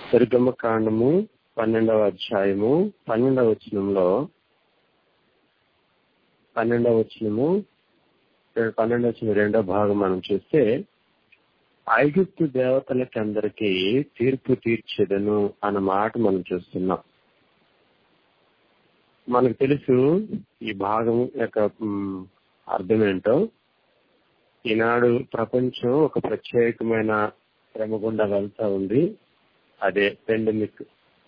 నిర్గమ కాండము పన్నెండవ అధ్యాయము పన్నెండవ వచనంలో పన్నెండవ వచనము పన్నెండవ వచనం రెండో భాగం మనం చూస్తే ఐగుప్తు దేవతలకి అందరికీ తీర్పు తీర్చెదను అన్న మాట మనం చూస్తున్నాం మనకు తెలుసు ఈ భాగం యొక్క మ్, అర్థం ఏంటో ఈనాడు ప్రపంచం ఒక ప్రత్యేకమైన శ్రమ గుండా వెళ్తా ఉంది అదే పెండమిక్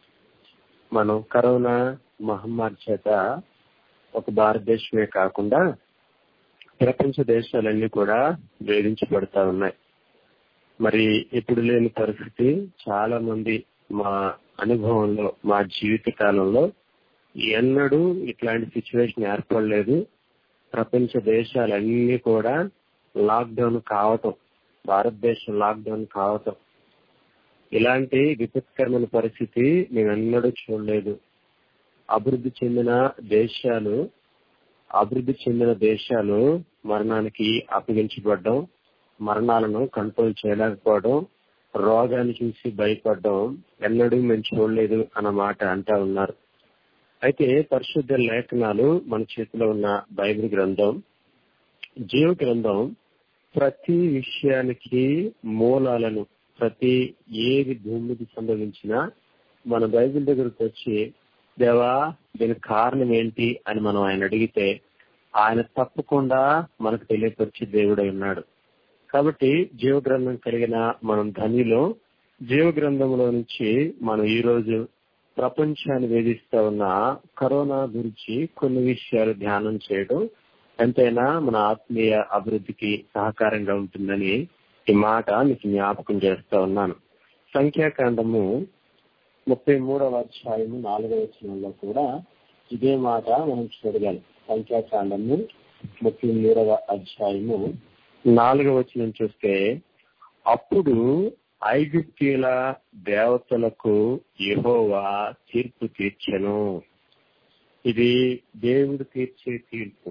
మనం కరోనా మహమ్మారి చేత ఒక భారతదేశమే కాకుండా ప్రపంచ దేశాలన్నీ కూడా వేధించబడతా ఉన్నాయి మరి ఇప్పుడు లేని పరిస్థితి చాలా మంది మా అనుభవంలో మా జీవిత కాలంలో ఎన్నడూ ఇట్లాంటి సిచ్యువేషన్ ఏర్పడలేదు ప్రపంచ దేశాలన్నీ కూడా లాక్డౌన్ కావటం భారతదేశం లాక్డౌన్ కావటం ఇలాంటి విపత్కరమైన పరిస్థితి మేము ఎన్నడూ చూడలేదు అభివృద్ధి చెందిన దేశాలు అభివృద్ధి చెందిన దేశాలు మరణానికి అప్పగించబడ్డం మరణాలను కంట్రోల్ చేయలేకపోవడం రోగాన్ని చూసి భయపడడం ఎన్నడూ మేము చూడలేదు అన్న మాట అంటా ఉన్నారు అయితే పరిశుద్ధ లేఖనాలు మన చేతిలో ఉన్న బైబిల్ గ్రంథం జీవ గ్రంథం ప్రతి విషయానికి మూలాలను ప్రతి ఏది భూమికి సంభవించినా మన బైబిల్ దగ్గరకు వచ్చి దేవా దీనికి కారణం ఏంటి అని మనం ఆయన అడిగితే ఆయన తప్పకుండా మనకు తెలియపరిచే దేవుడై ఉన్నాడు కాబట్టి జీవ గ్రంథం కలిగిన మనం ధనిలో జీవ గ్రంథంలో నుంచి మనం ఈ రోజు ప్రపంచాన్ని వేధిస్తా ఉన్న కరోనా గురించి కొన్ని విషయాలు ధ్యానం చేయడం ఎంతైనా మన ఆత్మీయ అభివృద్ధికి సహకారంగా ఉంటుందని ఈ మాట మీకు జ్ఞాపకం చేస్తా ఉన్నాను సంఖ్యాకాండము ముప్పై మూడవ అధ్యాయము నాలుగవ వచనంలో కూడా ఇదే మాట మనం చూడగలం సంఖ్యాకాండము ముప్పై మూడవ అధ్యాయము నాలుగవ వచనం చూస్తే అప్పుడు ఐగుప్తీయుల దేవతలకు యెహోవా తీర్పు తీర్చెను ఇది దేవుడు తీర్చే తీర్పు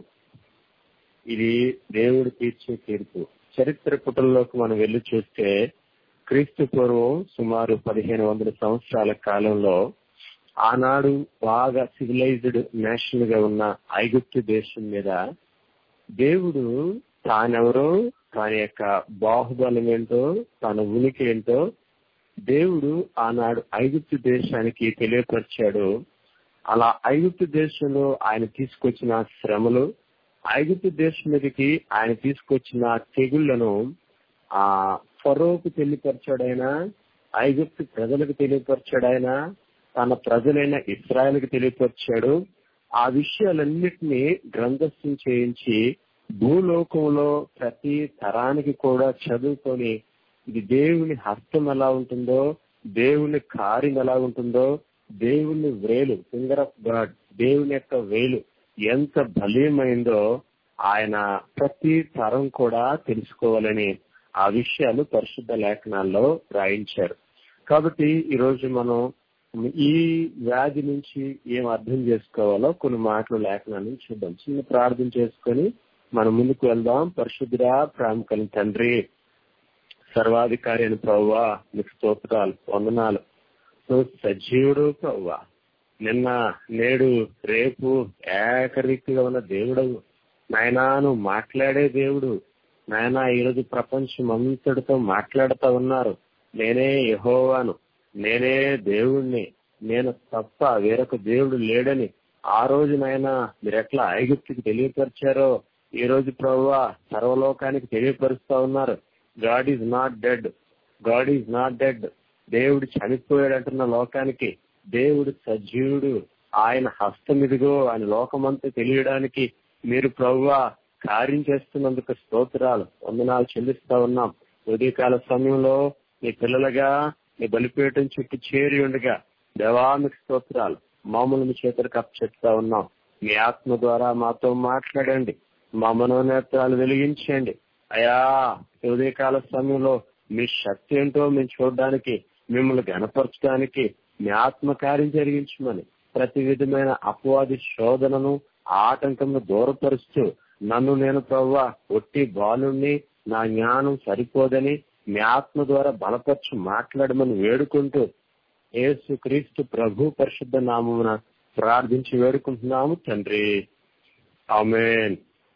ఇది దేవుడు తీర్చే తీర్పు చరిత్ర పుటల్లోకి మనం వెళ్లి చూస్తే క్రీస్తు పూర్వం సుమారు పదిహేను వందల సంవత్సరాల కాలంలో ఆనాడు బాగా సివిలైజ్డ్ నేషన్ గా ఉన్న ఐగుప్తు దేశం మీద దేవుడు తానెవరో తన యొక్క బాహుబలం ఏంటో తన ఉనికి ఏంటో దేవుడు ఆనాడు ఐగుప్తు దేశానికి తెలియపరిచాడు అలా ఐగుప్తు దేశంలో ఆయన తీసుకొచ్చిన శ్రమలు ఐగుప్తు దేశం మీదకి ఆయన తీసుకొచ్చిన తెగుళ్లను ఆ ఫరోకు తెలియపరిచాడైనా ఐగుప్తు ప్రజలకు తెలియపరిచాడైనా తన ప్రజలైన ఇస్రాయల్కి తెలియపరిచాడు ఆ విషయాలన్నిటినీ గ్రంథస్థం చేయించి భూలోకంలో ప్రతి తరానికి కూడా చదువుకొని ఇది దేవుని హస్తం ఎలా ఉంటుందో దేవుని కార్యం ఎలా ఉంటుందో దేవుని వేలు ఫింగర్ ఆఫ్ గాడ్ దేవుని యొక్క వేలు ఎంత బలీయమైందో ఆయన ప్రతి తరం కూడా తెలుసుకోవాలని ఆ విషయాలు పరిశుద్ధ లేఖనాల్లో రాయించారు కాబట్టి ఈ రోజు మనం ఈ వ్యాధి నుంచి ఏం అర్థం చేసుకోవాలో కొన్ని మాటలు లేఖనాన్ని చూద్దాం చిన్న ప్రార్థన చేసుకొని మనం ముందుకు వెళ్దాం పరిశుద్ధుడా ప్రేమ కలిగిన తండ్రి సర్వాధికారి అని ప్రవ్వా మీకు స్తోత్రాలు వందనాలు నువ్వు సజీవుడు ప్రవ్వా నిన్న నేడు రేపు ఏకరీతిగా ఉన్న దేవుడవు నాయనా నువ్వు మాట్లాడే దేవుడు నాయనా ఈరోజు ప్రపంచం అంతటితో మాట్లాడుతూ ఉన్నారు నేనే యహోవాను నేనే దేవుణ్ణి నేను తప్ప వేరొక దేవుడు లేడని ఆ రోజు నాయనా మీరు ఎట్లా ఐగుప్తికి తెలియపరిచారో ఈ రోజు ప్రవ్వా సర్వలోకానికి తెలియపరుస్తా ఉన్నారు God is not dead God is not dead దేవుడు చనిపోయాడు అంటున్న లోకానికి దేవుడు సజీవుడు ఆయన హస్తం ఇదిగో ఆయన లోకమంతా తెలియడానికి మీరు ప్రవ్వా కార్యం చేస్తున్నందుకు స్తోత్రాలు వందనాలు చెల్లిస్తా ఉన్నాం ఉదయకాల సమయంలో మీ పిల్లలుగా మీ బలిపీఠం చుట్టూ చేరి ఉండగా దేవానికి స్తోత్రాలు మామూలు మీ చేతులకు అప్ చెప్తా ఉన్నాం మీ ఆత్మ ద్వారా మాతో మాట్లాడండి మా మనోనేత్రాలు వెలిగించండి అయా ఉదయకాల సమయంలో మీ శక్తి ఏంటో మేము చూడడానికి మిమ్మల్ని గనపరచడానికి మీ ఆత్మ కార్యం జరిగించమని ప్రతి విధమైన అపవాది శోధనను ఆటంకం దూరపరుస్తూ నన్ను నేను ప్రవ్వా ఒట్టి బాలుణ్ణి నా జ్ఞానం సరిపోదని మీ ఆత్మ ద్వారా బలపరచు మాట్లాడమని వేడుకుంటూ యేసు క్రీస్తు ప్రభు పరిశుద్ధ నామమున ప్రార్థించి వేడుకుంటున్నాము తండ్రి ఆమెన్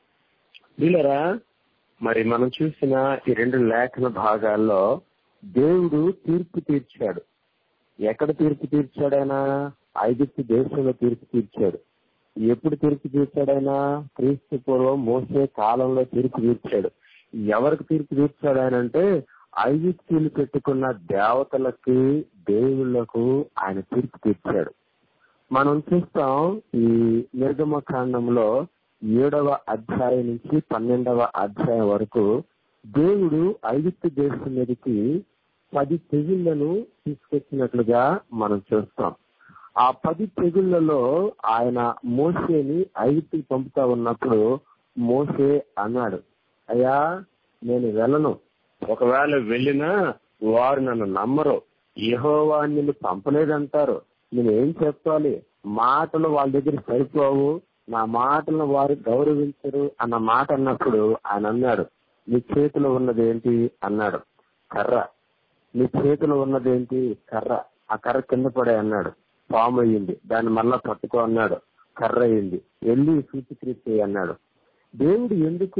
వీళ్ళరా మరి మనం చూసిన ఈ రెండు లేఖన భాగాల్లో దేవుడు తీర్పు తీర్చాడు ఎక్కడ తీర్పు తీర్చాడైనా ఐగుప్తు దేశంలో తీర్పు తీర్చాడు ఎప్పుడు తీర్పు తీర్చాడైనా క్రీస్తు పూర్వం మోసే కాలంలో తీర్పు తీర్చాడు ఎవరికి తీర్పు తీర్చాడు ఆయన అంటే ఐగుప్తులు పెట్టుకున్న దేవతలకి దేవుళ్లకు ఆయన తీర్పు తీర్చాడు మనం చూస్తాం ఈ నిర్గమ కాండంలో ఏడవ అధ్యాయం నుంచి పన్నెండవ అధ్యాయం వరకు దేవుడు ఐగుప్తు దేశం మీదకి పది తెగుళ్లను తీసుకొచ్చినట్లుగా మనం చూస్తాం ఆ పది తెగుళ్లలో ఆయన మోసేని ఐగుప్తుకి పంపుతా ఉన్నప్పుడు మోసే అన్నాడు అయ్యా నేను వెళ్ళను ఒకవేళ వెళ్ళినా వారు నన్ను నమ్మరు యహోవా నిన్ను పంపలేదంటారు నేను ఏం చెప్పాలి మాటలు వాళ్ళ దగ్గర సరిపోవు నా మాటలను వారు గౌరవించరు అన్న మాట అన్నప్పుడు ఆయన అన్నాడు నీ చేతిలో ఉన్నది ఏంటి అన్నాడు కర్ర నీ చేతిలో ఉన్నది ఏంటి కర్ర ఆ కర్ర కింద పడే అన్నాడు పాము అయ్యింది దాన్ని మళ్ళా పట్టుకో అన్నాడు కర్ర అయింది వెళ్ళి సూచిక్రియ చేయి అన్నాడు దేవుడు ఎందుకు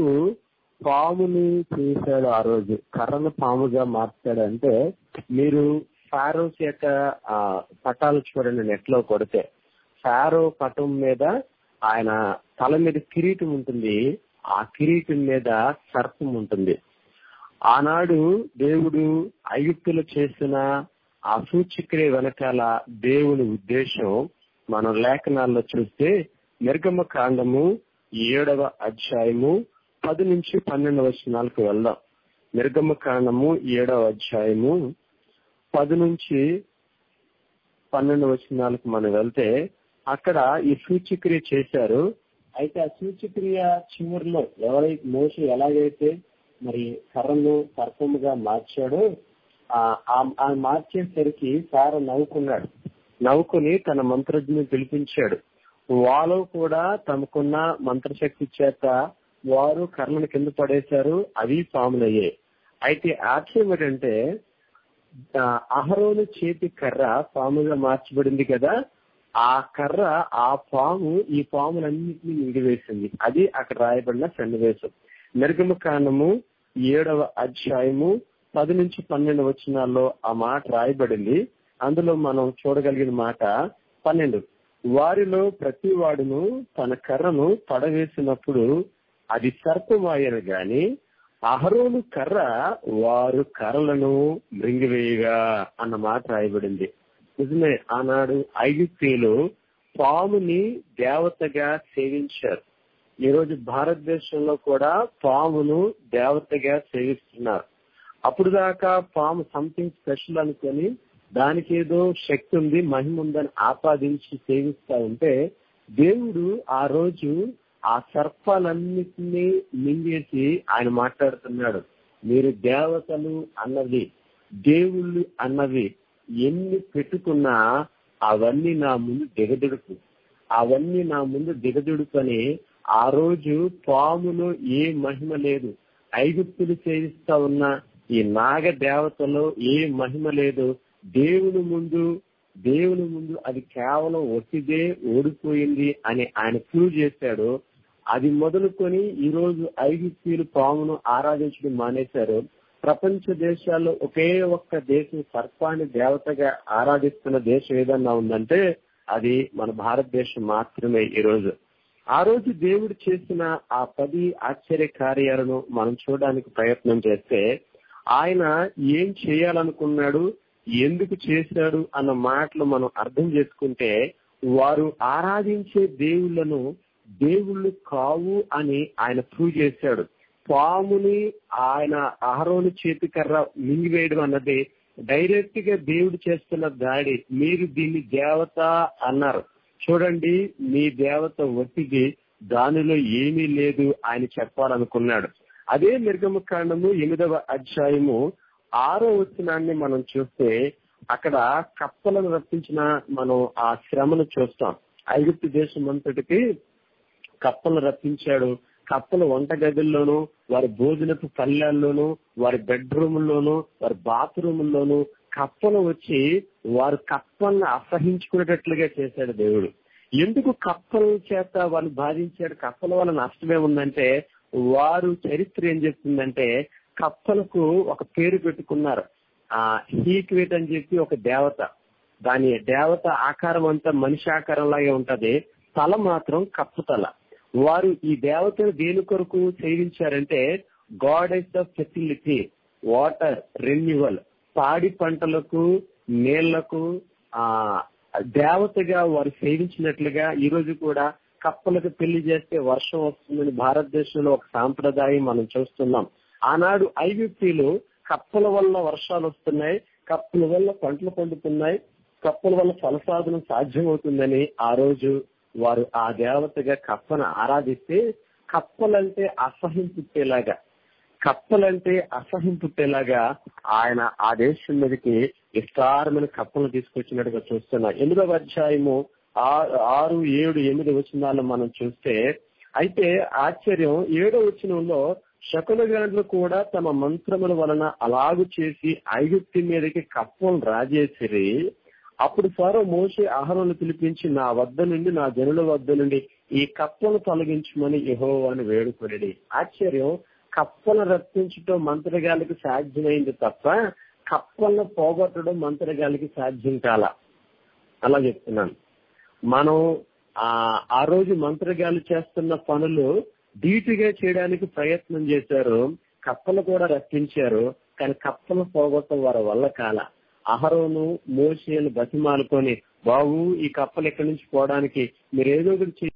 పాముని చేశాడు ఆ రోజు కర్రను పాముగా మార్చాడు అంటే మీరు ఫారోస్ యొక్క ఆ, పటాలు చూడండి నెట్ లో కొడితే ఫారో పటం మీద ఆయన తల మీద కిరీటం ఉంటుంది ఆ కిరీటం మీద సర్పం ఉంటుంది ఆనాడు దేవుడు ఐగుప్తులు చేసిన ఆ సూచిక్రియ వెనకాల దేవుని ఉద్దేశం మనం లేఖనాల్లో చూస్తే నిర్గమ కాండము ఏడవ అధ్యాయము పది నుంచి పన్నెండు వచనాలకు వెళ్దాం నిర్గమ కాండము ఏడవ అధ్యాయము పది నుంచి పన్నెండు వచనాలకు మనం వెళ్తే అక్కడ ఈ సూచిక్రియ చేశారు అయితే ఆ సూచిక్రియ చివరిలో ఎవరైతే మోస ఎలాగైతే మరి కర్రను సర్పముగా మార్చాడో ఆ ఆ- ఆ మార్చేసరికి సార నవ్వుకున్నాడు నవ్వుకుని తన మంత్రజ్ఞని పిలిపించాడు వాళ్ళు కూడా తమకున్న మంత్రశక్తి చేత వారు కర్రను కింద పడేశారు అవి పాములయ్యాయి అయితే ఆశ్చర్యం ఏంటంటే ఆ, అహరోను చేతి కర్ర పాముగా మార్చబడింది కదా ఆ కర్ర ఆ పాము ఈ పాములన్నింటినీ మిగివేసింది అది అక్కడ రాయబడిన సన్నివేశం నిర్గమ కాండము ఏడవ అధ్యాయము పది నుంచి పన్నెండు వచనాల్లో ఆ మాట రాయబడింది అందులో మనం చూడగలిగిన మాట పన్నెండు వారిలో ప్రతి వాడును తన కర్రను పడవేసినప్పుడు అది సర్పమాయను గాని అహరోను కర్ర వారు కర్రలను మృంగివేయగా అన్న మాట రాయబడింది నిజమే ఆనాడు ఐగుప్తీయులు పాముని దేవతగా సేవించారు ఈ రోజు భారతదేశంలో కూడా పామును దేవతగా సేవిస్తున్నారు అప్పుడు దాకా పాము సంథింగ్ స్పెషల్ అనుకొని దానికి ఏదో శక్తి ఉంది మహిమ ఉందని ఆపాదించి సేవిస్తా ఉంటే దేవుడు ఆ రోజు ఆ సర్పాలన్నిటినీ మింగేసి ఆయన మాట్లాడుతున్నాడు మీరు దేవతలు అన్నది దేవుళ్ళు అన్నవి ఎన్ని పెట్టుకున్నా అవన్నీ నా ముందు దిగదుడుపు అవన్నీ నా ముందు దిగదుడుపని ఆ రోజు పాములో ఏ మహిమ లేదు ఐగుప్తులు సేవిస్తా ఉన్న ఈ నాగ దేవతలో ఏ మహిమ లేదు దేవుని ముందు దేవుని ముందు అది కేవలం ఒట్టిదే ఓడిపోయింది అని ఆయన ప్రూవ్ చేశాడు అది మొదలుకొని ఈ రోజు ఐగుప్తీయులు పామును ఆరాధించడం మానేశారు ప్రపంచ దేశాల్లో ఒకే ఒక్క దేశం సర్పాన్ని దేవతగా ఆరాధిస్తున్న దేశం ఏదన్నా ఉందంటే అది మన భారతదేశం మాత్రమే ఈ రోజు ఆ రోజు దేవుడు చేసిన ఆ పది ఆశ్చర్య కార్యాలను మనం చూడడానికి ప్రయత్నం చేస్తే ఆయన ఏం చేయాలనుకున్నాడు ఎందుకు చేశాడు అన్న మాటలు మనం అర్థం చేసుకుంటే వారు ఆరాధించే దేవుళ్లను దేవుళ్ళు కావు అని ఆయన ప్రూవ్ చేశాడు పాముని ఆయన అహరోని చేతికర్ర మింగివేయడం అన్నది డైరెక్ట్ గా దేవుడు చేస్తున్న దాడి మీరు దీన్ని దేవత అన్నారు చూడండి మీ దేవత ఒట్టిది దానిలో ఏమీ లేదు ఆయన చెప్పాలనుకున్నాడు అదే నిర్గమ కాండము ఎనిమిదవ అధ్యాయము ఆరో వచనాన్ని మనం చూస్తే అక్కడ కప్పలను రప్పించిన మనం ఆ శ్రమను చూస్తాం ఐగుప్తు దేశం అంతటికి కప్పలు రప్పించాడు కప్పలు వంట గదుల్లోనూ వారి భోజనపు పల్లెల్లోనూ వారి బెడ్రూముల్లోనూ వారి బాత్రూముల్లోనూ కప్పలు వచ్చి వారు కప్పలను అసహించుకునేటట్లుగా చేశాడు దేవుడు ఎందుకు కప్పల చేత వాళ్ళు బాధించాడు కప్పల వల్ల నష్టమే ఉందంటే వారు చరిత్ర ఏం చెప్తుందంటే కప్పలకు ఒక పేరు పెట్టుకున్నారు ఆ హీక్వేట్ అని చెప్పి ఒక దేవత దాని దేవత ఆకారం అంతా మనిషి ఆకారం లాగే ఉంటది తల మాత్రం కప్పు తల వారు ఈ దేవతను దేని కొరకు సేవించారంటే goddess of facility water renewal పాడి పంటలకు నీళ్లకు ఆ దేవతగా వారు సేవించినట్లుగా ఈ రోజు కూడా కప్పలకు పెళ్లి చేస్తే వర్షం వస్తుందని భారతదేశంలో ఒక సాంప్రదాయం మనం చూస్తున్నాం ఆనాడు ఐగుప్తీలు కప్పల వల్ల వర్షాలు వస్తున్నాయి కప్పల వల్ల పంటలు పండుతున్నాయి కప్పల వల్ల ఫలసాధనం సాధ్యమవుతుందని ఆ రోజు వారు ఆ దేవతగా కప్పను ఆరాధిస్తే కప్పలంటే అసహ్యం పుట్టేలాగా కప్పలంటే అసహ్యం పుట్టేలాగా ఆయన ఆ దేశం మీదకి విస్తారమైన కప్పలను తీసుకొచ్చినట్టుగా చూస్తున్నా ఎనిమిదవ అధ్యాయము ఆరు ఏడు ఎనిమిది వచనాలు మనం చూస్తే అయితే ఆశ్చర్యం ఏడో వచనంలో శకునగాండ్లు కూడా తమ మంత్రముల వలన అలాగు చేసి ఐగుప్తి మీదకి కప్పం రాజేసిరి అప్పుడు ఫరో మోసే ఆహారం పిలిపించి నా వద్ద నుండి నా జనుల వద్ద నుండి ఈ కప్పను తొలగించమని యహోవాని వేడుకొనిడి ఆశ్చర్యం కప్పలను రప్పించడం మంత్రగాలికి సాధ్యమైంది తప్ప కప్పలను పోగొట్టడం మంత్రగాలికి సాధ్యం కాల అలా చెప్తున్నాను మనం ఆ ఆ రోజు మంత్రగాలు చేస్తున్న పనులు ధీటుగా చేయడానికి ప్రయత్నం చేశారు కప్పలు కూడా రప్పించారు కానీ కప్పలు పోగొట్టడం వారి వల్ల కాల అహరోను మోసేలు బతిమాలుకొని బాబు ఈ కప్పలు ఎక్కడి నుంచి పోవడానికి మీరు ఏదో ఒకటి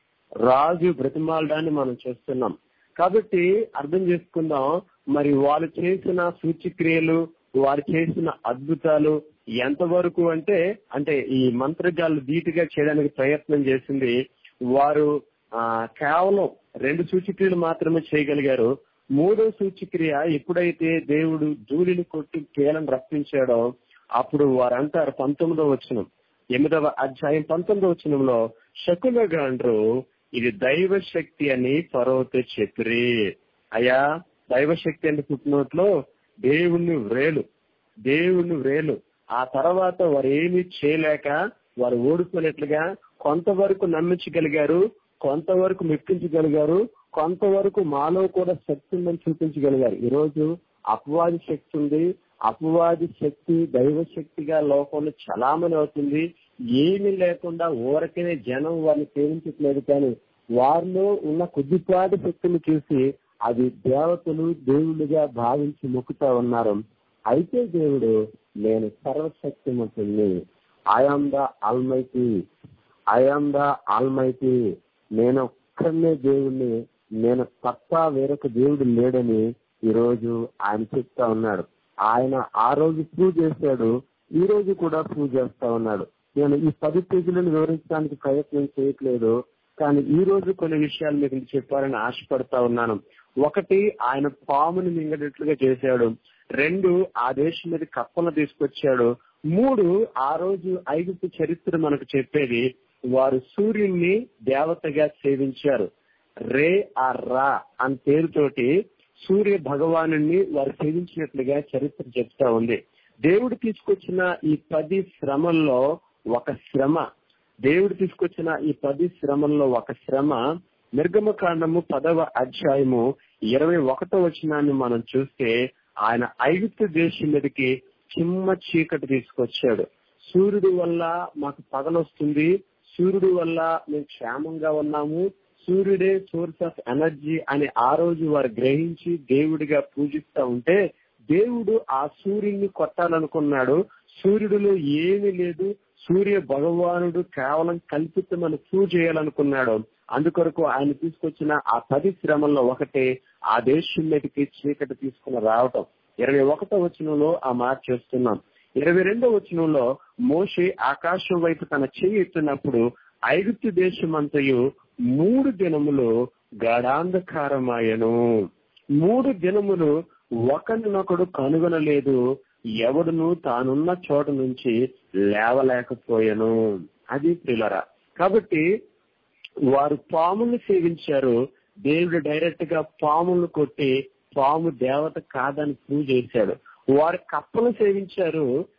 రాజు బ్రతిమాలడాన్ని మనం చూస్తున్నాం కాబట్టి అర్థం చేసుకుందాం మరి వాళ్ళు చేసిన సూచిక్రియలు వారు చేసిన అద్భుతాలు ఎంతవరకు అంటే అంటే ఈ మంత్రగాళ్ళు ధీటుగా చేయడానికి ప్రయత్నం చేసింది వారు ఆ కేవలం రెండు సూచిక్రియలు మాత్రమే చేయగలిగారు మూడో సూచిక్రియ ఎప్పుడైతే దేవుడు ధూళిని కొట్టి కేలను రప్పించాడో అప్పుడు వారంటారు పంతొమ్మిదో వచనం ఎనిమిదవ అధ్యాయం పంతొమ్మిదవ వచనంలో శకునగాండ్రు ఇది దైవ శక్తి అని ఫరోతో చెప్పిరి అయ్యా దైవ శక్తి అని పుట్టినట్లో దేవుణ్ణి వ్రేలు దేవుణ్ణి వ్రేలు ఆ తర్వాత వారు ఏమీ చేయలేక వారు ఓడిపోయినట్లుగా కొంతవరకు నమ్మించగలిగారు కొంతవరకు మెప్పించగలిగారు కొంతవరకు మాలో కూడా శక్తి ఉందని చూపించగలిగారు ఈ రోజు అపవాది శక్తి ఉంది అపవాది శక్తి దైవ శక్తిగా లోకంలో చలామణి అవుతుంది ఏమీ లేకుండా ఊరకనే జనం వారిని సేవించట్లేదు కానీ వారిలో ఉన్న కొద్దిపాటి శక్తిని చూసి అది దేవతలు దేవుళ్ళుగా భావించి మొక్కుతా ఉన్నారు అయితే దేవుడు నేను సర్వశక్తిమంతుణ్ణి I am the almighty I am the almighty నేను ఒక్కడనే దేవుణ్ణి నేను తప్ప వేరొక దేవుడు లేడని ఈ రోజు ఆయన చెప్తా ఉన్నాడు ఆయన ఆ రోజు ప్రూవ్ చేశాడు ఈ రోజు కూడా ప్రూవ్ చేస్తా ఉన్నాడు నేను ఈ పది పేజీలను వివరించడానికి ప్రయత్నం చేయట్లేదు కానీ ఈ రోజు కొన్ని విషయాలు మీకు చెప్పాలని ఆశపడతా ఉన్నాను ఒకటి ఆయన పాముని మింగడట్లుగా చేశాడు రెండు ఆ దేశం మీద కప్పను తీసుకొచ్చాడు మూడు ఆ రోజు ఐగుప్తు చరిత్ర మనకు చెప్పేది వారు సూర్యుణ్ణి దేవతగా సేవించారు రే ఆ రా అని పేరుతోటి సూర్య భగవాను వారు సేవించినట్లుగా చరిత్ర చెప్తా ఉంది దేవుడు తీసుకొచ్చిన ఈ పది శ్రమల్లో ఒక శ్రమ దేవుడు తీసుకొచ్చిన ఈ పది శ్రమల్లో ఒక శ్రమ నిర్గమకాండము పదవ అధ్యాయము ఇరవై ఒకటో వచనాన్ని మనం చూస్తే ఆయన ఐగుప్తు దేశం మీదకి చిమ్మ చీకటి తీసుకొచ్చాడు సూర్యుడు వల్ల మాకు పగలొస్తుంది సూర్యుడు వల్ల మేము క్షేమంగా ఉన్నాము సూర్యుడే సోర్స్ ఆఫ్ ఎనర్జీ అని ఆ రోజు వారు గ్రహించి దేవుడిగా పూజిస్తా ఉంటే దేవుడు ఆ సూర్యుడిని కొట్టాలనుకున్నాడు సూర్యుడిలో ఏమీ లేదు సూర్య భగవానుడు కేవలం కల్పితమని ప్రూవ్ చేయాలనుకున్నాడు అందుకొరకు ఆయన తీసుకొచ్చిన ఆ పది శ్రమల్లో ఒకటే ఆ దేశం మీదకి చీకటి తీసుకుని రావటం ఇరవై ఒకటో వచనంలో ఆ మాట చేస్తున్నాం ఇరవై రెండో వచనంలో మోషే ఆకాశం వైపు తన చెయ్యి ఎత్తినప్పుడు ఐగుప్తు దేశం అంతయు మూడు దినములు గాఢాంధకారమాయను మూడు దినములు ఒకరినొకడు కనుగొనలేదు ఎవడును తానున్న చోట నుంచి లేవలేకపోయాను అది పిల్లరా కాబట్టి వారు పాముని సేవించారు దేవుడు డైరెక్ట్ గా పాములను కొట్టి పాము దేవత కాదని ప్రూవ్ చేశాడు వారు కప్పను సేవించారు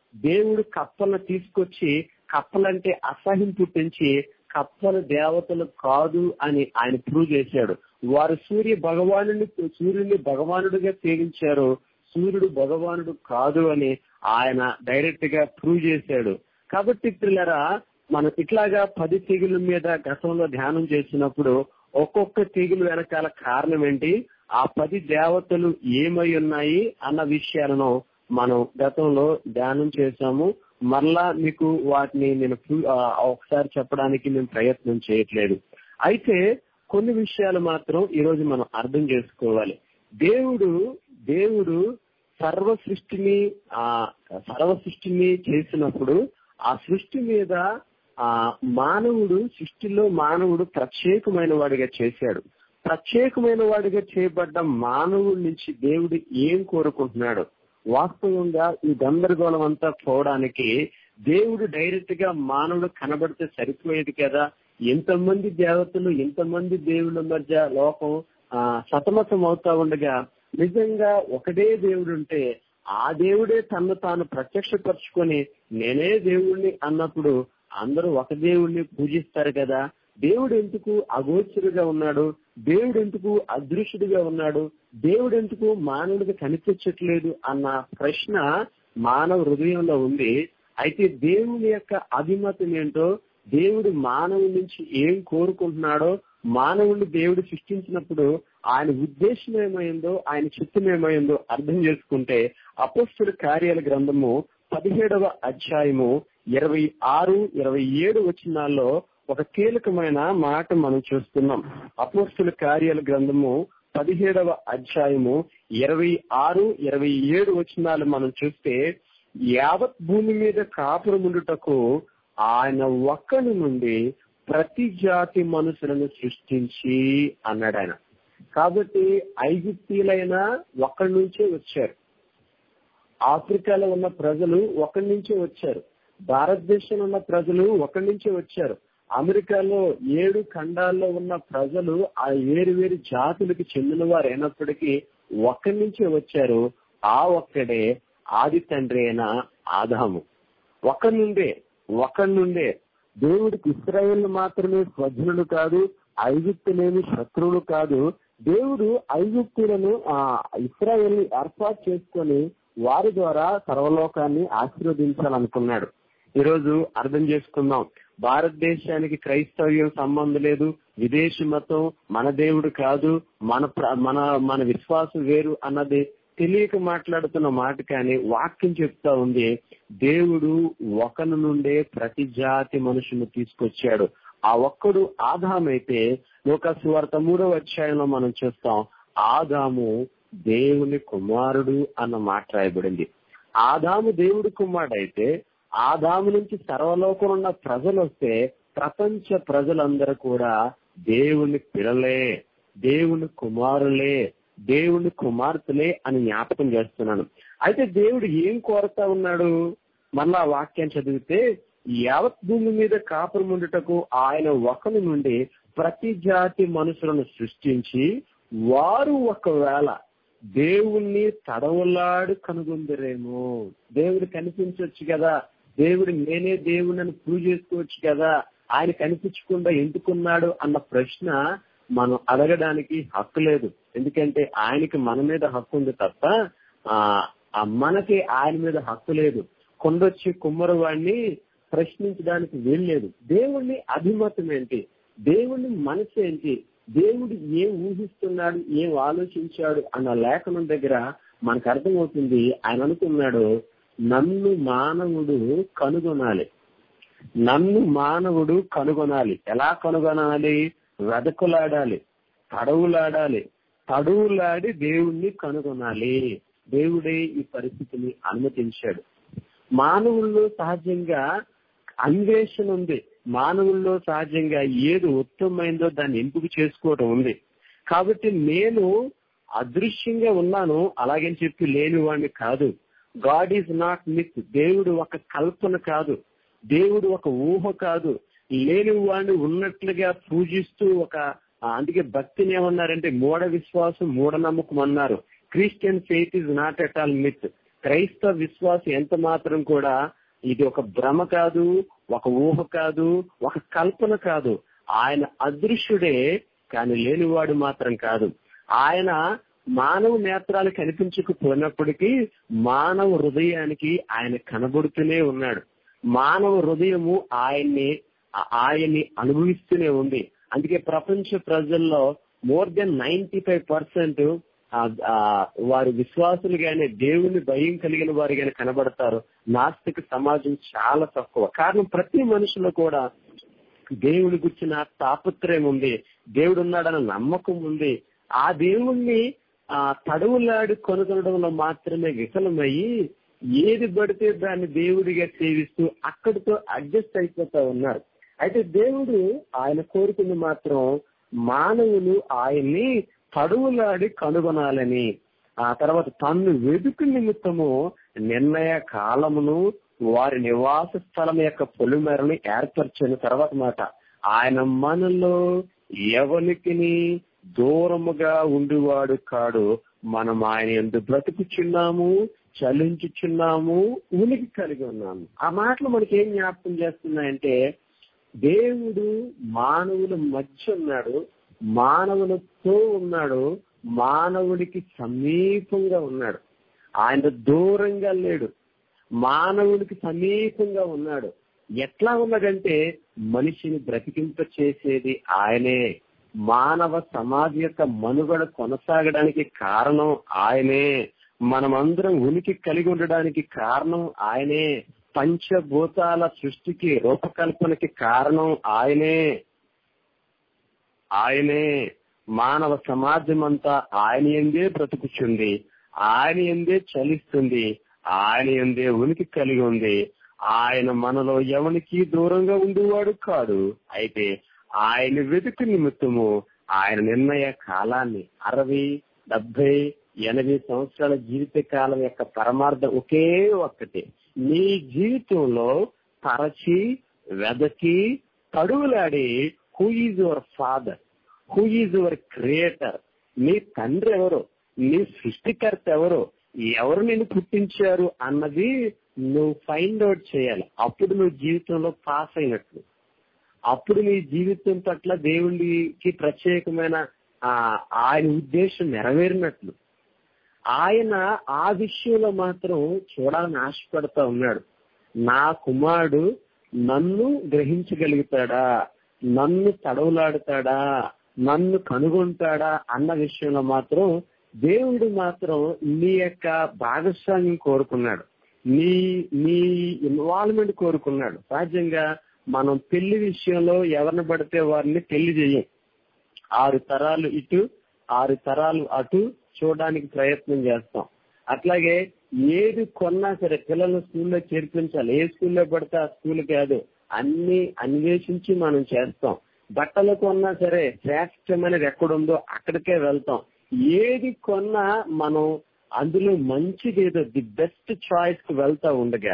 దేవుడు కప్పలను తీసుకొచ్చి కప్పలంటే అసహ్యం పుట్టించి కప్పలు దేవతలు కాదు అని ఆయన ప్రూవ్ చేశాడు వారు సూర్య భగవానుని సూర్యుని భగవానుడిగా సేవించారు సూర్యుడు భగవానుడు కాదు అని ఆయన డైరెక్ట్ గా ప్రూవ్ చేశాడు కాబట్టి పిల్లరా మనం ఇట్లాగా పది తెగుల మీద గతంలో ధ్యానం చేసినప్పుడు ఒక్కొక్క తెగులు వెనకాల కారణం ఏంటి ఆ పది దేవతలు ఏమై ఉన్నాయి అన్న విషయాలను మనం గతంలో ధ్యానం చేశాము మరలా మీకు వాటిని నేను ఒకసారి చెప్పడానికి నేను ప్రయత్నం చేయట్లేదు అయితే కొన్ని విషయాలు మాత్రం ఈ రోజు మనం అర్థం చేసుకోవాలి దేవుడు దేవుడు సర్వ సృష్టిని ఆ సర్వ సృష్టిని చేసినప్పుడు ఆ సృష్టి మీద ఆ మానవుడు సృష్టిలో మానవుడు ప్రత్యేకమైన వాడిగా చేశాడు ప్రత్యేకమైన వాడిగా చేయబడ్డ మానవుడి నుంచి దేవుడు ఏం కోరుకుంటున్నాడు వాస్తవంగా ఈ గందరగోళం అంతా పోవడానికి దేవుడు డైరెక్ట్ గా మానవుడు కనబడితే సరిపోయేది కదా ఎంతమంది దేవతలు ఎంతమంది దేవుళ్ళ మధ్య లోకం ఆ సతమతం అవుతా ఉండగా నిజంగా ఒకటే దేవుడు ఉంటే ఆ దేవుడే తను తాను ప్రత్యక్షపరుచుకొని నేనే దేవుణ్ణి అన్నప్పుడు అందరూ ఒక దేవుణ్ణి పూజిస్తారు కదా దేవుడు ఎందుకు అగోచరుగా ఉన్నాడు దేవుడు ఎందుకు అదృశ్యుడిగా ఉన్నాడు దేవుడు ఎందుకు మానవుడికి కనిపించట్లేదు అన్న ప్రశ్న మానవ హృదయంలో ఉంది అయితే దేవుని యొక్క అభిమతం ఏంటో దేవుడు మానవుడి నుంచి ఏం కోరుకుంటున్నాడో మానవుడిని దేవుడు సృష్టించినప్పుడు ఆయన ఉద్దేశం ఏమైందో ఆయన చిత్తం ఏమైందో అర్థం చేసుకుంటే అపస్తుల కార్యాల గ్రంథము పదిహేడవ అధ్యాయము ఇరవై ఆరు ఇరవై ఏడు వచనాల్లో ఒక కీలకమైన మాట మనం చూస్తున్నాం అపోస్తుల కార్యాల గ్రంథము పదిహేడవ అధ్యాయము ఇరవై ఆరు ఇరవై ఏడు వచనాలు మనం చూస్తే యావత్ భూమి మీద కాపురముండుటకు ఆయన ఒక్కని నుండి ప్రతి జాతి మనుషులను సృష్టించి అన్నాడు ఆయన కాబట్టి ఐగుప్తీలైన ఒక్కడి నుంచే వచ్చారు ఆఫ్రికాలో ఉన్న ప్రజలు ఒకడి నుంచే వచ్చారు భారతదేశంలో ఉన్న ప్రజలు ఒకడి నుంచే వచ్చారు అమెరికాలో ఏడు ఖండాల్లో ఉన్న ప్రజలు ఆ వేరు వేరు జాతులకు చెందిన వారు అయినప్పటికీ ఒక్కడి నుంచే వచ్చారు ఆ ఒక్కడే ఆది తండ్రి అయిన ఆదాము ఒకరి నుండే ఒకరి నుండే దేవుడికి ఇస్రాయేల్ మాత్రమే స్వజనులు కాదు ఐగుప్తులేని శత్రువులు కాదు దేవుడు ఐగుప్తులను ఆ ఇస్రాయేల్ ని ఏర్పాటు చేసుకొని వారి ద్వారా సర్వలోకాన్ని ఆశీర్వదించాలనుకున్నాడు ఈరోజు అర్థం చేసుకుందాం భారతదేశానికి క్రైస్తవ్యం సంబంధం లేదు విదేశీ మతం మన దేవుడు కాదు మన మన మన విశ్వాసం వేరు అన్నది తెలియక మాట్లాడుతున్న మాట కానీ వాక్యం చెప్తా ఉంది దేవుడు ఒకరి నుండే ప్రతి జాతి మనుషుని తీసుకొచ్చాడు ఆ ఒక్కడు ఆదామైతే లోకస్వార్త మూడవ అధ్యాయంలో మనం చూస్తాం ఆదాము దేవుని కుమారుడు అన్న మాట రాయబడింది ఆదాము దేవుడి కుమారుడు అయితే ఆదాము నుంచి సర్వలోకం ఉన్న ప్రజలు వస్తే ప్రపంచ ప్రజలందరూ కూడా దేవుని పిల్లలే దేవుని కుమారులే దేవుని కుమార్తెలే అని జ్ఞాపకం చేస్తున్నాను అయితే దేవుడు ఏం కోరుతా ఉన్నాడు మళ్ళా వాక్యం చదివితే యావత్ భూమి మీద కాపురం ఉండుటకు ఆయన ఒకరి నుండి ప్రతి జాతి మనుషులను సృష్టించి వారు ఒకవేళ దేవుణ్ణి తడవలాడు కనుగొందరేమో దేవుడు కనిపించవచ్చు కదా దేవుడు నేనే దేవుడిని ప్రూవ్ చేసుకోవచ్చు కదా ఆయన కనిపించకుండా ఎందుకున్నాడు అన్న ప్రశ్న మనం అడగడానికి హక్కు లేదు ఎందుకంటే ఆయనకి మన మీద హక్కు ఉంది తప్ప ఆ మనకి ఆయన మీద హక్కు లేదు కొండొచ్చి కుమ్మరి వాడిని ప్రశ్నించడానికి వీల్లేదు దేవుణ్ణి అభిమతం ఏంటి దేవుణ్ణి మనసు ఏంటి దేవుడు ఏం ఊహిస్తున్నాడు ఏం ఆలోచించాడు అన్న లేఖనం దగ్గర మనకు అర్థమవుతుంది ఆయన అనుకున్నాడు నన్ను మానవుడు కనుగొనాలి నన్ను మానవుడు కనుగొనాలి ఎలా కనుగొనాలి వెదకులాడాలి తడవులాడాలి తడువులాడి దేవుణ్ణి కనుగొనాలి దేవుడే ఈ పరిస్థితిని అనుమతించాడు మానవుల్లో సహజంగా అన్వేషణ ఉంది మానవుల్లో సహజంగా ఏది ఉత్తమమైందో దాన్ని ఎంపిక చేసుకోవడం ఉంది కాబట్టి నేను అదృశ్యంగా ఉన్నాను అలాగని చెప్పి లేని వాడిని కాదు గాడ్ ఈజ్ నాట్ మిత్ దేవుడు ఒక కల్పన కాదు దేవుడు ఒక ఊహ కాదు లేని వాడిని ఉన్నట్లుగా పూజిస్తూ ఒక అందుకే భక్తిని ఏమన్నారంటే మూఢ విశ్వాసం మూఢనమ్మకం అన్నారు Christian faith is not at all myth క్రైస్తవ విశ్వాసం ఎంత మాత్రం కూడా ఇది ఒక భ్రమ కాదు ఒక ఊహ కాదు ఒక కల్పన కాదు ఆయన అదృశ్యుడే కానీ లేనివాడు మాత్రం కాదు ఆయన మానవ నేత్రాలు కనిపించకపోయినప్పటికీ మానవ హృదయానికి ఆయన కనబడుతూనే ఉన్నాడు మానవ హృదయము ఆయన్ని ఆయన్ని అనుభవిస్తూనే ఉంది అందుకే ప్రపంచ ప్రజల్లో more than ninety five percent వారు విశ్వాసులుగానే దేవుని భయం కలిగిన వారిగానే కనబడతారు నాస్తిక సమాజం చాలా తక్కువ కారణం ప్రతి మనిషిలో కూడా దేవుని గుర్చిన తాపత్రయం ఉంది దేవుడు ఉన్నాడన్న నమ్మకం ఉంది ఆ దేవుణ్ణి ఆ తడవులాడి కొనుగొనడంలో మాత్రమే విఫలమయ్యి ఏది పడితే దాన్ని దేవుడిగా సేవిస్తూ అక్కడితో అడ్జస్ట్ అయిపోతా ఉన్నారు అయితే దేవుడు ఆయన కోరుకుంది మాత్రం మానవులు ఆయన్ని తడువులాడి కనుగొనాలని ఆ తర్వాత తన్ను వెదుకు నిమిత్తము నిర్ణయ కాలమును వారి నివాస స్థలం యొక్క పొలిమేరని ఏర్పరిచిన తర్వాత మాట ఆయన మనలో ఎవరికి దూరముగా ఉండివాడు కాడు మనం ఆయన ఎందుకు బ్రతుకుచున్నాము చలించుచున్నాము ఉనికి కలిగి ఉన్నాము ఆ మాటలు మనకి ఏం జ్ఞాపకం చేస్తున్నాయంటే దేవుడు మానవుల మధ్య ఉన్నాడు మానవులతో ఉన్నాడు మానవుడికి సమీపంగా ఉన్నాడు ఆయన దూరంగా లేడు మానవుడికి సమీపంగా ఉన్నాడు ఎట్లా ఉన్నదంటే మనిషిని బ్రతికింప చేసేది ఆయనే మానవ సమాజ యొక్క మనుగడ కొనసాగడానికి కారణం ఆయనే మనమందరం ఉనికి కలిగి ఉండడానికి కారణం ఆయనే పంచభూతాల సృష్టికి రూపకల్పనకి కారణం ఆయనే ఆయనే మానవ సమాజం అంతా ఆయన ఎందే బ్రతుకుచుంది ఆయన ఎందే చలిస్తుంది ఆయన ఎందే ఉనికి కలిగి ఉంది ఆయన మనలో ఎవనికి దూరంగా ఉండేవాడు కాదు అయితే ఆయన వెతుకు నిమిత్తము ఆయన నిర్ణయ కాలాన్ని అరవై డెబ్బై ఎనభై సంవత్సరాల జీవిత కాలం యొక్క పరమార్థం ఒకే ఒక్కటే నీ జీవితంలో తరచి వెదకి తడువులాడి who is your father who is your creator నీ తండ్రి ఎవరు నీ సృష్టికర్త ఎవరు ఎవరు నిన్ను పుట్టించారు అన్నది నువ్వు ఫైండ్ అవుట్ చేయాలి అప్పుడు నువ్వు జీవితంలో పాస్ అయినట్లు అప్పుడు నీ జీవితం పట్ల దేవుడికి ప్రత్యేకమైన ఆయన ఉద్దేశం నెరవేరినట్లు ఆయన ఆ విషయంలో మాత్రం చూడాలని ఆశపడతా ఉన్నాడు నా కుమారుడు నన్ను గ్రహించగలుగుతాడా నన్ను తడవులాడుతాడా నన్ను కనుగొంటాడా అన్న విషయంలో మాత్రం దేవుడు మాత్రం నీ యొక్క భాగస్వామ్యం కోరుకున్నాడు నీ నీ ఇన్వాల్వ్మెంట్ కోరుకున్నాడు సహజంగా మనం పెళ్లి విషయంలో ఎవరిని పడితే వారిని పెళ్లి చేయం ఆరు తరాలు ఇటు ఆరు తరాలు అటు చూడడానికి ప్రయత్నం చేస్తాం అట్లాగే ఏది కొన్నా సరే పిల్లల్ని స్కూల్లో చేర్పించాలి ఏ స్కూల్లో పడితే ఆ స్కూల్ కాదు అన్ని అన్వేషించి మనం చేస్తాం బట్టలు కొన్నా సరే శ్రేష్టమైనది ఎక్కడుందో అక్కడికే వెళ్తాం ఏది కొన్నా మనం అందులో మంచిది ఏదో ది బెస్ట్ చాయిస్ కి వెళ్తా ఉండగా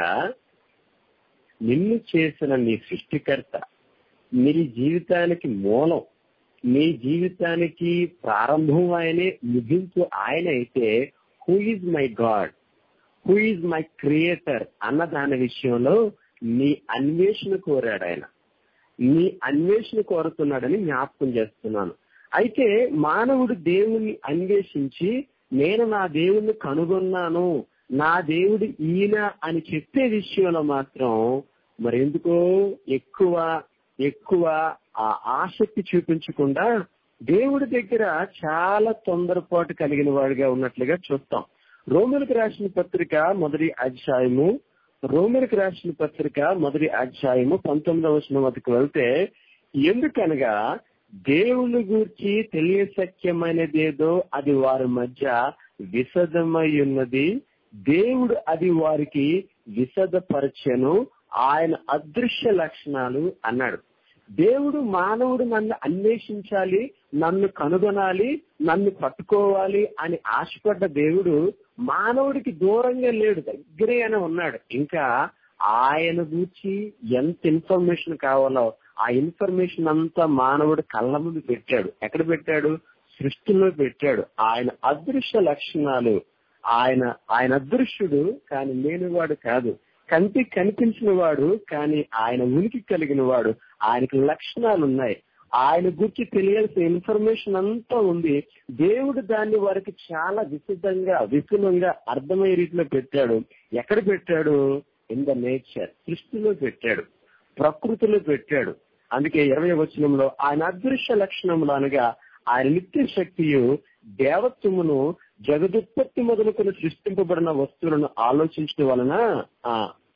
నిన్ను చేసిన నీ సృష్టికర్త నీ జీవితానికి మూలం నీ జీవితానికి ప్రారంభం ఆయనే ముగింపు ఆయన అయితే who is my God who is my creator అన్న దాని విషయంలో నీ అన్వేషణ కోరాడు ఆయన నీ అన్వేషణ కోరుతున్నాడని జ్ఞాపకం చేస్తున్నాను అయితే మానవుడు దేవుణ్ణి అన్వేషించి నేను నా దేవుణ్ణి కనుగొన్నాను నా దేవుడు ఈయన అని చెప్పే విషయంలో మాత్రం మరి ఎందుకో ఎక్కువ ఎక్కువ ఆ ఆసక్తి చూపించకుండా దేవుడి దగ్గర చాలా తొందరపాటు కలిగిన వాడిగా ఉన్నట్లుగా చూస్తాం రోమిలకు రాసిన పత్రిక మొదటి అధ్యాయము రోమిలకు రాసిన పత్రిక మొదటి అధ్యాయము పంతొమ్మిదవ వచనం వద్దకు వెళ్తే ఎందుకనగా దేవుని గూర్చి తెలియసఖ్యమైనదేదో అది వారి మధ్య విశదమై ఉన్నది దేవుడు అది వారికి విశదపరచను ఆయన అదృశ్య లక్షణాలు అన్నాడు దేవుడు మానవుడు నన్ను అన్వేషించాలి నన్ను కనుగొనాలి నన్ను పట్టుకోవాలి అని ఆశపడ్డ దేవుడు మానవుడికి దూరంగా లేడు దగ్గరేనే ఉన్నాడు ఇంకా ఆయన గూర్చి ఎంత ఇన్ఫర్మేషన్ కావాలో ఆ ఇన్ఫర్మేషన్ అంతా మానవుడు కళ్ళ ముందు పెట్టాడు ఎక్కడ పెట్టాడు సృష్టిలో పెట్టాడు ఆయన అదృశ్య లక్షణాలు ఆయన ఆయన అదృశ్యుడు కానీ లేనివాడు కాదు కంటికి కనిపించిన వాడు కానీ ఆయన ఉనికి కలిగిన వాడు ఆయనకు లక్షణాలు ఉన్నాయి ఆయన గురించి తెలియాల్సిన ఇన్ఫర్మేషన్ అంతా ఉంది దేవుడు దాన్ని వారికి చాలా విశుద్ధంగా విపులంగా అర్థమయ్యే రీతిలో పెట్టాడు ఎక్కడ పెట్టాడు ఇన్ ద నేచర్ సృష్టిలో పెట్టాడు ప్రకృతిలో పెట్టాడు అందుకే ఇరవై వచనంలో ఆయన అదృశ్య లక్షణములు అనగా ఆయన నిత్య శక్తియు దేవత్వమును జగదుత్పత్తి మొదలుకొని సృష్టింపబడిన వస్తువులను ఆలోచించడం వలన ఆ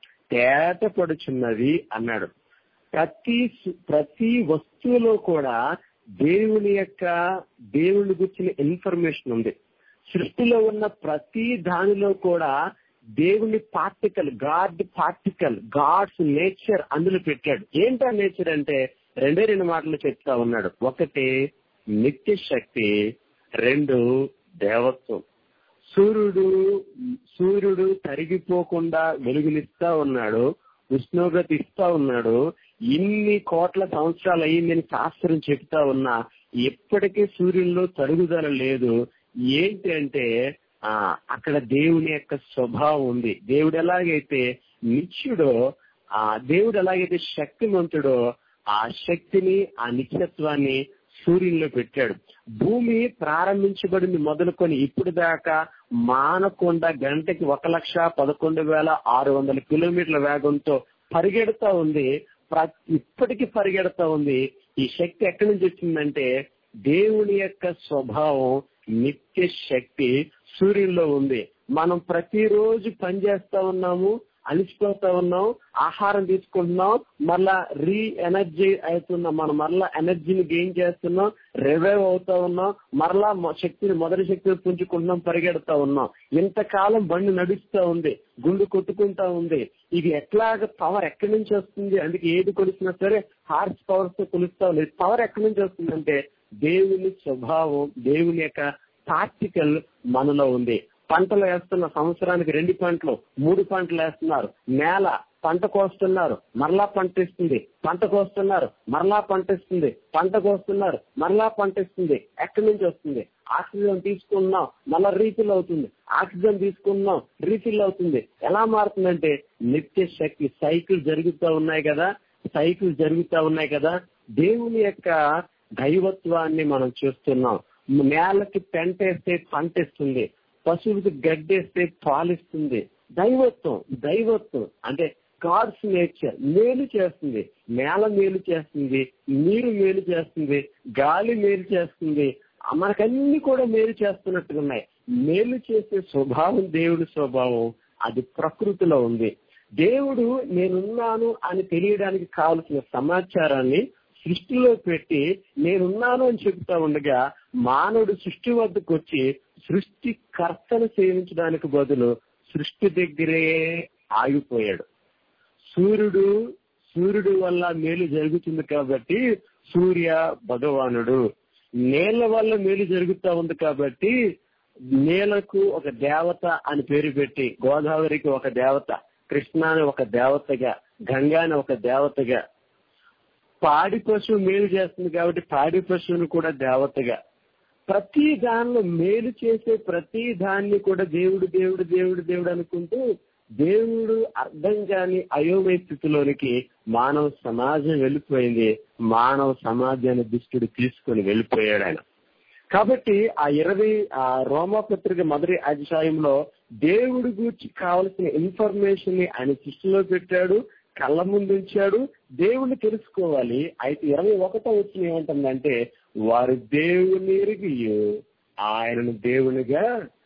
తేటపడుచున్నది అన్నాడు ప్రతి ప్రతి వస్తువులో కూడా దేవుని యొక్క దేవుని గురించిన ఇన్ఫర్మేషన్ ఉంది సృష్టిలో ఉన్న ప్రతి దానిలో కూడా దేవుని particle God particle God's nature అందులో పెట్టాడు ఏంటా నేచర్ అంటే రెండే రెండు మాటలు చెప్తా ఉన్నాడు ఒకటి నిత్య శక్తి రెండు దేవత్వం సూర్యుడు సూర్యుడు తరిగిపోకుండా వెలుగునిస్తా ఉన్నాడు ఉష్ణోగ్రత ఇస్తా ఉన్నాడు ఇన్ని కోట్ల సంవత్సరాలు అయ్యిందని శాస్త్రం చెప్తా ఉన్నా ఎప్పటికీ సూర్యుల్లో తరుగుదల లేదు ఏంటి అంటే ఆ అక్కడ దేవుని యొక్క స్వభావం ఉంది దేవుడు ఎలాగైతే నిత్యుడో ఆ దేవుడు ఎలాగైతే శక్తిమంతుడో ఆ శక్తిని ఆ నిత్యత్వాన్ని సూర్యుల్లో పెట్టాడు భూమి ప్రారంభించబడింది మొదలుకొని ఇప్పుడు దాకా మానకుండా గంటకి ఒక లక్ష పదకొండు వేల ఆరు వందల కిలోమీటర్ల వేగంతో పరిగెడతా ఉంది ఇప్పటికీ పరిగెడతా ఉంది ఈ శక్తి ఎక్కడి నుంచి వచ్చిందంటే దేవుని యొక్క స్వభావం నిత్య శక్తి సూర్యుల్లో ఉంది మనం ప్రతిరోజు పనిచేస్తా ఉన్నాము అలిసిపోతా ఉన్నాం ఆహారం తీసుకుంటున్నాం మళ్ళా రీ ఎనర్జీ అవుతున్నాం మనం మరలా ఎనర్జీని గెయిన్ చేస్తున్నాం రివైవ్ అవుతా ఉన్నాం మరలా శక్తిని మొదటి శక్తిని పుంజుకుంటున్నాం పరిగెడతా ఉన్నాం ఇంతకాలం బండి నడుస్తూ ఉంది గుండు కొట్టుకుంటా ఉంది ఇది ఎట్లాగ పవర్ ఎక్కడి నుంచి వస్తుంది అందుకే ఏది కొలిసినా సరే హార్స్ పవర్ తో కొలుస్తా ఉంది పవర్ ఎక్కడి నుంచి వస్తుందంటే దేవుని స్వభావం దేవుని యొక్క పార్టికల్ మనలో ఉంది పంటలు వేస్తున్న సంవత్సరానికి రెండు పంటలు మూడు పంటలు వేస్తున్నారు నేల పంట కోస్తున్నారు మరలా పంట ఇస్తుంది పంట కోస్తున్నారు మరలా పంట ఇస్తుంది పంట కోస్తున్నారు మరలా పంట ఇస్తుంది ఎక్కడి నుంచి వస్తుంది ఆక్సిజన్ తీసుకున్నాం మళ్ళా రీఫిల్ అవుతుంది ఆక్సిజన్ తీసుకున్నాం రీఫిల్ అవుతుంది ఎలా మారుతుందంటే నిత్య శక్తి సైకిల్ జరుగుతూ ఉన్నాయి కదా సైకిల్ జరుగుతూ ఉన్నాయి కదా దేవుని యొక్క దైవత్వాన్ని మనం చూస్తున్నాం నేలకి పెంట వేస్తే పంట ఇస్తుంది పశువుకి గడ్డేస్తే పాలిస్తుంది దైవత్వం దైవత్వం అంటే గాడ్స్ నేచర్ మేలు చేస్తుంది నేల మేలు చేస్తుంది నీరు మేలు చేస్తుంది గాలి మేలు చేస్తుంది మనకన్ని కూడా మేలు చేస్తున్నట్టుగా ఉన్నాయి మేలు చేసే స్వభావం దేవుడి స్వభావం అది ప్రకృతిలో ఉంది దేవుడు నేనున్నాను అని తెలియడానికి కావలసిన సమాచారాన్ని సృష్టిలో పెట్టి నేనున్నాను అని చెబుతా ఉండగా మానవుడు సృష్టి వద్దకు వచ్చి సృష్టి కర్తను సేవించడానికి బదులు సృష్టి దగ్గరే ఆగిపోయాడు సూర్యుడు సూర్యుడు వల్ల మేలు జరుగుతుంది కాబట్టి సూర్య భగవానుడు నేల వల్ల మేలు జరుగుతా ఉంది కాబట్టి నేలకు ఒక దేవత అని పేరు పెట్టి గోదావరికి ఒక దేవత కృష్ణాని ఒక దేవతగా గంగాని ఒక దేవతగా పాడి పశువు మేలు చేస్తుంది కాబట్టి పాడి పశువుని కూడా దేవతగా ప్రతి దానిలో మేలు చేసే ప్రతి దాన్ని కూడా దేవుడు దేవుడు దేవుడు దేవుడు అనుకుంటూ దేవుడు అర్థం కాని అయోమయ స్థితిలోనికి మానవ సమాజం వెళ్ళిపోయింది మానవ సమాజాన్ని దుష్టుడు తీసుకొని వెళ్ళిపోయాడు ఆయన కాబట్టి ఆ ఇరవై ఆ రోమపత్రిక మొదటి అధ్యాయంలో దేవుడి గురించి కావలసిన ఇన్ఫర్మేషన్ ని ఆయన సృష్టిలో పెట్టాడు కళ్ళ ముందు ఉంచాడు దేవుణ్ణి తెలుసుకోవాలి అయితే ఇరవై ఒకటో వచ్చిన ఏమంటుందంటే వారు దేవుని ఎరిగి ఆయనను దేవునిగా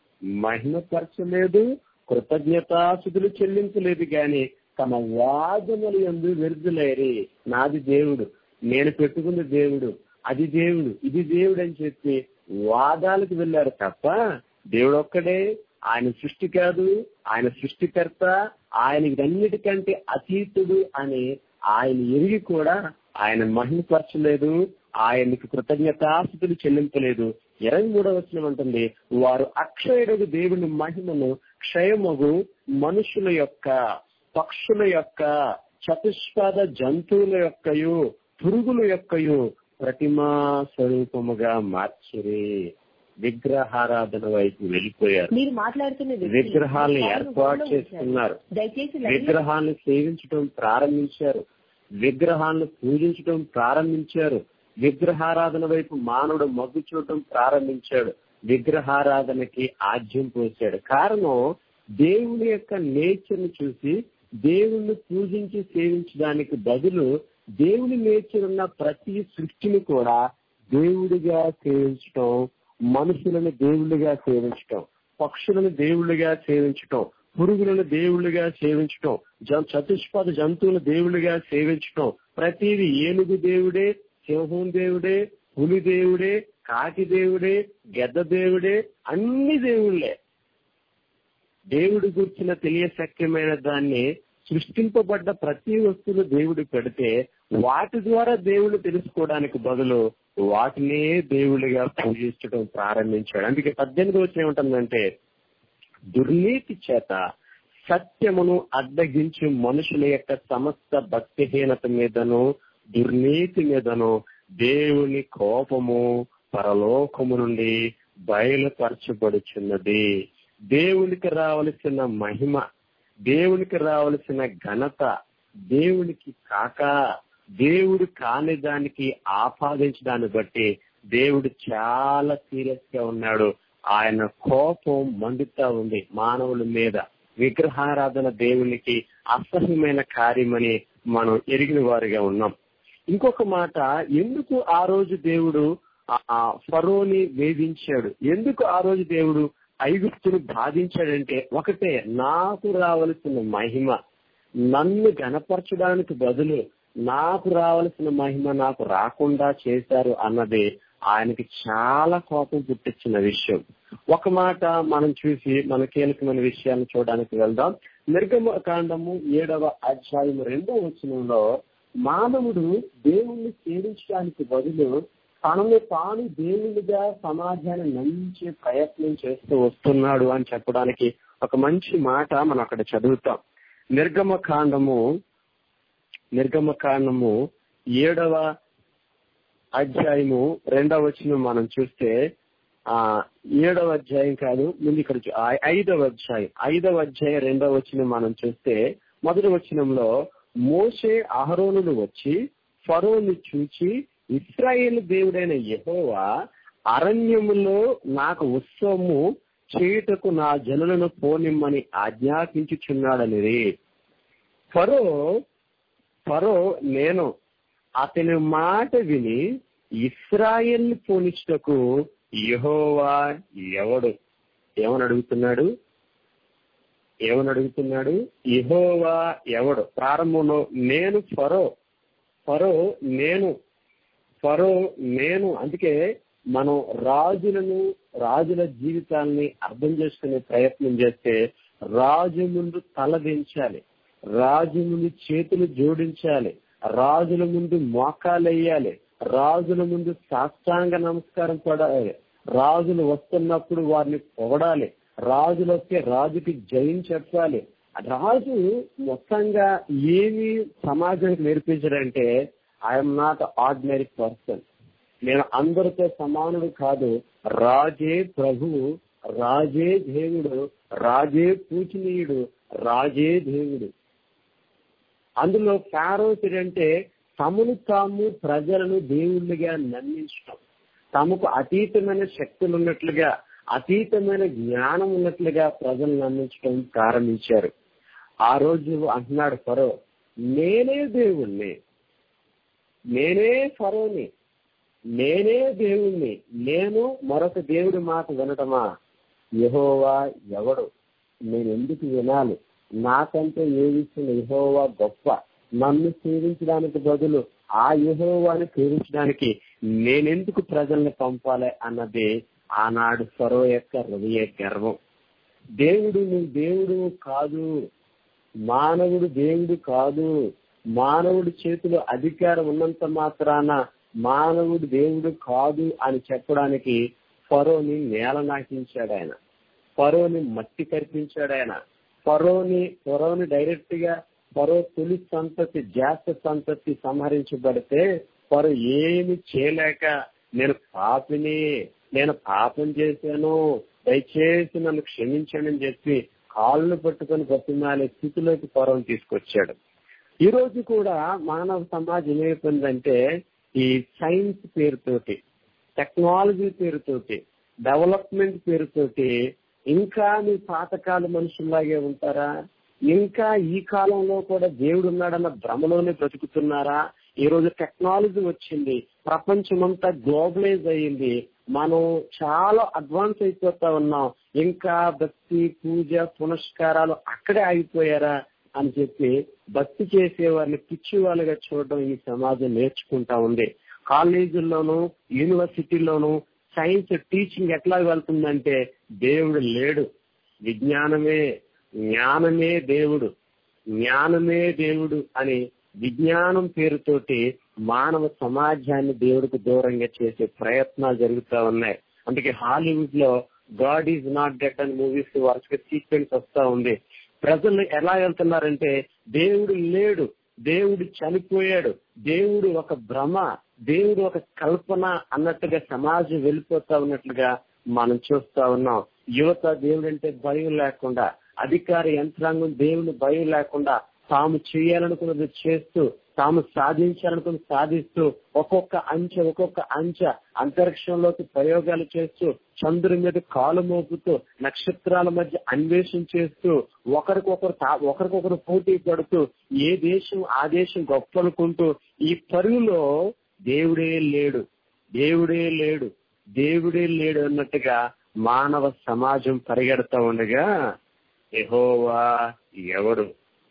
మహిమపరచలేదు కృతజ్ఞతాసుదులు చెల్లించలేదు గాని తమ వాదములు ఎందు వెరుదులేరి నాది దేవుడు నేను పెట్టుకున్న దేవుడు అది దేవుడు ఇది దేవుడు అని చెప్పి వాదాలకు వెళ్ళారు తప్ప దేవుడు ఒక్కడే ఆయన సృష్టి కాదు ఆయన సృష్టికర్త ఆయనకి అన్నిటికంటే అతీతుడు అని ఆయన ఎరిగి కూడా ఆయన మహిమపరచలేదు ఆయనకి కృతజ్ఞతాస్థుతులు చెల్లింపలేదు ఇరవై మూడవ వచనం అంటుంది వారు అక్షయుడు దేవుని మహిమను క్షయమగు మనుషుల యొక్క పక్షుల యొక్క చతుష్పాద జంతువుల యొక్కయు పురుగుల యొక్కయు ప్రతిమా స్వరూపముగా మార్చిరి విగ్రహారాధన వైపు వెళ్ళిపోయారు మీరు మాట్లాడుతున్న వ్యక్తి విగ్రహాలను కారును ఏర్పాటు హోంలో ఉంచారు. చేస్తున్నారు దయచేసి లైన్లో- విగ్రహాలను సేవించడం ప్రారంభించారు విగ్రహాలను పూజించడం ప్రారంభించారు విగ్రహారాధన వైపు మానవుడు మగ్గు చూడటం ప్రారంభించాడు విగ్రహారాధనకి ఆజ్యం పోసాడు కారణం దేవుని యొక్క నేచర్ ని చూసి దేవుణ్ణి పూజించి సేవించడానికి బదులు దేవుని నేచర్ ఉన్న ప్రతి సృష్టిని కూడా దేవుడిగా సేవించటం మనుషులను దేవుళ్ళుగా సేవించటం పక్షులను దేవుళ్ళుగా సేవించటం పురుగులను దేవుళ్ళుగా సేవించటం జ- చతుష్పద జంతువుల దేవుళ్ళుగా సేవించటం ప్రతిది ఏనుగు దేవుడే సింహం దేవుడే పులి దేవుడే కాకి దేవుడే గెద్ద దేవుడే అన్ని దేవుళ్ళే దేవుడి గురించిన తెలియశక్యమైన దాన్ని సృష్టింపబడ్డ ప్రతి వస్తువును దేవుడు పెడితే వాటి ద్వారా దేవుడు తెలుసుకోవడానికి బదులు వాటినే దేవుడిగా పూజించడం ప్రారంభించాడు అందుకే పద్దెనిమిది వచ్చిన ఏముంటుందంటే దుర్నీతి చేత సత్యమును అడ్డగించి మనుషుల యొక్క సమస్త భక్తిహీనత మీదను దుర్నీతి మీదను దేవుని కోపము పరలోకము నుండి బయలుపరచబడుచున్నది దేవునికి రావలసిన మహిమ దేవునికి రావలసిన ఘనత దేవునికి కాక దేవుడు కాని దానికి ఆపాదించడాన్ని బట్టి దేవుడు చాలా సీరియస్ గా ఉన్నాడు ఆయన కోపం మండుతా ఉంది మానవుల మీద విగ్రహారాధన దేవునికి అసహ్యమైన కార్యమని మనం ఎరిగిన వారిగా ఉన్నాం ఇంకొక మాట ఎందుకు ఆ రోజు దేవుడు ఆ ఫరోని వేధించాడు ఎందుకు ఆ రోజు దేవుడు ఐగుప్తును బాధించాడంటే ఒకటే నాకు రావలసిన మహిమ నన్ను గనపరచడానికి బదులు నాకు రావలసిన మహిమ నాకు రాకుండా చేశారు అన్నది ఆయనకి చాలా కోపం పుట్టించిన విషయం ఒక మాట మనం చూసి మన కీలకమైన విషయాన్ని చూడడానికి వెళ్దాం నిర్గమ కాండము ఏడవ అధ్యాయం రెండవ వచనంలో మానవుడు దేవుణ్ణి సేవించడానికి బదులు తనను తాను దేవునిగా సమాజాన్ని నమ్మించే ప్రయత్నం చేస్తూ వస్తున్నాడు అని చెప్పడానికి ఒక మంచి మాట మనం అక్కడ చదువుతాం నిర్గమ కాండము నిర్గమ కాండము ఏడవ అధ్యాయము రెండవ వచనం మనం చూస్తే ఆ ఏడవ అధ్యాయం కాదు ముందు ఇక్కడ చూ- ఆ ఐదవ అధ్యాయం ఐదవ అధ్యాయం రెండవ వచనం మనం చూస్తే మొదటి వచనంలో మోషే అహరోనులు వచ్చి ఫరోని చూచి ఇస్రాయేల్ దేవుడైన యెహోవా అరణ్యములో నాకు ఉత్సవము చేయుటకు నా జనులను పోనిమ్మని ఆజ్ఞాపించుచున్నాడనిది ఫరో ఫరో నేను అతని మాట విని ఇస్రాయేల్ పోనిచ్చుటకు యెహోవా ఎవడు ఏమని అడుగుతున్నాడు ఏమని అడుగుతున్నాడు యెహోవా ఎవడు ప్రారంభంలో నేను ఫరో ఫరో నేను ఫరో నేను అందుకే మనం రాజులను రాజుల జీవితాల్ని అర్థం చేసుకునే ప్రయత్నం చేస్తే రాజు ముందు తలదించాలి రాజు ముందు చేతులు జోడించాలి రాజుల ముందు మోకాలెయ్యాలి రాజుల ముందు సాష్టాంగ నమస్కారం పడాలి రాజులు వస్తున్నప్పుడు వారిని పొగడాలి రాజులు వస్తే రాజుకి జయం చెప్పాలి రాజు మొత్తంగా ఏమి సమాజానికి నేర్పించాడంటే ఐఎమ్ నాట్ ఆర్డినరీ పర్సన్ నేను అందరితో సమానుడు కాదు రాజే ప్రభువు రాజే దేవుడు రాజే పూజనీయుడు రాజే దేవుడు అందులో ఫారోస్ అంటే తమను తాము ప్రజలను దేవుళ్ళుగా నమ్మించడం తమకు అతీతమైన శక్తులు ఉన్నట్లుగా అతీతమైన జ్ఞానం ఉన్నట్లుగా ప్రజలు నమ్మించడం ప్రారంభించారు ఆ రోజు అంటున్నాడు ఫరో నేనే దేవుణ్ణి నేనే ఫరోని నేనే దేవుణ్ణి నేను మరొక దేవుడి మాట వినటమా యహోవా ఎవడు నేను ఎందుకు వినాలి నాకంటే ఏ విషయం యహోవా గొప్ప నన్ను సేవించడానికి బదులు ఆ యహోవాని సేవించడానికి నేనెందుకు ప్రజల్ని పంపాలి అన్నది ఆనాడు ఫరో యొక్క హృదయ గర్వం దేవుడు నువ్వు దేవుడు కాదు మానవుడు దేవుడు కాదు మానవుడి చేతిలో అధికారం ఉన్నంత మాత్రాన మానవుడు దేవుడు కాదు అని చెప్పడానికి ఫరోని నేల నాకించాడు ఆయన ఫరోని మట్టి కల్పించాడు ఆయన ఫరోని ఫరోని డైరెక్ట్ గా ఫరో తొలి సంతతి జాస్త సంతతి సంహరించబడితే ఫరో ఏమి చేయలేక నేను పాపిని నేను పాపం చేశాను దయచేసి నన్ను క్షమించండి అని చెప్పి కాళ్ళు పట్టుకొని బతిమాలే స్థితిలోకి పూర్వం తీసుకొచ్చాడు ఈ రోజు కూడా మానవ సమాజం ఏమైపోయిందంటే ఈ సైన్స్ పేరుతోటి టెక్నాలజీ పేరుతోటి డెవలప్మెంట్ పేరుతోటి ఇంకా మీ పాతకాల మనుషుల్లాగే ఉంటారా ఇంకా ఈ కాలంలో కూడా దేవుడు ఉన్నాడన్న భ్రమలోనే బ్రతుకుతున్నారా ఈ రోజు టెక్నాలజీ వచ్చింది ప్రపంచమంతా గ్లోబలైజ్ అయ్యింది మనం చాలా అడ్వాన్స్ అయిపోతా ఉన్నాం ఇంకా భక్తి పూజ పునస్కారాలు అక్కడే ఆగిపోయారా అని చెప్పి భక్తి చేసే వారిని పిచ్చి వాళ్ళుగా చూడడం ఈ సమాజం నేర్చుకుంటా ఉంది కాలేజీల్లోనూ యూనివర్సిటీల్లోనూ సైన్స్ టీచింగ్ ఎట్లా వెళ్తుందంటే దేవుడు లేడు విజ్ఞానమే జ్ఞానమే దేవుడు జ్ఞానమే దేవుడు అని విజ్ఞానం పేరుతోటి మానవ సమాజాన్ని దేవుడికి దూరంగా చేసే ప్రయత్నాలు జరుగుతూ ఉన్నాయి అందుకే హాలీవుడ్ లో గాడ్ ఈజ్ నాట్ డెట్ అని మూవీస్ వరుసగా సీక్వెన్స్ వస్తా ఉంది ప్రజలు ఎలా వెళ్తున్నారంటే దేవుడు లేడు దేవుడు చనిపోయాడు దేవుడు ఒక భ్రమ దేవుడు ఒక కల్పన అన్నట్టుగా సమాజం వెళ్ళిపోతా ఉన్నట్లుగా మనం చూస్తా ఉన్నాం యువత దేవుడు అంటే భయం లేకుండా అధికార యంత్రాంగం దేవుని భయం లేకుండా తాము చేయాలనుకున్నది చేస్తూ తాము సాధించాలనుకున్నది సాధిస్తూ ఒక్కొక్క అంచె ఒక్కొక్క అంచె అంతరిక్షంలోకి ప్రయోగాలు చేస్తూ చంద్రుని మీద కాలు మోపుతూ నక్షత్రాల మధ్య అన్వేషణ చేస్తూ ఒకరికొకరు ఒకరికొకరు పోటీ పడుతూ ఏ దేశం ఆ దేశం గొప్ప అనుకుంటూ ఈ పరుగులో దేవుడే లేడు దేవుడే లేడు దేవుడే లేడు అన్నట్టుగా మానవ సమాజం పరిగెడతా ఉండగా యహోవా ఎవడు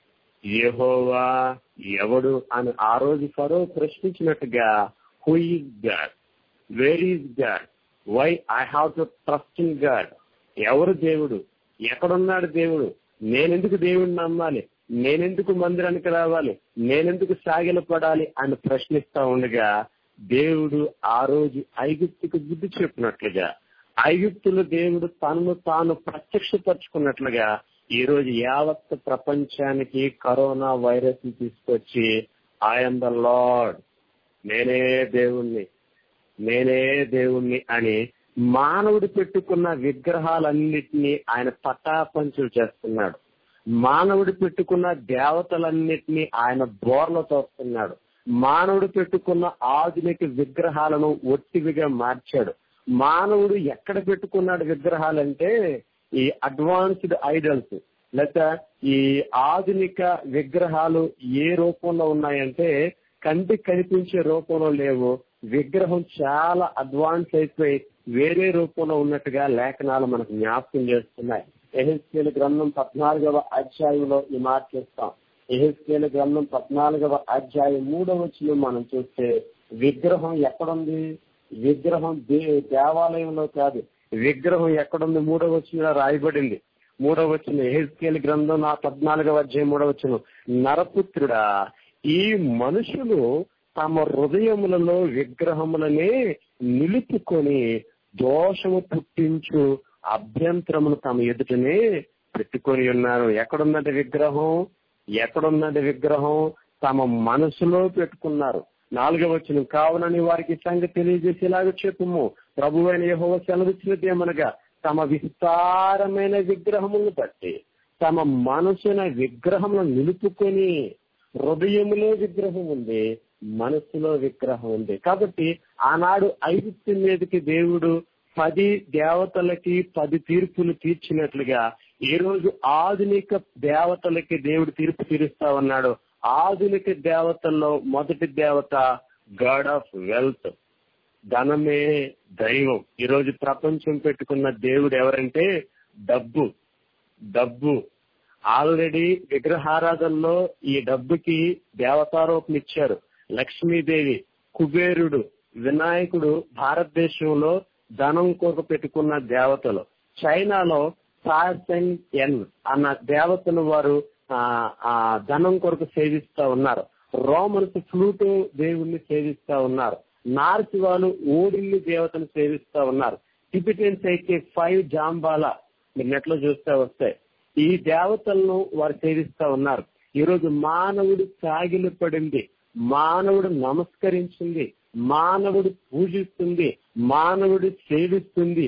యహోవా ఎవడు అని ఆ రోజు ఫరో ప్రశ్నించినట్టుగా who is God where is God why I have to trust in God ఎవరు దేవుడు ఎక్కడున్నాడు దేవుడు నేనెందుకు దేవుడిని నమ్మాలి నేనెందుకు మందిరానికి రావాలి నేనెందుకు సాగిల పడాలి అని ప్రశ్నిస్తా ఉండగా దేవుడు ఆ రోజు ఐగుప్తుకు బుద్ధి చెప్పినట్లుగా ఐగుప్తులు దేవుడు తనను తాను ప్రత్యక్షపరుచుకున్నట్లుగా ఈ రోజు యావత్ ప్రపంచానికి కరోనా వైరస్ తీసుకొచ్చి ఐఎమ్ ద లార్డ్ నేనే దేవుణ్ణి నేనే దేవుణ్ణి అని మానవుడు పెట్టుకున్న విగ్రహాలన్నిటినీ ఆయన పటాపంచులు చేస్తున్నాడు మానవుడు పెట్టుకున్న దేవతలన్నిటినీ ఆయన బోర్ల తోస్తున్నాడు మానవుడు పెట్టుకున్న ఆధునిక విగ్రహాలను ఒట్టివిగా మార్చాడు మానవుడు ఎక్కడ పెట్టుకున్నాడు విగ్రహాలంటే ఈ అడ్వాన్స్డ్ ఐడల్స్ లేక ఈ ఆధునిక విగ్రహాలు ఏ రూపంలో ఉన్నాయంటే కంటికి కనిపించే రూపంలో లేవు విగ్రహం చాలా అడ్వాన్స్ అయిపోయి వేరే రూపంలో ఉన్నట్టుగా లేఖనాలు మనకు జ్ఞాపకం చేస్తున్నాయి ఎహెస్కేల్ గ్రంథం పద్నాలుగవ అధ్యాయంలో ఈ మాట చేస్తాం ఎహెస్కేల్ గ్రంథం పద్నాలుగవ అధ్యాయం మూడవ వచ్చిన మనం చూస్తే విగ్రహం ఎక్కడుంది విగ్రహం దేవాలయంలో కాదు విగ్రహం ఎక్కడుంది మూడవ వచ్చిన రాయబడింది మూడవ వచ్చిన ఎహెస్కేల్ గ్రంథం నా పద్నాలుగవ అధ్యాయం మూడవ వచ్చిన నరపుత్రుడా ఈ మనుషులు తమ హృదయములలో విగ్రహములనే నిలుపుకొని దోషము పుట్టించు అభ్యంతరమును తమ ఎదుటనే పెట్టుకొని ఉన్నారు ఎక్కడున్నది విగ్రహం ఎక్కడున్నది విగ్రహం తమ మనసులో పెట్టుకున్నారు నాలుగవ వచ్చిన కావునని వారికి సంగతి తెలియజేసేలాగా చెప్పుము ప్రభు అయిన యహో సెలవిచ్చినది ఏమనగా తమ విస్తారమైన విగ్రహములను బట్టి తమ మనసున విగ్రహములను నిలుపుకొని హృదయములో విగ్రహం ఉంది మనసులో విగ్రహం ఉంది కాబట్టి ఆనాడు ఐగుప్తు మీదకి దేవుడు పది దేవతలకి పది తీర్పులు తీర్చినట్లుగా ఈ రోజు ఆధునిక దేవతలకి దేవుడు తీర్పు తీరుస్తా ఉన్నాడు ఆధునిక దేవతల్లో మొదటి దేవత గాడ్ ఆఫ్ వెల్త్ ధనమే దైవం ఈ రోజు ప్రపంచం పెట్టుకున్న దేవుడు ఎవరంటే డబ్బు డబ్బు ఆల్రెడీ విగ్రహారాధనలో ఈ డబ్బుకి దేవతారోపణ ఇచ్చారు లక్ష్మీదేవి కుబేరుడు వినాయకుడు భారతదేశంలో ధనం కొరకు పెట్టుకున్న దేవతలు చైనాలో సాసెన్ ఎన్ అన్న దేవతను వారు ఆ ధనం కొరకు సేవిస్తా ఉన్నారు రోమన్స్ ఫ్లూటో దేవుణ్ణి సేవిస్తా ఉన్నారు నార్త్ వాళ్ళు ఓడిల్లి దేవతను సేవిస్తా ఉన్నారు టిబిటియన్స్ అయితే ఫైవ్ జాంబాలా మీరు నెట్ లో చూస్తే వస్తాయి ఈ దేవతలను వారు సేవిస్తా ఉన్నారు ఈరోజు మానవుడు సాగిలు పడింది మానవుడు నమస్కరించింది మానవుడు పూజిస్తుంది మానవుడు సేవిస్తుంది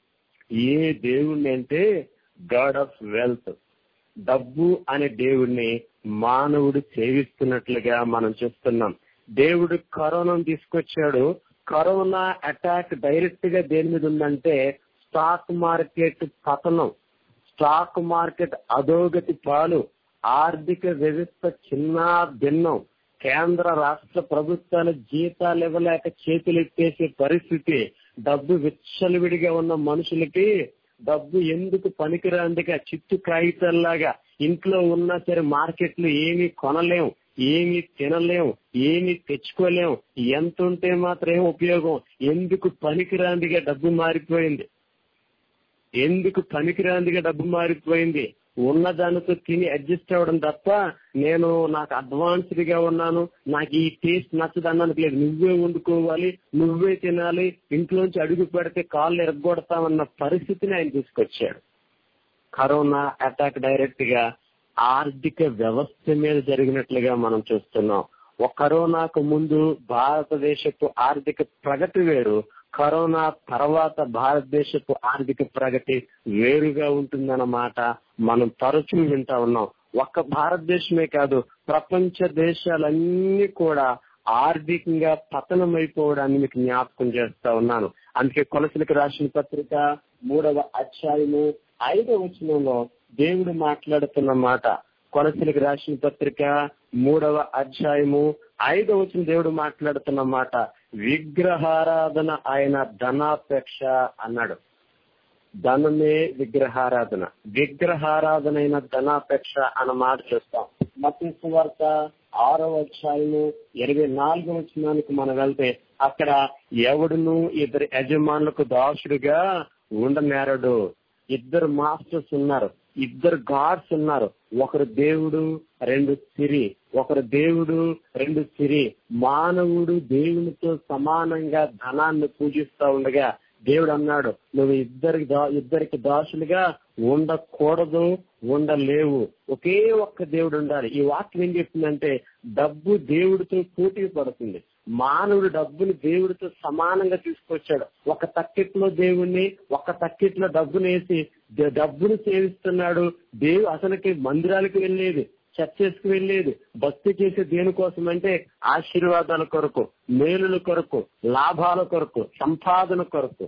ఏ దేవుణ్ణి అంటే గాడ్ ఆఫ్ వెల్త్ డబ్బు అనే దేవుణ్ణి మానవుడు సేవిస్తున్నట్లుగా మనం చూస్తున్నాం దేవుడు కరోనాను తీసుకొచ్చాడు కరోనా అటాక్ డైరెక్ట్ గా దేని మీద ఉందంటే స్టాక్ మార్కెట్ పతనం స్టాక్ మార్కెట్ అధోగతి పాలు ఆర్థిక వ్యవస్థ చిన్న భిన్నం కేంద్ర రాష్ట్ర ప్రభుత్వాల జీతాలు ఇవ్వలేక చేతులు ఎత్తేసే పరిస్థితి డబ్బు విచ్చలవిడిగా ఉన్న మనుషులకి డబ్బు ఎందుకు పనికిరాందిగా చిత్తు కాగితాల్లాగా ఇంట్లో ఉన్నా సరే మార్కెట్లు ఏమీ కొనలేం ఏమీ తినలేం ఏమీ తెచ్చుకోలేం ఎంత ఉంటే మాత్రం ఏం ఉపయోగం ఎందుకు పనికిరాందిగా డబ్బు మారిపోయింది ఎందుకు పనికిరాందిగా డబ్బు మారిపోయింది ఉన్న దానితో తిని అడ్జస్ట్ అవ్వడం తప్ప నేను నాకు అడ్వాన్స్డ్ గా ఉన్నాను నాకు ఈ టేస్ట్ నచ్చదు అన్నానికి లేదు నువ్వే వండుకోవాలి నువ్వే తినాలి ఇంట్లోంచి అడుగు పెడితే కాళ్ళు ఎరగొడతామన్న పరిస్థితిని ఆయన తీసుకొచ్చాడు కరోనా అటాక్ డైరెక్ట్ గా ఆర్థిక వ్యవస్థ మీద జరిగినట్లుగా మనం చూస్తున్నాం ఒక కరోనాకు ముందు భారతదేశపు ఆర్థిక ప్రగతి వేరు కరోనా తర్వాత భారతదేశపు ఆర్థిక ప్రగతి వేరుగా ఉంటుందన్నమాట మనం తరచూ వింటా ఉన్నాం ఒక్క భారతదేశమే కాదు ప్రపంచ దేశాలన్నీ కూడా ఆర్థికంగా పతనమైపోవడాన్ని మీకు జ్ఞాపకం చేస్తా ఉన్నాను అందుకే కొలసలకు రాసిన పత్రిక మూడవ అధ్యాయము ఐదవ వచనంలో దేవుడు మాట్లాడుతున్న మాట కొలసలకు రాసిన పత్రిక మూడవ అధ్యాయము ఐదవ వచనం దేవుడు మాట్లాడుతున్న మాట విగ్రహారాధన ఆయన ధనాపేక్ష అన్నాడు ధనమే విగ్రహారాధన విగ్రహారాధన అయిన ధనాపేక్ష అన్న మాట చూస్తాం మత్స్సు వార్త ఆరవ అధ్యాయము ఇరవై నాలుగవ వచనానికి మనం వెళ్తే అక్కడ ఎవడును ఇద్దరు యజమానులకు దాసుడుగా ఉండనేరడు ఇద్దరు మాస్టర్స్ ఉన్నారు ఇద్దరు గాడ్స్ ఉన్నారు ఒకరు దేవుడు రెండు సిరి ఒకరు దేవుడు రెండు సిరి మానవుడు దేవునితో సమానంగా ధనాన్ని పూజిస్తా ఉండగా దేవుడు అన్నాడు నువ్వు ఇద్దరికి దా ఇద్దరికి దాసులుగా ఉండకూడదు ఉండలేవు ఒకే ఒక్క దేవుడు ఉండాలి ఈ వాక్యం ఏం చెప్తుందంటే డబ్బు దేవుడితో పోటీ పడుతుంది మానవుడు డబ్బుని దేవుడితో సమానంగా తీసుకొచ్చాడు ఒక తక్కెట్లో దేవుణ్ణి ఒక తక్కెట్లో డబ్బును వేసి డబ్బును సేవిస్తున్నాడు దేవు అసలుకి మందిరాలకు వెళ్ళేది చర్చెస్కి వెళ్ళేది భక్తి చేసే దేనికోసం అంటే ఆశీర్వాదాల కొరకు మేలుల కొరకు లాభాల కొరకు సంపాదన కొరకు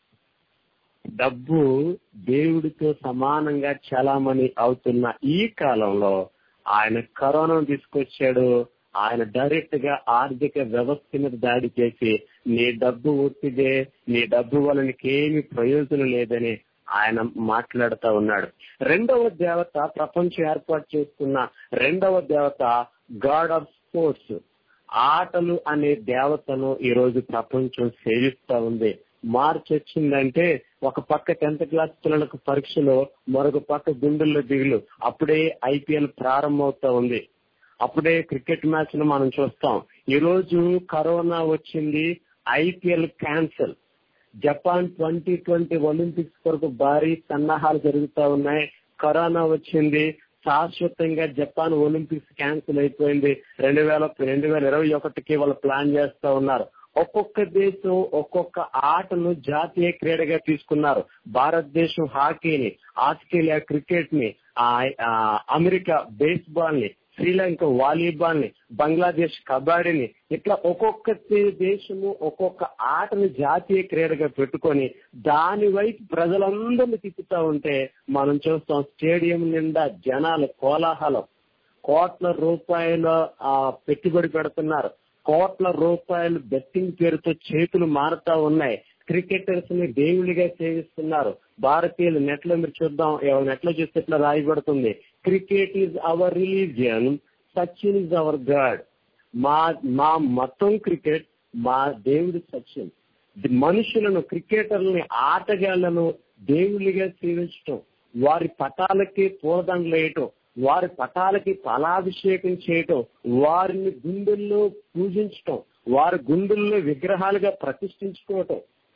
డబ్బు దేవుడితో సమానంగా చలామణి అవుతున్న ఈ కాలంలో ఆయన కరోనాను తీసుకొచ్చాడు ఆయన డైరెక్ట్ గా ఆర్థిక వ్యవస్థ మీద దాడి చేసి నీ డబ్బు ఒత్తిదే నీ డబ్బు వల్ల నీకేమి ప్రయోజనం లేదని ఆయన మాట్లాడుతూ ఉన్నాడు రెండవ దేవత ప్రపంచం ఏర్పాటు చేసుకున్న రెండవ దేవత గాడ్ ఆఫ్ స్పోర్ట్స్ ఆటలు అనే దేవతను ఈ రోజు ప్రపంచం సేవిస్తా ఉంది మార్చి వచ్చిందంటే ఒక పక్క టెన్త్ క్లాస్ పిల్లలకు పరీక్షలో మరొక పక్క గుండెల్లో దిగులు అప్పుడే ఐపీఎల్ ప్రారంభమవుతా ఉంది అప్పుడే క్రికెట్ మ్యాచ్ ను మనం చూస్తాం ఈ రోజు కరోనా వచ్చింది IPL cancel Japan twenty twenty Olympics కొరకు భారీ సన్నాహాలు జరుగుతా ఉన్నాయి కరోనా వచ్చింది శాశ్వతంగా జపాన్ ఒలింపిక్స్ క్యాన్సిల్ అయిపోయింది రెండు వేల రెండు వేల ఇరవై ఒకటికి వాళ్ళు ప్లాన్ చేస్తా ఉన్నారు ఒక్కొక్క దేశం ఒక్కొక్క ఆటను జాతీయ క్రీడగా తీసుకున్నారు భారతదేశం హాకీని ఆస్ట్రేలియా క్రికెట్ ని అమెరికా బేస్బాల్ ని శ్రీలంక వాలీబాల్ ని బంగ్లాదేశ్ కబడ్డీని ఇట్లా ఒక్కొక్క దేశము ఒక్కొక్క ఆటను జాతీయ క్రీడగా పెట్టుకొని దాని వైపు ప్రజలందరినీ తిప్పుతా ఉంటే మనం చూస్తాం స్టేడియం నిండా జనాలు కోలాహలం కోట్ల రూపాయల పెట్టుబడి పెడుతున్నారు కోట్ల రూపాయలు బెట్టింగ్ పేరుతో చేతులు మారుతా ఉన్నాయి క్రికెటర్స్ ని దేవుడిగా సేవిస్తున్నారు భారతీయులు నెట్ లో మీరు చూద్దాం నెట్ లో చూస్తే ఇట్లా రాయబడుతుంది cricket is our religion Sachin is our God మా మా మతం క్రికెట్ మా దేవుడి సచిన్ మనుషులను క్రికెటర్లని ఆటగాళ్లను దేవుళ్ళిగా సేవించటం వారి పటాలకి పూలదండలు వేయటం వారి పటాలకి ఫలాభిషేకం చేయటం వారిని గుండెల్లో పూజించటం వారి గుండెల్లో విగ్రహాలుగా ప్రతిష్ఠించుకోవటం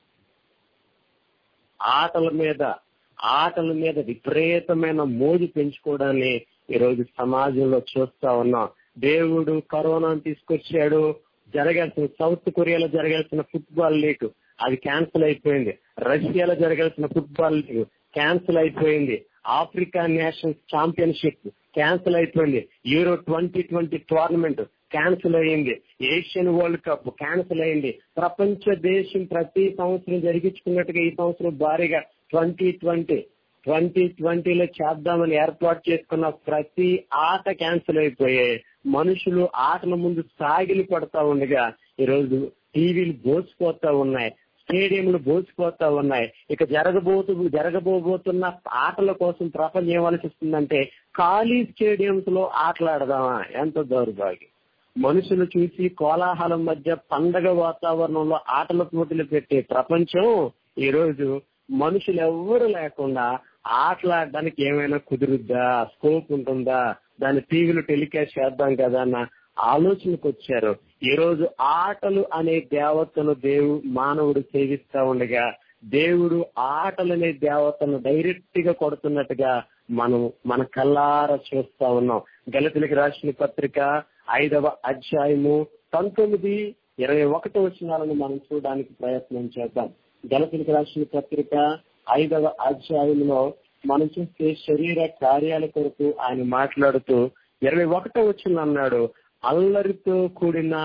ఆటల మీద ఆటల మీద విపరీతమైన మోజు పెంచుకోవడాన్ని ఈరోజు సమాజంలో చూస్తా ఉన్నాం దేవుడు కరోనాను తీసుకొచ్చాడు జరగాల్సిన సౌత్ కొరియాలో జరగాల్సిన ఫుట్బాల్ లీగ్ అది క్యాన్సిల్ అయిపోయింది రష్యాలో జరగాల్సిన ఫుట్బాల్ లీగ్ క్యాన్సిల్ అయిపోయింది ఆఫ్రికా నేషనల్స్ ఛాంపియన్షిప్ క్యాన్సిల్ అయిపోయింది euro twenty twenty tournament cancel అయ్యింది ఏషియన్ వరల్డ్ కప్ క్యాన్సిల్ అయింది ప్రపంచ దేశం ప్రతి సంవత్సరం జరిగించుకున్నట్టుగా ఈ సంవత్సరం భారీగా ట్వంటీ ట్వంటీ ట్వంటీ ట్వంటీలో చేద్దామని ఏర్పాటు చేసుకున్న ప్రతి ఆట క్యాన్సిల్ అయిపోయాయి మనుషులు ఆటల ముందు సాగిలి పడతా ఉండగా ఈరోజు టీవీలు బోసిపోతా ఉన్నాయి స్టేడియంలు బోసిపోతా ఉన్నాయి ఇక జరగబోతు జరగబోబోతున్న ఆటల కోసం ప్రపంచం ఏం ఆలోచిస్తుందంటే ఖాళీ స్టేడియంస్ లో ఆటలాడదామా ఎంత దౌర్భాగ్యం మనుషులు చూసి కోలాహలం మధ్య పండగ వాతావరణంలో ఆటల పోటీలు పెట్టే ప్రపంచం ఈ రోజు మనుషులు ఎవ్వరు లేకుండా ఆటలాడడానికి ఏమైనా కుదురుద్దా స్కోప్ ఉంటుందా దాని టీవీలో టెలికాస్ట్ చేద్దాం కదా అన్న ఆలోచనకు వచ్చారు ఈ రోజు ఆటలు అనే దేవతను దేవు మానవుడు సేవిస్తా ఉండగా దేవుడు ఆటలు అనే దేవతను డైరెక్ట్ గా కొడుతున్నట్టుగా మనం మన కల్లారా చూస్తా ఉన్నాం గలతులకి రాసిన పత్రిక ఐదవ అధ్యాయము పంతొమ్మిది ఇరవై ఒకటి వచ్చినాలను మనం చూడడానికి ప్రయత్నం చేద్దాం గలతులకి రాసిన పత్రిక ఐదవ అధ్యాయంలో మనం చూస్తే శరీర కార్యాల కొరకు ఆయన మాట్లాడుతూ ఇరవై ఒకటో వచ్చిన అన్నాడు అల్లరితో కూడిన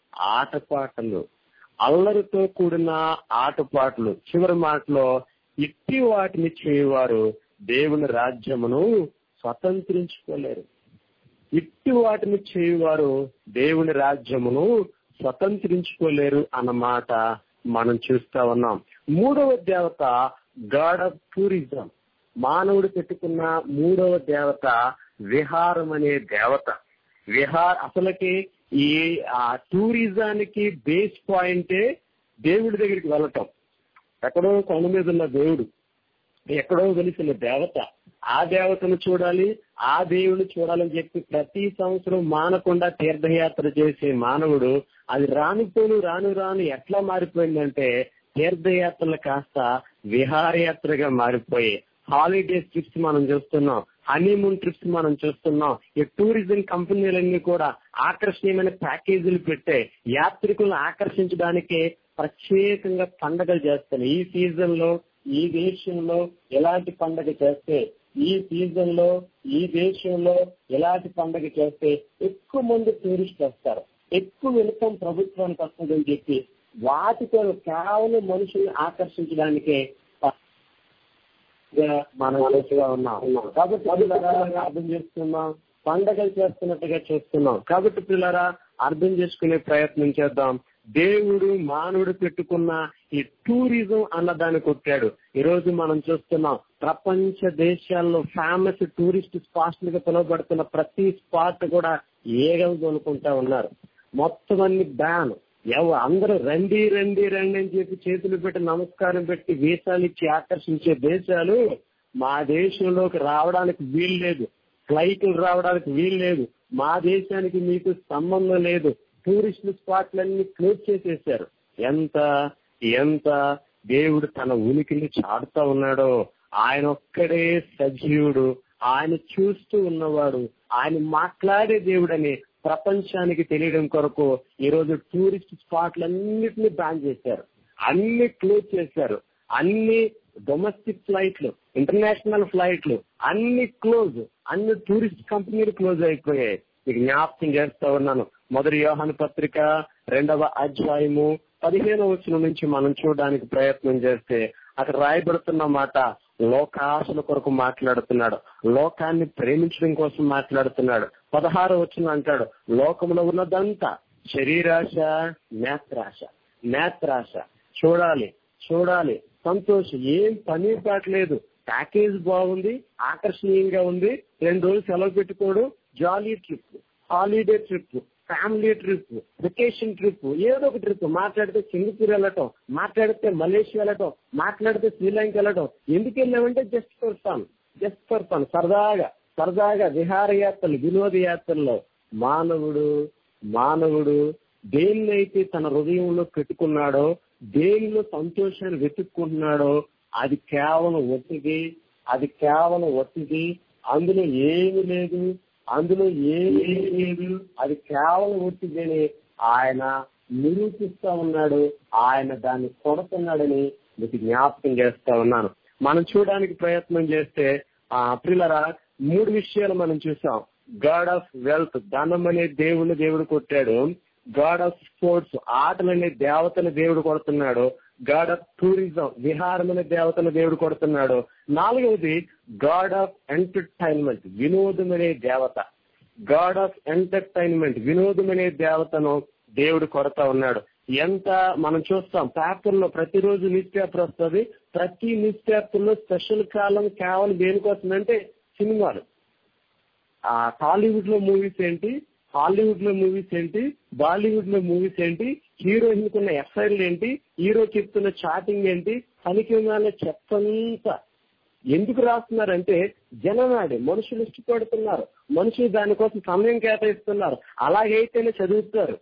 ఆటపాటలు అల్లరితో కూడిన ఆటపాటలు చివరి మాటలో ఇట్టి వాటిని చేయవారు దేవుని రాజ్యమును స్వతంత్రించుకోలేరు ఇట్టి వాటిని చేయువారు దేవుని రాజ్యమును స్వతంత్రించుకోలేరు అన్నమాట మనం చూస్తా ఉన్నాం మూడవ దేవత గాడ్ ఆఫ్ టూరిజం మానవుడు పెట్టుకున్న మూడవ దేవత విహారం అనే దేవత విహార్ అసలుకి ఈ ఆ టూరిజానికి బేస్ పాయింటే దేవుడి దగ్గరికి వెళ్ళటం ఎక్కడో కొండ మీద ఉన్న దేవుడు ఎక్కడో వెలిసిన దేవత ఆ దేవతను చూడాలి ఆ దేవుని చూడాలని చెప్పి ప్రతి సంవత్సరం మానకుండా తీర్థయాత్ర చేసే మానవుడు అది రానుపోను రాను రాను ఎట్లా మారిపోయిందంటే తీర్థయాత్రలు కాస్త విహారయాత్రగా మారిపోయి హాలిడే ట్రిప్స్ మనం చూస్తున్నాం హనీమూన్ ట్రిప్స్ మనం చూస్తున్నాం ఈ టూరిజం కంపెనీలన్నీ కూడా ఆకర్షణీయమైన ప్యాకేజీలు పెట్టే యాత్రికులను ఆకర్షించడానికి ప్రత్యేకంగా పండగలు చేస్తాయి ఈ సీజన్ లో ఈ దేశంలో ఎలాంటి పండగ చేస్తే ఈ సీజన్ లో ఈ దేశంలో ఎలాంటి పండగ చేస్తే ఎక్కువ మంది టూరిస్ట్ వస్తారు ఎక్కువ వెనుకం ప్రభుత్వానికి వస్తుందని చెప్పి వాటితో కేవలం మనుషుల్ని ఆకర్షించడానికే మనం ఆలోచనగా ఉన్నాం కాబట్టి పిల్లరా అర్థం చేస్తున్నాం పండగలు చేస్తున్నట్టుగా చూస్తున్నాం కాబట్టి పిల్లరా అర్థం చేసుకునే ప్రయత్నం చేద్దాం దేవుడు మానవుడు పెట్టుకున్న ఈ టూరిజం అన్నదాన్ని కొట్టాడు ఈ రోజు మనం చూస్తున్నాం ప్రపంచ దేశాల్లో ఫేమస్ టూరిస్ట్ స్పాట్లుగా పిలువబడుతున్న ప్రతి స్పాట్ కూడా ఏగలు కొనుక్కుంటా ఉన్నారు మొత్తం అన్ని బ్యాన్ ఎవ అందరూ రండి రండి రండి అని చెప్పి చేతులు పెట్టి నమస్కారం పెట్టి వీసాలు ఇచ్చి ఆకర్షించే దేశాలు మా దేశంలోకి రావడానికి వీలు లేదు ఫ్లైట్లు రావడానికి వీలు లేదు మా దేశానికి మీకు సంబంధం లేదు టూరిస్ట్ స్పాట్లన్నీ క్లోజ్ చేసేసారు ఎంత ఎంత దేవుడు తన ఉనికిని చాడుతా ఉన్నాడో ఆయన ఒక్కడే సజీవుడు ఆయన చూస్తూ ఉన్నవాడు ఆయన మాట్లాడే దేవుడని ప్రపంచానికి తెలియడం కొరకు ఈ రోజు టూరిస్ట్ స్పాట్లన్నిటిని బ్యాన్ చేశారు అన్ని క్లోజ్ చేశారు అన్ని డొమెస్టిక్ ఫ్లైట్లు ఇంటర్నేషనల్ ఫ్లైట్లు అన్ని క్లోజ్ అన్ని టూరిస్ట్ కంపెనీలు క్లోజ్ అయిపోయాయి మీకు జ్ఞాపకం చేస్తా ఉన్నాను మొదటి యోహాను పత్రిక రెండవ అధ్యాయము పదిహేను వచ్చిన నుంచి మనం చూడడానికి ప్రయత్నం చేస్తే అక్కడ రాయబడుతున్న మాట లోకాశల కొరకు మాట్లాడుతున్నాడు లోకాన్ని ప్రేమించడం కోసం మాట్లాడుతున్నాడు పదహారు వచ్చిన అంటాడు లోకంలో ఉన్నదంతా శరీరాశ నేత్రాశ నేత్రాశ చూడాలి చూడాలి సంతోషం ఏం పని పాటలేదు ప్యాకేజ్ బాగుంది ఆకర్షణీయంగా ఉంది రెండు రోజులు సెలవు పెట్టుకోడు jolly trip holiday trip family trip vacation trip ఏదో ఒక ట్రిప్ మాట్లాడితే సింగపూర్ వెళ్ళటం మాట్లాడితే మలేషియా వెళ్ళటం మాట్లాడితే శ్రీలంక వెళ్ళటం ఎందుకు వెళ్ళామంటే just for fun just for fun సరదాగా సరదాగా విహారయాత్రలు వినోదయాత్రల్లో మానవుడు మానవుడు దేన్నైతే తన హృదయంలో పెట్టుకున్నాడో దేనిలో సంతోషాన్ని వెతుక్కుంటున్నాడో అది కేవలం ఒత్తిడి అది కేవలం ఒత్తిడి అందులో ఏమి లేదు అందులో ఏమీ లేదు అది కేవలం ఒత్తిడి ఆయన నిరూపిస్తా ఉన్నాడు ఆయన దాన్ని కొడుతున్నాడని మీకు జ్ఞాపకం చేస్తా ఉన్నాను మనం చూడడానికి ప్రయత్నం చేస్తే ఆ పిల్లరా మూడు విషయాలు మనం చూసాం గాడ్ ఆఫ్ వెల్త్ ధనం అనే దేవుని దేవుడు కొట్టాడు గాడ్ ఆఫ్ స్పోర్ట్స్ ఆటలనే దేవతని దేవుడు కొడుతున్నాడు గాడ్ ఆఫ్ టూరిజం విహారం అనే దేవతను దేవుడు కొడుతున్నాడు నాలుగవది గాడ్ ఆఫ్ ఎంటర్టైన్మెంట్ వినోదం అనే దేవత గాడ్ ఆఫ్ ఎంటర్టైన్మెంట్ వినోదం అనే దేవతను దేవుడు కొడతా ఉన్నాడు ఎంత మనం చూస్తాం పేపర్లో ప్రతిరోజు న్యూస్ పేపర్ వస్తుంది ప్రతి న్యూస్ పేపర్ లో స్పెషల్ కాలం కేవలం దేనికోసమంటే సినిమాలు ఆ టాలీవుడ్ లో మూవీస్ ఏంటి హాలీవుడ్ లో మూవీస్ ఏంటి బాలీవుడ్ లో మూవీస్ ఏంటి హీరోయిన్ కున్న ఎఫ్ఐఆర్లు ఏంటి హీరో చెప్తున్న చాటింగ్ ఏంటి పనికి చెప్పంతా ఎందుకు రాస్తున్నారంటే జననాడి మనుషులు ఇష్టపడుతున్నారు మనుషులు దానికోసం సమయం కేటాయిస్తున్నారు అలాగైతేనే చదువుతారు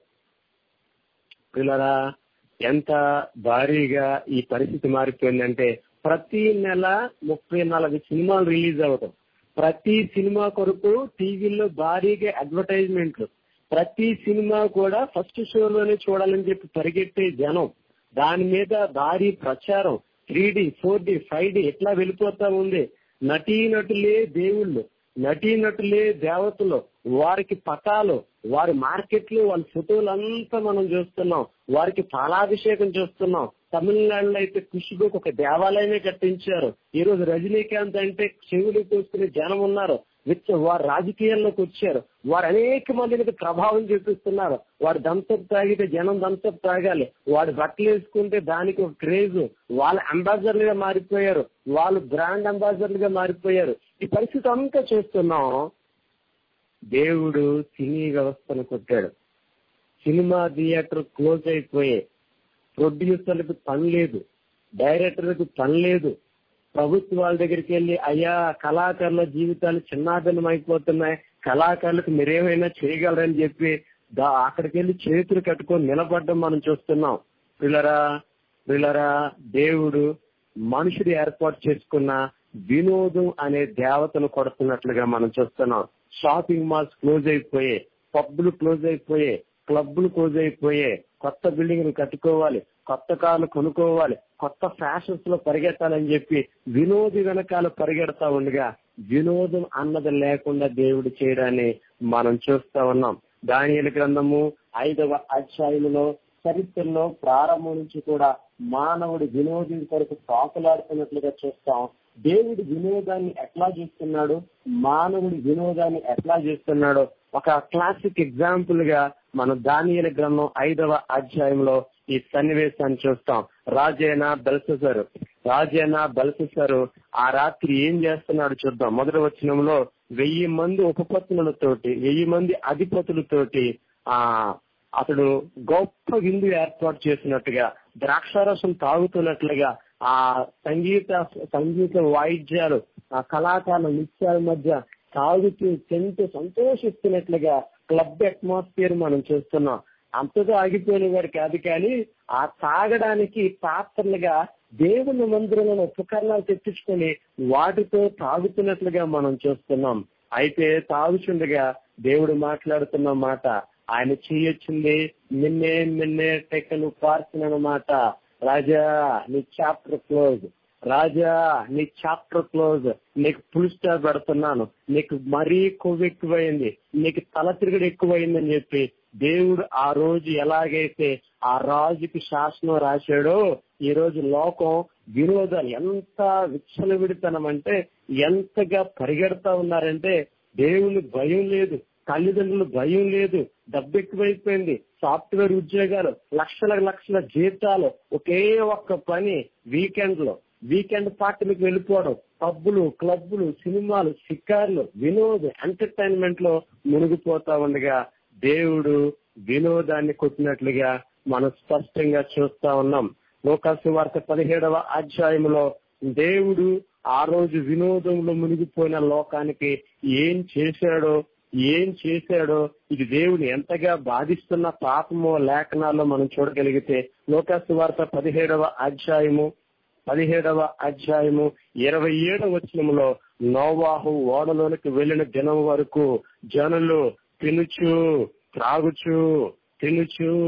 పిల్లరా ఎంత భారీగా ఈ పరిస్థితి మారిపోయిందంటే ప్రతి నెల ముప్పై నలభై సినిమాలు రిలీజ్ అవ్వటం ప్రతి సినిమా కొరకు టీవీలో భారీగా అడ్వర్టైజ్మెంట్లు ప్రతి సినిమా కూడా ఫస్ట్ షోలోనే చూడాలని చెప్పి పరిగెట్టే జనం దాని మీద భారీ ప్రచారం three D four D five D ఎట్లా వెళ్ళిపోతా ఉంది నటీనటులే దేవుళ్ళు నటీనటులే దేవతలు వారికి పటాలు వారి మార్కెట్లు వాళ్ళ ఫోటోలు అంతా మనం చూస్తున్నాం వారికి పాలాభిషేకం చూస్తున్నాం తమిళనాడులో అయితే ఖుషిబుక్ ఒక దేవాలయమే కట్టించారు ఈ రోజు రజనీకాంత్ అంటే చెవులు కోసుకునే జనం ఉన్నారు విచ్చ వారు రాజకీయాల్లోకి వచ్చారు వారు అనేక మంది మీద ప్రభావం చూపిస్తున్నారు వాడు దంతపు తాగితే జనం దంతపు తాగాలి వాడు బట్టలు వేసుకుంటే దానికి ఒక క్రేజ్ వాళ్ళ అంబాసిడర్లుగా మారిపోయారు వాళ్ళు బ్రాండ్ అంబాసిడర్లుగా మారిపోయారు ఈ పరిస్థితి అంతా చూస్తున్నాం దేవుడు సినీ వ్యవస్థను కొట్టాడు సినిమా థియేటర్ క్లోజ్ అయిపోయాయి ప్రొడ్యూసర్లకు పని లేదు డైరెక్టర్లకు పని లేదు ప్రభుత్వాల దగ్గరికి వెళ్ళి అయ్యా కళాకారుల జీవితాలు చిన్నాభిన్నం అయిపోతున్నాయి కళాకారులకు మీరేమైనా చేయగలరని చెప్పి దా అక్కడికి వెళ్ళి చేతులు కట్టుకొని నిలబడడం మనం చూస్తున్నాం పిల్లరా పిల్లరా దేవుడు మనుషుడు ఏర్పాటు చేసుకున్న వినోదం అనే దేవతను కొడుతున్నట్లుగా మనం చూస్తున్నాం షాపింగ్ మాల్స్ క్లోజ్ అయిపోయాయి పబ్బులు క్లోజ్ అయిపోయాయి క్లబ్లు క్లోజ్ అయిపోయాయి కొత్త బిల్డింగ్లు కట్టుకోవాలి కొత్త కార్లు కొనుక్కోవాలి కొత్త ఫ్యాషన్స్ లో పరిగెత్తాలని చెప్పి వినోది వెనకాల పరిగెడతా ఉండగా వినోదం అన్నది లేకుండా దేవుడు చేయడాన్ని మనం చూస్తా ఉన్నాం దానియల గ్రంథము ఐదవ అధ్యాయంలో చరిత్రలో ప్రారంభం నుంచి కూడా మానవుడి వినోదం కొరకు పాకులాడుతున్నట్లుగా చూస్తాం దేవుడి వినోదాన్ని ఎట్లా చేస్తున్నాడు మానవుడి వినోదాన్ని ఎట్లా చేస్తున్నాడో ఒక క్లాసిక్ ఎగ్జాంపుల్ గా మనం దానియల గ్రంథం ఐదవ అధ్యాయంలో ఈ సన్నివేశాన్ని చూస్తాం రాజైన బెల్సెసరు రాజైన బెల్సెసరు ఆ రాత్రి ఏం చేస్తున్నాడు చూద్దాం మొదటి వచనంలో వెయ్యి మంది ఉపపత్నులతోటి వెయ్యి మంది అధిపతులతోటి ఆ అతడు గొప్ప విందు ఏర్పాటు చేసినట్టుగా ద్రాక్షారసం తాగుతున్నట్లుగా ఆ సంగీత సంగీత వాయిద్యాలు ఆ కళాకారుల నృత్యాల మధ్య తాగుతూ తింటూ సంతోషిస్తున్నట్లుగా క్లబ్ అట్మాస్ఫియర్ మనం చూస్తున్నాం అంతగా ఆగిపోయిన వారు కాదు కానీ ఆ తాగడానికి పాత్రలుగా దేవుని మందిరంలో ఉపకరణాలు తెప్పించుకొని వాటితో తాగుతున్నట్లుగా మనం చూస్తున్నాం అయితే తాగుచుండగా దేవుడు మాట్లాడుతున్న మాట ఆయన చేయొచ్చింది నిన్నే నిన్నే టెక్కను పార్సిన మాట రాజా నీ చాప్టర్ క్లోజ్ రాజా నీ చాప్టర్ క్లోజ్ నీకు ఫుల్ స్టార్ పెడుతున్నాను నీకు మరీ కొవ్వు ఎక్కువైంది నీకు తల తిరుగుడు ఎక్కువైందని చెప్పి దేవుడు ఆ రోజు ఎలాగైతే ఆ రాజుకి శాసనం రాశాడో ఈ రోజు లోకం వినోదాలు ఎంత విచ్చలవిడితనం అంటే ఎంతగా పరిగెడతా ఉన్నారంటే దేవుని భయం లేదు తల్లిదండ్రులు భయం లేదు డబ్బు ఎక్కువైపోయింది సాఫ్ట్వేర్ ఉద్యోగాలు లక్షల లక్షల జీతాలు ఒకే ఒక్క పని వీకెండ్ లో వీకెండ్ పార్టీలకు వెళ్ళిపోవడం పబ్బులు క్లబ్బులు సినిమాలు షికార్లు వినోద్ ఎంటర్టైన్మెంట్ లో మునిగిపోతా ఉండగా దేవుడు వినోదాన్ని కొట్టినట్లుగా మనం స్పష్టంగా చూస్తా ఉన్నాం లోకాసు వార్త పదిహేడవ అధ్యాయంలో దేవుడు ఆ రోజు వినోదంలో మునిగిపోయిన లోకానికి ఏం చేశాడో ఏం చేశాడో ఇది దేవుని ఎంతగా బాధిస్తున్న పాపమో లేఖనాల్లో మనం చూడగలిగితే లోకాసు వార్త పదిహేడవ అధ్యాయము పదిహేడవ అధ్యాయము ఇరవై ఏడవ వచనంలో నోవాహు ఓడలోనికి వెళ్లిన దినం వరకు జనులు తినుచు త్రాగుచు తినుచు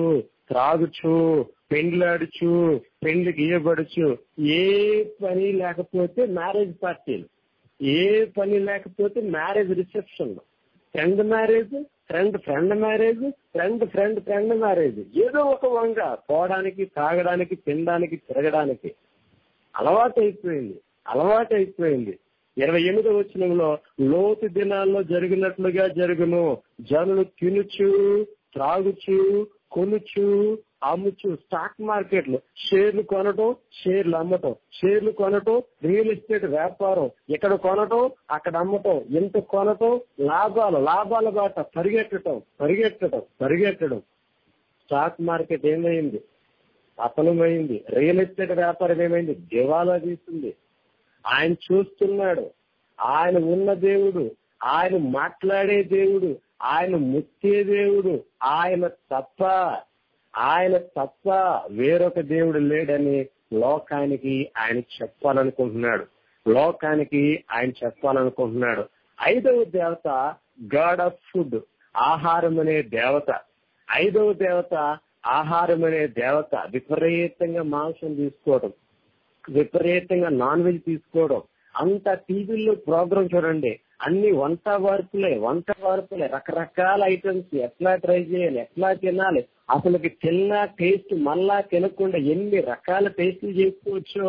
త్రాగుచు పెండ్లాడుచు పెండ్లికి ఇయ్యబడుచు ఏ పని లేకపోతే మ్యారేజ్ పార్టీలు ఏ పని లేకపోతే marriage reception friend marriage friend friend marriage friend friend friend marriage ఏదో ఒక వంగ పోవడానికి తాగడానికి తినడానికి తిరగడానికి అలవాటు అయిపోయింది అలవాటు అయిపోయింది ఇరవై ఎనిమిదో వచ్చినంలో లోతు దినాల్లో జరిగినట్లుగా జరుగును జనులు తినుచు త్రాగుచు కొనుచు అమ్ముచు స్టాక్ మార్కెట్లు షేర్లు కొనటం షేర్లు అమ్మటం షేర్లు కొనటం రియల్ ఎస్టేట్ వ్యాపారం ఇక్కడ కొనటం అక్కడ అమ్మటం ఎంత కొనటం లాభాలు లాభాల బాట పరిగెట్టడం పరిగెట్టడం పరిగెట్టడం స్టాక్ మార్కెట్ ఏమైంది పతనమైంది రియల్ ఎస్టేట్ వ్యాపారం ఏమైంది దివాలా తీస్తుంది ఆయన చూస్తున్నాడు ఆయన ఉన్న దేవుడు ఆయన మాట్లాడే దేవుడు ఆయన ముత్తే దేవుడు ఆయన తప్ప ఆయన తప్ప వేరొక దేవుడు లేడని లోకానికి ఆయన చెప్పాలనుకుంటున్నాడు లోకానికి ఆయన చెప్పాలనుకుంటున్నాడు ఐదవ దేవత గాడ్ ఆఫ్ ఫుడ్ ఆహారం అనే దేవత ఐదవ దేవత ఆహారం అనే దేవత విపరీతంగా మాంసం తీసుకోవడం విపరీతంగా నాన్ వెజ్ తీసుకోవడం అంత టీవీల్లో ప్రోగ్రామ్ చూడండి అన్ని వంట వార్పులే వంట వార్పులే రకరకాల ఐటమ్స్ ఎట్లా ట్రై చేయాలి ఎట్లా తినాలి అసలుకి తిన్న టేస్ట్ మళ్ళా తినకుండా ఎన్ని రకాల టేస్ట్లు చేసుకోవచ్చు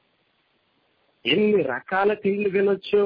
ఎన్ని రకాల తిండ్లు తినొచ్చు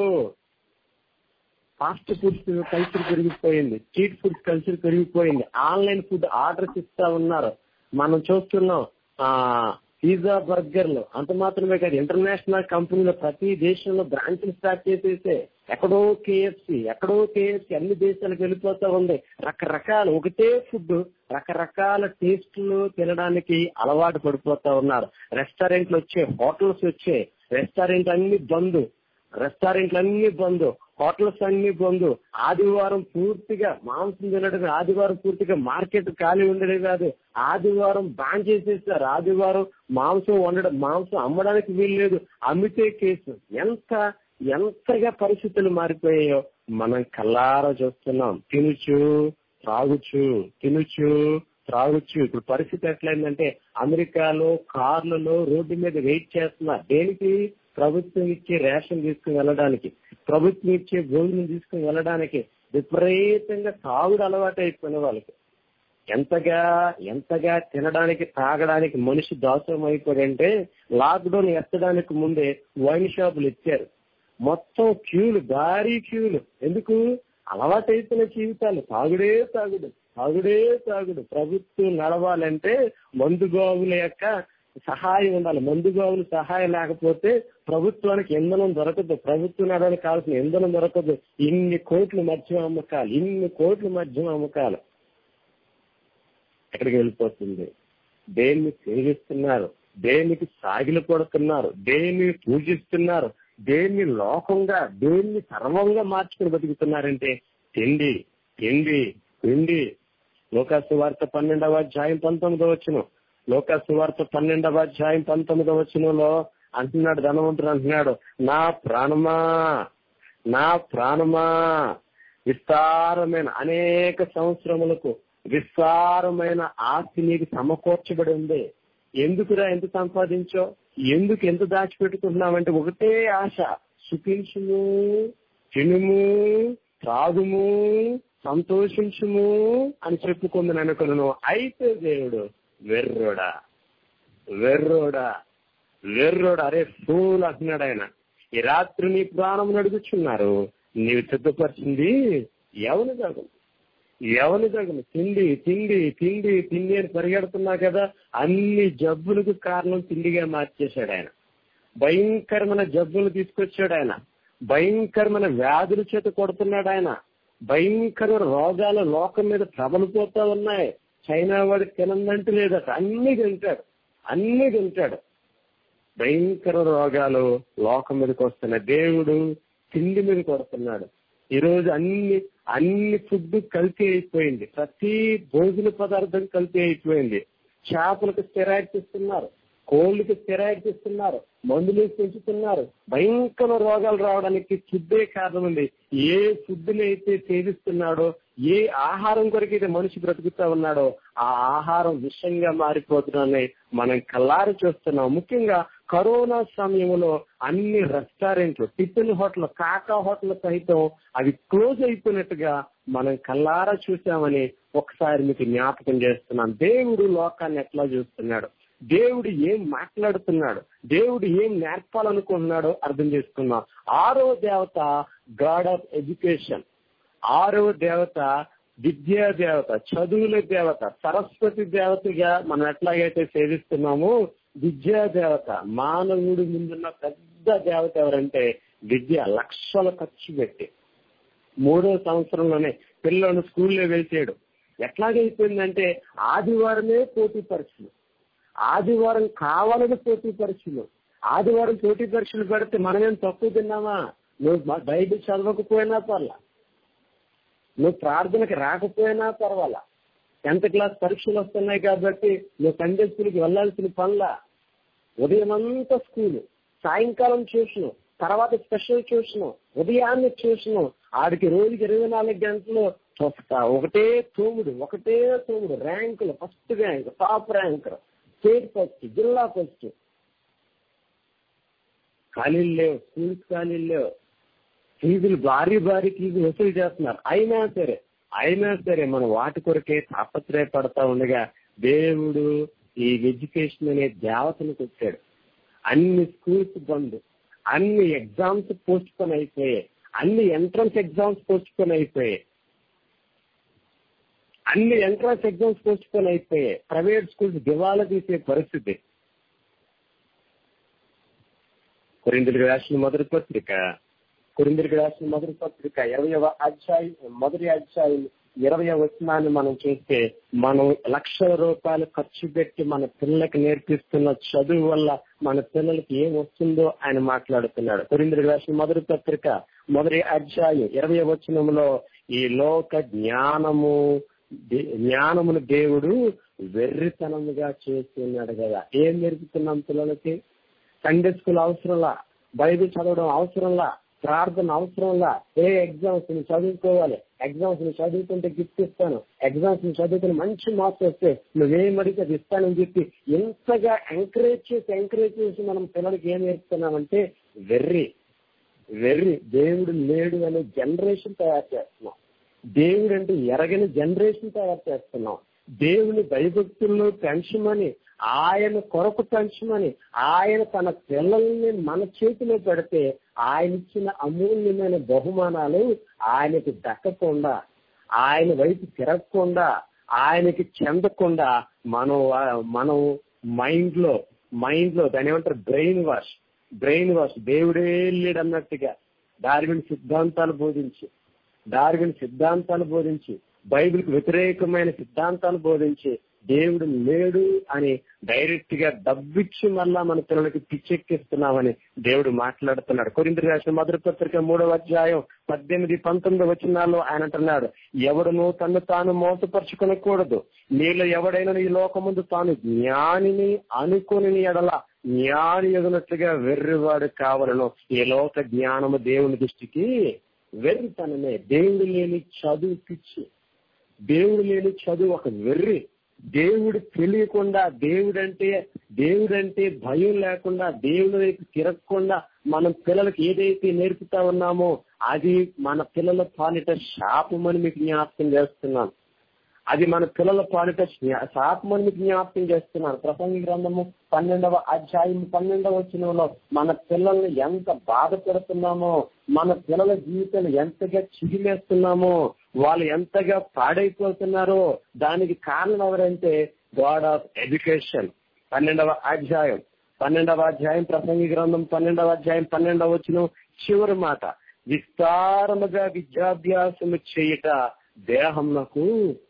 ఫాస్ట్ ఫుడ్ కల్చర్ పెరిగిపోయింది స్ట్రీట్ ఫుడ్ కల్చర్ పెరిగిపోయింది ఆన్లైన్ ఫుడ్ ఆర్డర్స్ ఇస్తా ఉన్నారు మనం చూస్తున్నాం ఆ పిజ్జా బర్గర్లు అంత మాత్రమే కాదు ఇంటర్నేషనల్ కంపెనీలు ప్రతి దేశంలో బ్రాంచ్లు స్టార్ట్ చేసేసే ఎక్కడో కేఎఫ్సి ఎక్కడో కేఎఫ్సి అన్ని దేశాలకు వెళ్ళిపోతా ఉంది రకరకాల ఒకటే ఫుడ్ రకరకాల టేస్ట్లు తినడానికి అలవాటు పడిపోతా ఉన్నారు రెస్టారెంట్లు వచ్చే హోటల్స్ వచ్చే రెస్టారెంట్ అన్ని బంద్ రెస్టారెంట్లు అన్ని బంద్ హోటల్స్ అన్ని బంద్ ఆదివారం పూర్తిగా మాంసం తినడం ఆదివారం పూర్తిగా మార్కెట్ ఖాళీ ఉండేది కాదు ఆదివారం బ్యాన్ చేసేసారు ఆదివారం మాంసం వండడం మాంసం అమ్మడానికి వీల్లేదు అమ్మితే కేసు ఎంత ఎంతగా పరిస్థితులు మారిపోయాయో మనం కల్లారా చూస్తున్నాం తినుచు త్రాగుచు తినుచు త్రాగుచ్చు ఇప్పుడు పరిస్థితి ఎట్లయిందంటే అమెరికాలో కార్లలో రోడ్డు మీద వెయిట్ చేస్తున్నారు దేనికి ప్రభుత్వం ఇచ్చే రేషన్ తీసుకుని వెళ్ళడానికి ప్రభుత్వం ఇచ్చే భోజనం తీసుకుని వెళ్ళడానికి విపరీతంగా తాగుడు అలవాటు అయిపోయిన వాళ్ళకి ఎంతగా ఎంతగా తినడానికి తాగడానికి మనిషి దాసం అయిపోయాడంటే లాక్డౌన్ ఎత్తడానికి ముందే వైన్ షాపులు ఇచ్చారు మొత్తం క్యూలు భారీ క్యూలు ఎందుకు అలవాటైపోయిన జీవితాలు తాగుడే తాగుడు తాగుడే తాగుడు ప్రభుత్వం నడవాలంటే మందుగోవుల యొక్క సహాయం ఉండాలి మందుగోవుల సహాయం లేకపోతే ప్రభుత్వానికి ఇంధనం దొరకదు ప్రభుత్వం నడవడానికి కావాల్సిన ఇంధనం దొరకదు ఇన్ని కోట్లు మద్యం అమ్మకాలు ఇన్ని కోట్లు మద్యం అమ్మకాలు ఎక్కడికి వెళ్ళిపోతుంది దేన్ని సేవిస్తున్నారు దేనికి సాగిలు పడుతున్నారు దేన్ని పూజిస్తున్నారు దేన్ని లోకంగా దేన్ని సర్వంగా మార్చుకుని బతుకుతున్నారంటే తిండి తిండి తిండి లోకాసు వార్త పన్నెండవ అధ్యాయం పంతొమ్మిదో వచ్చిన లోకాసు వార్త పన్నెండవ అధ్యాయం పంతొమ్మిదో వచ్చినలో అంటున్నాడు ధనవంతుడు అంటున్నాడు నా ప్రాణమా నా ప్రాణమా విస్తారమైన అనేక సంవత్సరములకు విస్తారమైన ఆస్తి నీకు సమకూర్చబడి ఉంది ఎందుకురా ఎంత సంపాదించో ఎందుకు ఎంత దాచిపెట్టుకుంటున్నావంటే ఒకటే ఆశ సుఖించుము తినుము త్రాగుము సంతోషించుము అని చెప్పుకుంది అనుకున్నాను అయితే దేవుడు వెర్రోడా వెర్రోడా వెర్రోడా అరే ఫూల్ అంటున్నాడు ఆయన ఈ రాత్రి నీ ప్రాణం నడుగుచున్నారు నీవు సిద్ధపరిచింది ఎవరు కాదు ఎవరు తగను తిండి తిండి తిండి తిండి అని పరిగెడుతున్నా కదా అన్ని జబ్బులకు కారణం తిండిగా మార్చేశాడు ఆయన భయంకరమైన జబ్బులు తీసుకొచ్చాడు ఆయన భయంకరమైన వ్యాధుల చేత కొడుతున్నాడు ఆయన భయంకరమైన రోగాలు లోకం మీద ప్రబలిపోతా ఉన్నాయి చైనా వాడి తినందంటే లేదట అన్ని తింటాడు అన్ని తింటాడు భయంకర రోగాలు లోకం మీదకి వస్తున్నాయి దేవుడు తిండి మీద కొడుతున్నాడు ఈ రోజు అన్ని అన్ని ఫుడ్ కల్తీ అయిపోయింది ప్రతి భోజన పదార్థం కల్తీ అయిపోయింది చేపలకు స్టెరాయిడ్స్ ఇస్తున్నారు కోళ్ళకి స్టెరాయిడ్స్ ఇస్తున్నారు మందులు పెంచుతున్నారు భయంకర రోగాలు రావడానికి ఫుడ్డే కారణం ఉంది ఏ ఫుడ్ అయితే సేవిస్తున్నాడో ఏ ఆహారం కొరకైతే మనిషి బ్రతుకుతా ఉన్నాడో ఆ ఆహారం విషంగా మారిపోతుందని మనం కల్లారు చూస్తున్నాం ముఖ్యంగా కరోనా సమయంలో అన్ని రెస్టారెంట్లు టిఫిన్ హోటల్ కాకా హోటల్ సహితం అవి క్లోజ్ అయిపోయినట్టుగా మనం కల్లారా చూసామని ఒకసారి మీకు జ్ఞాపకం చేస్తున్నాం దేవుడు లోకాన్ని ఎట్లా చూస్తున్నాడు దేవుడు ఏం మాట్లాడుతున్నాడు దేవుడు ఏం నేర్పాలనుకుంటున్నాడో అర్థం చేసుకున్నాం ఆరో దేవత గాడ్ ఆఫ్ ఎడ్యుకేషన్ ఆరవ దేవత విద్యా దేవత చదువుల దేవత సరస్వతి దేవతగా మనం ఎట్లాగైతే సేవిస్తున్నామో విద్యా దేవత మానవుడి ముందున్న పెద్ద దేవత ఎవరంటే విద్య లక్షల ఖర్చు పెట్టి మూడో సంవత్సరంలోనే పిల్లలను స్కూల్లో వేసేయడం ఎట్లాగైపోయిందంటే ఆదివారమే పోటీ పరీక్షలు ఆదివారం కావాలని పోటీ పరీక్షలు ఆదివారం పోటీ పరీక్షలు పెడితే మనమేం తక్కువ తిన్నామా నువ్వు బైబిల్ చదవకపోయినా పర్లా నువ్వు ప్రార్థనకి రాకపోయినా పర్వాలా టెన్త్ క్లాస్ పరీక్షలు వస్తున్నాయి కాబట్టి నువ్వు సండే స్కూల్కి వెళ్లాల్సిన పనుల ఉదయం అంతా స్కూల్ సాయంకాలం ట్యూషన్ తర్వాత స్పెషల్ ట్యూషన్ ఉదయాన్నే ట్యూషన్ ఆడికి రోజుకి ఇరవై నాలుగు గంటలు చూస్తా ఒకటే తోముడు ఒకటే తోముడు ర్యాంకులు first rank top rank state first జిల్లా ఫస్ట్ ఖాళీలు లేవు స్కూల్స్ ఖాళీలు లేవు ఫీజులు భారీ భారీ ఫీజు వసూలు చేస్తున్నారు అయినా సరే అయినా సరే మనం వాటి కొరకే తాపత్రయపడతా ఉండగా దేవుడు ఈ ఎడ్యుకేషన్ అనే దేవతను వచ్చాడు అన్ని స్కూల్స్ బంద్ అన్ని ఎగ్జామ్స్ పోస్ట్ పోన్ అయిపోయాయి అన్ని ఎంట్రన్స్ ఎగ్జామ్స్ పోస్ట్ పోన్ అయిపోయాయి అన్ని ఎంట్రన్స్ ఎగ్జామ్స్ పోస్ట్ పోన్ అయిపోయాయి ప్రైవేట్ స్కూల్స్ దివాలా తీసే పరిస్థితి కొరిందులకు రాసిన మొదటి పత్రిక కొరిందులకు రాసిన మొదటి పత్రిక ఇరవయవ అధ్యాయం మొదటి అధ్యాయం ఇరవై వచనాన్ని మనం చూస్తే మనం లక్షల రూపాయలు ఖర్చు పెట్టి మన పిల్లలకి నేర్పిస్తున్న చదువు వల్ల మన పిల్లలకి ఏం వస్తుందో ఆయన మాట్లాడుతున్నాడు కొరిందులకు రాసిన మొదటి పత్రిక మొదటి అధ్యాయం ఇరవై వచనంలో ఈ లోక జ్ఞానము జ్ఞానమును దేవుడు వెర్రితనముగా చేస్తున్నాడు కదా ఏం నేర్పుతున్నాం పిల్లలకి సండే స్కూల్ అవసరంలా బైబిల్ చదవడం అవసరంలా ప్రార్థన అవసరంలా ఏ ఎగ్జామ్స్ ని చదువుకోవాలి ఎగ్జామ్స్ ని చదువుకుంటే గిఫ్ట్ ఇస్తాను ఎగ్జామ్స్ ని చదువుకుని మంచి మార్క్స్ వస్తే నువ్వేం అడిగితే అది ఇస్తానని చెప్పి ఎంతగా ఎంకరేజ్ చేసి ఎంకరేజ్ చేసి మనం పిల్లలకి ఏం నేర్పుతున్నామంటే వెర్రి వెర్రి దేవుడు లేడు అనే జనరేషన్ తయారు చేస్తున్నాం దేవుడు అంటే ఎరగని జనరేషన్ తయారు చేస్తున్నాం దేవుని భయభక్తుల్లో పెంచమని ఆయన కొరకు పెంచమని ఆయన తన పిల్లల్ని మన చేతిలో పెడితే ఆయన ఇచ్చిన అమూల్యమైన బహుమానాలు ఆయనకి దక్కకుండా ఆయన వైపు తిరగకుండా ఆయనకి చెందకుండా మనం మనం మైండ్ లో మైండ్ లో దాని ఏమంటారు బ్రెయిన్ వాష్ బ్రెయిన్ వాష్ దేవుడే లేడు అన్నట్టుగా డార్విన్ సిద్ధాంతాలు బోధించి డార్విన్ సిద్ధాంతాలు బోధించి బైబిల్కి వ్యతిరేకమైన సిద్ధాంతాలు బోధించి దేవుడు లేడు అని డైరెక్ట్ గా డబ్బిచ్చి మళ్ళా మన పిల్లలకి పిచ్చెక్కిస్తున్నామని దేవుడు మాట్లాడుతున్నాడు కొరింద్ర రాసిన మొదటి పత్రిక మూడవ అధ్యాయం పద్దెనిమిది పంతొమ్మిది వచనాల్లో ఆయన అంటున్నాడు ఎవడును తను తాను మోసపరుచుకోనకూడదు నీళ్ళు ఎవడైనా ఈ లోకముందు తాను జ్ఞానిని అనుకుని ఎడల జ్ఞాని ఎదునట్టుగా వెర్రివాడు కావాలను ఈ లోక జ్ఞానము దేవుని దృష్టికి వెర్రితనమే దేవుడు లేని చదువు పిచ్చి దేవుడు లేని చదువు ఒక వెర్రి దేవుడు తెలియకుండా దేవుడంటే దేవుడంటే భయం లేకుండా దేవుడి వైపు తిరగకుండా మనం పిల్లలకి ఏదైతే నేర్పుతా ఉన్నామో అది మన పిల్లల పాలిట శాపమని మీకు జ్ఞాపకం చేస్తున్నాను అది మన పిల్లల పాలిట శాపమని మీకు జ్ఞాపకం చేస్తున్నాను ప్రసంగి గ్రంథము పన్నెండవ అధ్యాయం పన్నెండవ వచ్చినంలో మన పిల్లల్ని ఎంత బాధ పెడుతున్నామో మన పిల్లల జీవితాలు ఎంతగా చిగిలేస్తున్నామో వాళ్ళు ఎంతగా పాడైపోతున్నారో దానికి కారణం ఎవరంటే గాడ్ ఆఫ్ ఎడ్యుకేషన్ పన్నెండవ అధ్యాయం పన్నెండవ అధ్యాయం ప్రసంగి గ్రంథం పన్నెండవ అధ్యాయం పన్నెండవ వచ్చిన చివరి మాట విస్తారముగా విద్యాభ్యాసము చేయట దేహంకు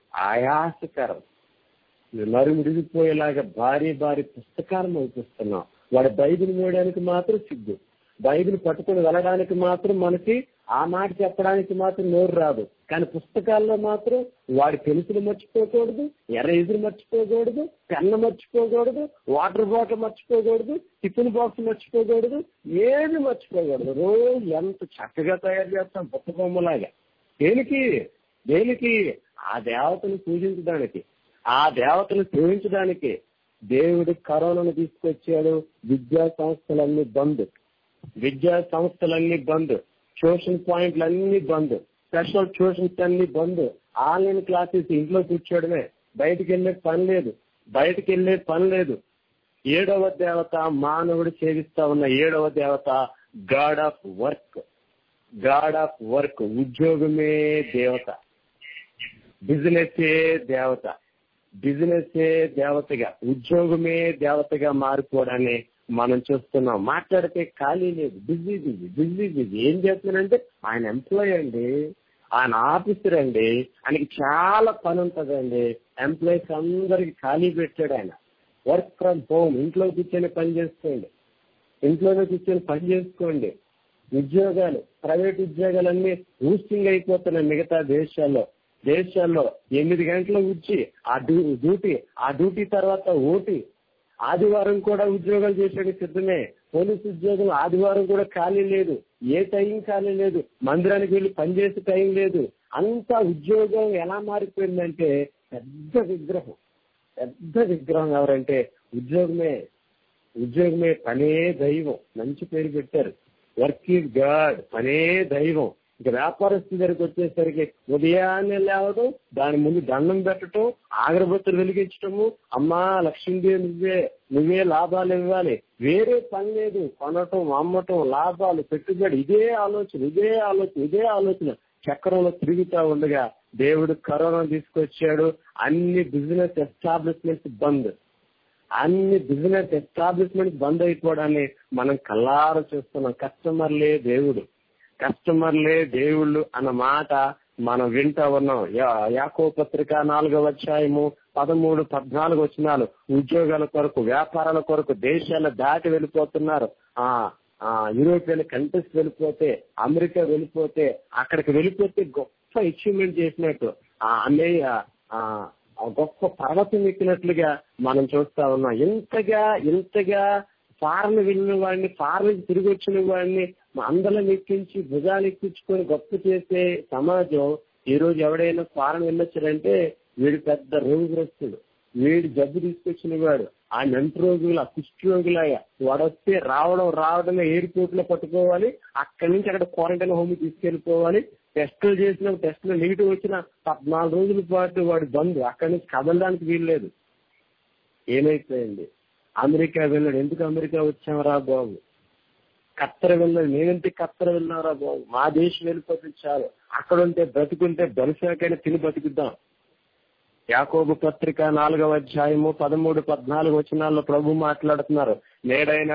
ఆయాసకరం నరుముడిగిపోయేలాగా భారీ భారీ పుస్తకాలను చూపిస్తున్నాం వాడు బైబిల్ మోయడానికి మాత్రం సిగ్గు బైబిల్ పట్టుకుని వెళ్ళడానికి మాత్రం మనకి ఆ మాట చెప్పడానికి మాత్రం నోరు రాదు కానీ పుస్తకాల్లో మాత్రం వాడి పెన్సిల్ మర్చిపోకూడదు ఎరేజర్ మర్చిపోకూడదు పెన్ను మర్చిపోకూడదు వాటర్ బాటిల్ మర్చిపోకూడదు టిఫిన్ బాక్స్ మర్చిపోకూడదు ఏది మర్చిపోకూడదు రోజు ఎంత చక్కగా తయారు చేస్తాం బుట్ట బొమ్మలాగా దేనికి దేనికి ఆ దేవతను పూజించడానికి ఆ దేవతను సేవించడానికి దేవుడు కరోనాను తీసుకొచ్చాడు విద్యా సంస్థలన్నీ బంద్ విద్యా సంస్థలన్నీ బంద్ ట్యూషన్ పాయింట్లు అన్ని బంద్ స్పెషల్ ట్యూషన్స్ అన్ని బంద్ ఆన్లైన్ క్లాసెస్ ఇంట్లో కూర్చోవడమే బయటికి వెళ్ళే పని లేదు బయటికి వెళ్ళే పని లేదు ఏడవ దేవత మానవుడు సేవిస్తా ఉన్న ఏడవ దేవత god of work god of work ఉద్యోగమే దేవత బిజినెస్ దేవత బిజినెస్ దేవతగా ఉద్యోగమే దేవతగా మారిపోవడాన్ని మనం చూస్తున్నాం మాట్లాడితే ఖాళీ లేదు బిజీ బిజీ బిజీ బిజీ ఏం చేస్తున్నారంటే ఆయన ఎంప్లాయ్ అండి ఆయన ఆఫీసర్ అండి ఆయనకి చాలా పని ఉంటదండి ఎంప్లాయీస్ అందరికి ఖాళీ పెట్టాడు ఆయన వర్క్ ఫ్రమ్ హోమ్ ఇంట్లో కూర్చొని పని చేసుకోండి ఇంట్లోనే కూర్చొని పని చేసుకోండి ఉద్యోగాలు ప్రైవేట్ ఉద్యోగాలన్నీ ఊస్టింగ్ అయిపోతున్నాయి మిగతా దేశాల్లో దేశాల్లో ఎనిమిది గంటలు వచ్చి ఆ డ్యూ- డ్యూటీ ఆ డ్యూటీ తర్వాత ఓటీ ఆదివారం కూడా ఉద్యోగాలు చేసేది సిద్ధమే పోలీసు ఉద్యోగం ఆదివారం కూడా ఖాళీ లేదు ఏ టైం ఖాళీ లేదు మందిరానికి వెళ్ళి పనిచేసే టైం లేదు అంతా ఉద్యోగం ఎలా మారిపోయిందంటే పెద్ద విగ్రహం పెద్ద విగ్రహం ఎవరంటే ఉద్యోగమే ఉద్యోగమే పనే దైవం మంచి పేరు పెట్టారు వర్క్ ఈజ్ గాడ్ పనే దైవం ఇక వ్యాపారస్తు దగ్గరికి వచ్చేసరికి ఉదయాన్నే లేవడం దాని ముందు దండం పెట్టడం ఆగరబత్తులు వెలిగించటము అమ్మా లక్ష్మీదేవి నువ్వే నువ్వే లాభాలు ఇవ్వాలి వేరే పని లేదు కొనటం అమ్మటం లాభాలు పెట్టుబడి ఇదే ఆలోచన ఇదే ఆలోచన ఇదే ఆలోచన చక్రంలో తిరుగుతా ఉండగా దేవుడు కరోనా తీసుకొచ్చాడు అన్ని బిజినెస్ ఎస్టాబ్లిష్మెంట్స్ బంద్ అన్ని బిజినెస్ ఎస్టాబ్లిష్మెంట్ బంద్ అయిపోవడాన్ని మనం కల్లార చూస్తున్నాం కస్టమర్లే దేవుడు కస్టమర్లే దేవుళ్ళు అన్న మాట మనం వింటా ఉన్నాం యా- యాకో పత్రిక నాలుగవ అధ్యాయము పదమూడు పద్నాలుగు వచ్చినాలు ఉద్యోగాల కొరకు వ్యాపారాల కొరకు దేశాల దాటి వెళ్ళిపోతున్నారు ఆ ఆ యూరోపియన్ కంట్రీస్ వెళ్ళిపోతే అమెరికా వెళ్ళిపోతే అక్కడికి వెళ్ళిపోతే గొప్ప అచీవ్మెంట్ చేసినట్టు ఆ అన్నయ్య ఆ ఆ గొప్ప పర్వతం ఎక్కినట్లుగా మనం చూస్తా ఉన్నాం ఇంతగా ఇంతగా ఫారెన్ వెళ్ళిన వాడిని ఫారెన్ తిరిగి వచ్చిన వాడిని అందరం ఎక్కించి భుజాలు ఎక్కించుకొని గొప్ప చేసే సమాజం ఈ రోజు ఎవడైనా ఫారెన్ వెళ్ళొచ్చారంటే వీడు పెద్ద రోగిగ్రస్తుడు వీడు జబ్బు తీసుకొచ్చిన వాడు ఆ నంటి రోగులు ఆ కుష్టి రోగులాగా వాడు వస్తే రావడం రావడమే ఎయిర్పోర్ట్ లో పట్టుకోవాలి అక్కడి నుంచి అక్కడ క్వారంటైన్ హోమ్ తీసుకెళ్లిపోవాలి టెస్టులు చేసిన టెస్టులు నెగిటివ్ వచ్చిన పద్నాలుగు రోజుల పాటు వాడు బంద్ అక్కడి నుంచి కదలడానికి వీల్లేదు ఏమైపోయింది అమెరికా వెళ్ళాడు ఎందుకు అమెరికా వచ్చామరా బాబు కత్తర వెళ్ళాడు నేనెందుకు కత్తర వెళ్ళారా బాబు మా దేశం వెళ్ళిపోతే చాలు అక్కడ ఉంటే బ్రతుకుంటే బలిసాకైనా తిని బతుకుద్దాం యాకోబు పత్రిక నాలుగవ అధ్యాయము పదమూడు పద్నాలుగు వచనాల్లో ప్రభు మాట్లాడుతున్నారు నేడైనా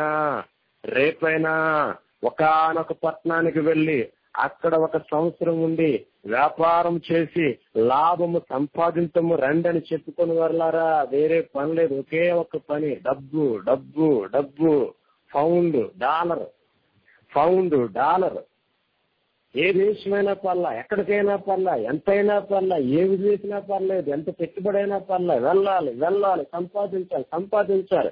రేపైనా ఒకానొక పట్టణానికి వెళ్లి అక్కడ ఒక సంవత్సరం ఉండి వ్యాపారం చేసి లాభము సంపాదించము రండి అని చెప్పుకొని వర్లారా వేరే పని లేదు ఒకే ఒక పని డబ్బు డబ్బు డబ్బు పౌండ్ డాలర్ పౌండ్ డాలర్ ఏ దేశమైనా పర్లా ఎక్కడికైనా పర్లా ఎంతైనా పర్లా ఏ చేసినా పర్లేదు ఎంత పెట్టుబడి అయినా పర్లా వెళ్ళాలి వెళ్ళాలి సంపాదించాలి సంపాదించాలి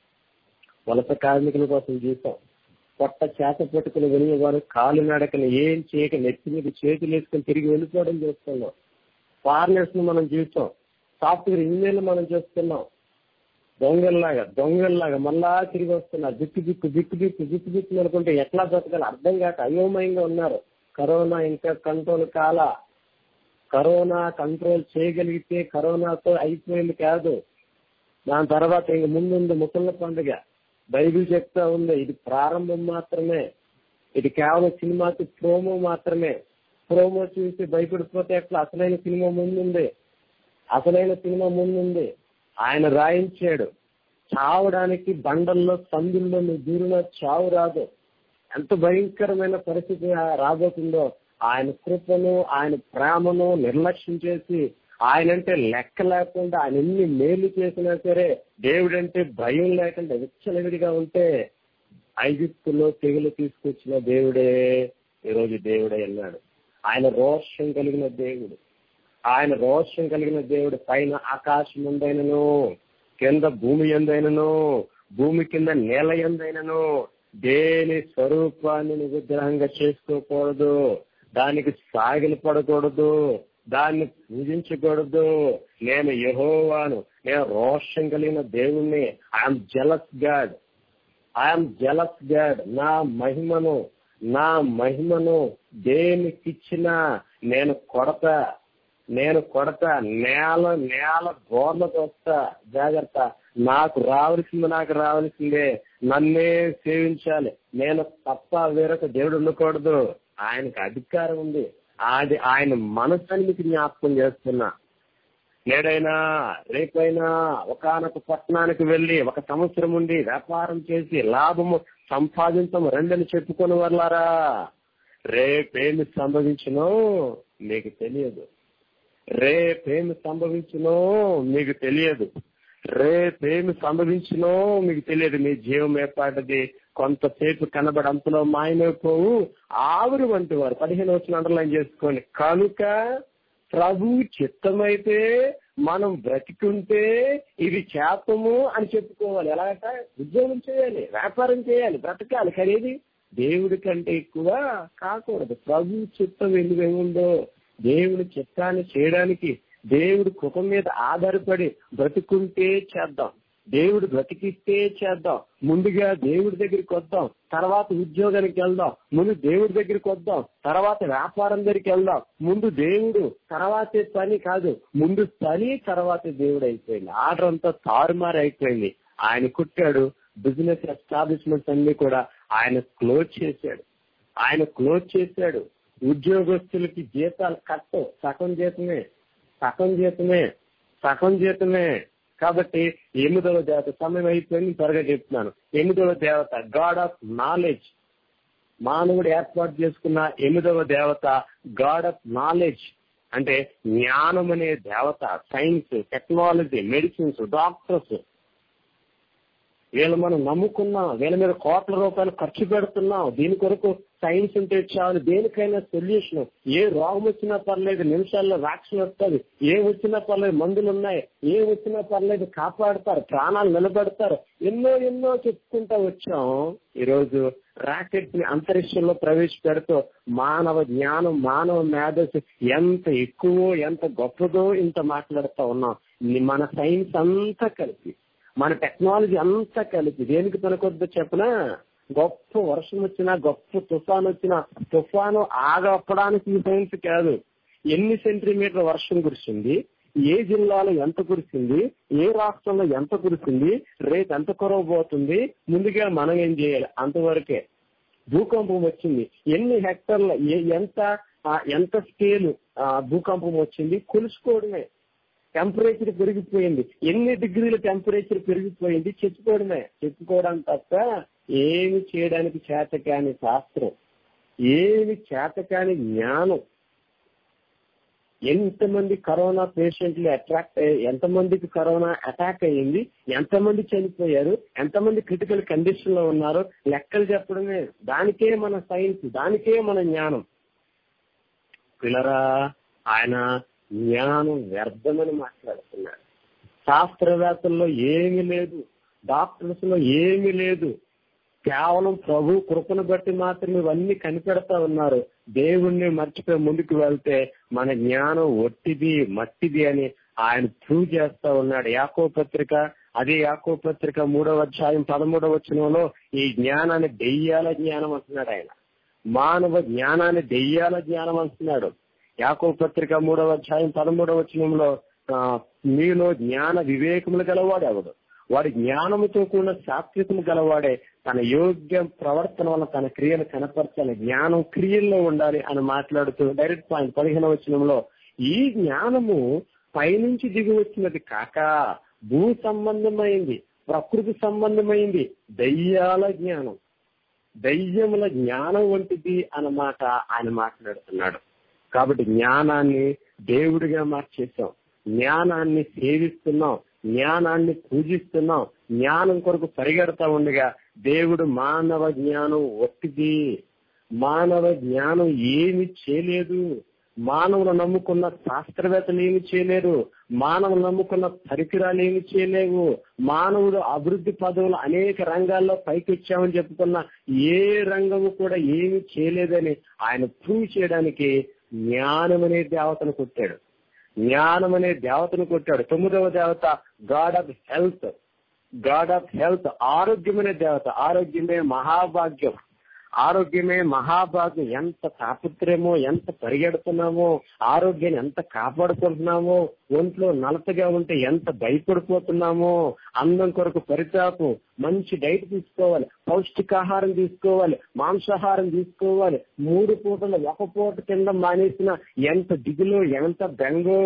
వలస కార్మికుల కోసం జీతం పొట్ట చేత పెట్టుకుని వెళ్ళేవారు కాలు నడకని ఏం చేయక నెత్తి మీద చేతులు వేసుకుని తిరిగి వెళ్ళిపోవడం చూస్తున్నాం ఫారినర్స్ ను మనం చూస్తాం సాఫ్ట్వేర్ ఇంజనీర్లు మనం చూస్తున్నాం దొంగల్లాగా దొంగల్లాగా మళ్ళా తిరిగి వస్తున్నారు దిక్కు దిక్కు దిక్కు దిక్కు దిక్కు దిక్కు అనుకుంటే ఎట్లా బ్రతకాలి అర్థం కాక అయోమయంగా ఉన్నారు కరోనా ఇంకా కంట్రోల్ కాల కరోనా కంట్రోల్ చేయగలిగితే కరోనాతో అయిపోయింది కాదు దాని తర్వాత ఇంక ముందుంది ముసళ్ళ పండుగ బైబిల్ చెప్తా ఉంది ఇది ప్రారంభం మాత్రమే ఇది కేవలం సినిమాకి ప్రోమో మాత్రమే ప్రోమో చూసి భయపడిపోతే ఎట్లా అసలైన సినిమా ముందుంది అసలైన సినిమా ముందుంది ఆయన రాయించాడు చావడానికి బండల్లో సందుల్లో నువ్వు దూరిన చావు రాదు ఎంత భయంకరమైన పరిస్థితి రాబోతుందో ఆయన కృపను ఆయన ప్రేమను నిర్లక్ష్యం చేసి ఆయనంటే లెక్క లేకుండా ఆయన ఎన్ని మేలు చేసినా సరే దేవుడంటే భయం లేకుండా విచ్చలవిడిగా ఉంటే ఐగుప్తులో తెగులు తీసుకొచ్చిన దేవుడే ఈరోజు దేవుడే అన్నాడు ఆయన రోషం కలిగిన దేవుడు ఆయన రోషం కలిగిన దేవుడు పైన ఆకాశం ఎందైనను కింద భూమి ఎందైనను భూమి కింద నేల ఎందైనను దేని స్వరూపాన్ని నువ్వు విగ్రహంగా చేసుకోకూడదు దానికి సాగిలు పడకూడదు దాన్ని పూజించకూడదు నేను యహోవాను నేను రోషం కలిగిన దేవుణ్ణి I'm jealous god I'm jealous god నా మహిమను నా మహిమను దేనికిచ్చినా నేను కొడతా నేను కొడతా నేల నేల గోర్లకు వస్తా జాగ్రత్త నాకు రావాల్సింది నాకు రావాల్సిందే నన్నే సేవించాలి నేను తప్ప వేరొక దేవుడు ఉండకూడదు ఆయనకు అధికారం ఉంది అది ఆయన మనసుని మీకు జ్ఞాపకం చేస్తున్నా నేడైనా రేపైనా ఒకనొక పట్టణానికి వెళ్లి ఒక సంవత్సరం ఉండి వ్యాపారం చేసి లాభము సంపాదించము రెండని చెప్పుకొని వర్లారా రేపేమి సంభవించినో మీకు తెలియదు రేపేమి సంభవించినో మీకు తెలియదు రేపేమి సంభవించినో మీకు తెలియదు మీ జీవం ఏర్పాటది కొంతసేపు కనబడి అంతలో మాయమైపోవు ఆవిరి వంటి వారు పదిహేను వచ్చిన అండర్లైన్ చేసుకోండి కనుక ప్రభు చిత్తమైతే మనం బ్రతికుంటే ఇది చేతము అని చెప్పుకోవాలి ఎలాగట ఉద్యోగం చేయాలి వ్యాపారం చేయాలి బ్రతకాలి కానీ దేవుడి కంటే ఎక్కువ కాకూడదు ప్రభు చిత్తం ఎందుకు ఏముందో దేవుడి చిత్తాన్ని చేయడానికి దేవుడి కృప మీద ఆధారపడి బ్రతుకుంటే చేద్దాం దేవుడు బ్రతికిస్తే చేద్దాం ముందుగా దేవుడి దగ్గరికి వద్దాం తర్వాత ఉద్యోగానికి వెళ్దాం ముందు దేవుడి దగ్గరికి వద్దాం తర్వాత వ్యాపారం దగ్గరికి వెళ్దాం ముందు దేవుడు తర్వాతే పని కాదు ముందు పని తర్వాత దేవుడు అయిపోయింది ఆర్డర్ అంతా తారుమారు అయిపోయింది ఆయన కుట్టాడు బిజినెస్ ఎస్టాబ్లిష్మెంట్స్ అన్ని కూడా ఆయన క్లోజ్ చేశాడు ఆయన క్లోజ్ చేశాడు ఉద్యోగస్తులకి జీతాలు కట్టవు సగం జీతమే సగం జీతమే సగం జీతమే కాబట్టి ఎనిమిదవ దేవత సమయం అయిపోయింది త్వరగా చెప్తున్నాను ఎనిమిదవ దేవత గాడ్ ఆఫ్ నాలెడ్జ్ మానవుడు ఏర్పాటు చేసుకున్న ఎనిమిదవ దేవత గాడ్ ఆఫ్ నాలెడ్జ్ అంటే జ్ఞానం అనే దేవత సైన్స్ టెక్నాలజీ మెడిసిన్స్ డాక్టర్స్ వీళ్ళు మనం నమ్ముకున్నాం వీళ్ళ మీద కోట్ల రూపాయలు ఖర్చు పెడుతున్నాం దీని కొరకు సైన్స్ ఉంటే చాలు దేనికైనా సొల్యూషన్ ఏ రోగం వచ్చినా పర్లేదు నిమిషాల్లో వ్యాక్సిన్ వస్తుంది ఏ వచ్చినా పర్లేదు మందులు ఉన్నాయి ఏ వచ్చినా పర్లేదు కాపాడతారు ప్రాణాలు నిలబెడతారు ఎన్నో ఎన్నో చెప్పుకుంటా వచ్చాం ఈరోజు రాకెట్ ని అంతరిక్షంలో ప్రవేశపెడుతూ మానవ జ్ఞానం మానవ మేధస్సు ఎంత ఎక్కువో ఎంత గొప్పదో ఇంత మాట్లాడుతూ ఉన్నాం మన సైన్స్ అంతా కలిపి మన టెక్నాలజీ అంతా కలిపి దేనికి పనికొద్దో చెప్పనా గొప్ప వర్షం వచ్చినా గొప్ప తుఫాన్ వచ్చినా తుఫాను ఆగప్పడానికి ఈ సైన్స్ కాదు ఎన్ని సెంటీమీటర్ వర్షం కురిసింది ఏ జిల్లాలో ఎంత కురిసింది ఏ రాష్ట్రంలో ఎంత కురిసింది రేపు ఎంత కురవబోతుంది ముందుగా మనం ఏం చేయాలి అంతవరకే భూకంపం వచ్చింది ఎన్ని హెక్టర్ల ఎంత ఎంత స్కేలు భూకంపం వచ్చింది కొలుసుకోవడమే టెంపరేచర్ పెరిగిపోయింది ఎన్ని డిగ్రీల టెంపరేచర్ పెరిగిపోయింది చెప్పుకోవడమే చెప్పుకోవడం తప్ప ఏమి చేయడానికి చేతకాని శాస్త్రం ఏమి చేతకాని జ్ఞానం ఎంతమంది కరోనా పేషెంట్లు అట్రాక్ట్ ఎంతమందికి కరోనా అటాక్ అయ్యింది ఎంతమంది చనిపోయారు ఎంతమంది క్రిటికల్ కండిషన్ లో ఉన్నారు లెక్కలు చెప్పడమే దానికే మన సైన్స్ దానికే మన జ్ఞానం పిల్లరా ఆయన జ్ఞానం వ్యర్థమని మాట్లాడుతున్నాడు శాస్త్రవేత్తల్లో ఏమీ లేదు డాక్టర్స్ లో ఏమీ లేదు కేవలం ప్రభు కృపను బట్టి మాత్రం ఇవన్నీ కనిపెడతా ఉన్నారు దేవుణ్ణి మర్చిపోయి ముందుకు వెళ్తే మన జ్ఞానం ఒట్టిది మట్టిది అని ఆయన ప్రూవ్ చేస్తా ఉన్నాడు యాకో పత్రిక అదే యాకో పత్రిక మూడవ అధ్యాయం పదమూడవ వచనంలో ఈ జ్ఞానాన్ని దెయ్యాల జ్ఞానం అంటున్నాడు ఆయన మానవ జ్ఞానాన్ని దెయ్యాల జ్ఞానం అంటున్నాడు యాకో పత్రిక మూడవ అధ్యాయం పదమూడవ వచనంలో మీలో జ్ఞాన వివేకములు గలవాడు ఎవడు వాడి జ్ఞానముతో కూడిన శాస్త్రితము గలవాడే తన యోగ్య ప్రవర్తన వల్ల తన క్రియను కనపరచాలి జ్ఞానం క్రియల్లో ఉండాలి అని మాట్లాడుతూ డైరెక్ట్ పాయింట్ పదిహేను వచనంలో ఈ జ్ఞానము పైనుంచి దిగి వచ్చినది కాక భూ సంబంధమైంది ప్రకృతి సంబంధమైంది దయ్యాల జ్ఞానం దయ్యముల జ్ఞానం వంటిది అన్నమాట ఆయన మాట్లాడుతున్నాడు కాబట్టి జ్ఞానాన్ని దేవుడిగా మార్చేసాం జ్ఞానాన్ని సేవిస్తున్నాం జ్ఞానాన్ని పూజిస్తున్నాం జ్ఞానం కొరకు పరిగెడతా ఉండగా దేవుడు మానవ జ్ఞానం ఒట్టిది మానవ జ్ఞానం ఏమి చేయలేదు మానవులు నమ్ముకున్న శాస్త్రవేత్తలు ఏమి చేయలేరు మానవులు నమ్ముకున్న పరికరాలు ఏమి చేయలేవు మానవుడు అభివృద్ధి పదవులు అనేక రంగాల్లో పైకొచ్చామని చెప్పుకున్న ఏ రంగము కూడా ఏమి చేయలేదని ఆయన ప్రూవ్ చేయడానికి జ్ఞానం అనే దేవతను కొట్టాడు జ్ఞానం అనే దేవతను కొట్టాడు తొమ్మిదవ దేవత god of health god of health ఆరోగ్యమనే దేవత ఆరోగ్యమే మహాభాగ్యం ఆరోగ్యమే మహాభాగ్యం ఎంత తాపత్రయమో ఎంత పరిగెడుతున్నామో ఆరోగ్యాన్ని ఎంత కాపాడుకుంటున్నామో ఒంట్లో నలతగా ఉంటే ఎంత భయపడిపోతున్నామో అందం కొరకు పరితాపం మంచి డైట్ తీసుకోవాలి పౌష్టికాహారం తీసుకోవాలి మాంసాహారం తీసుకోవాలి మూడు పూటలు ఒక పూట కింద మానేసిన ఎంత దిగులో ఎంత బెంగో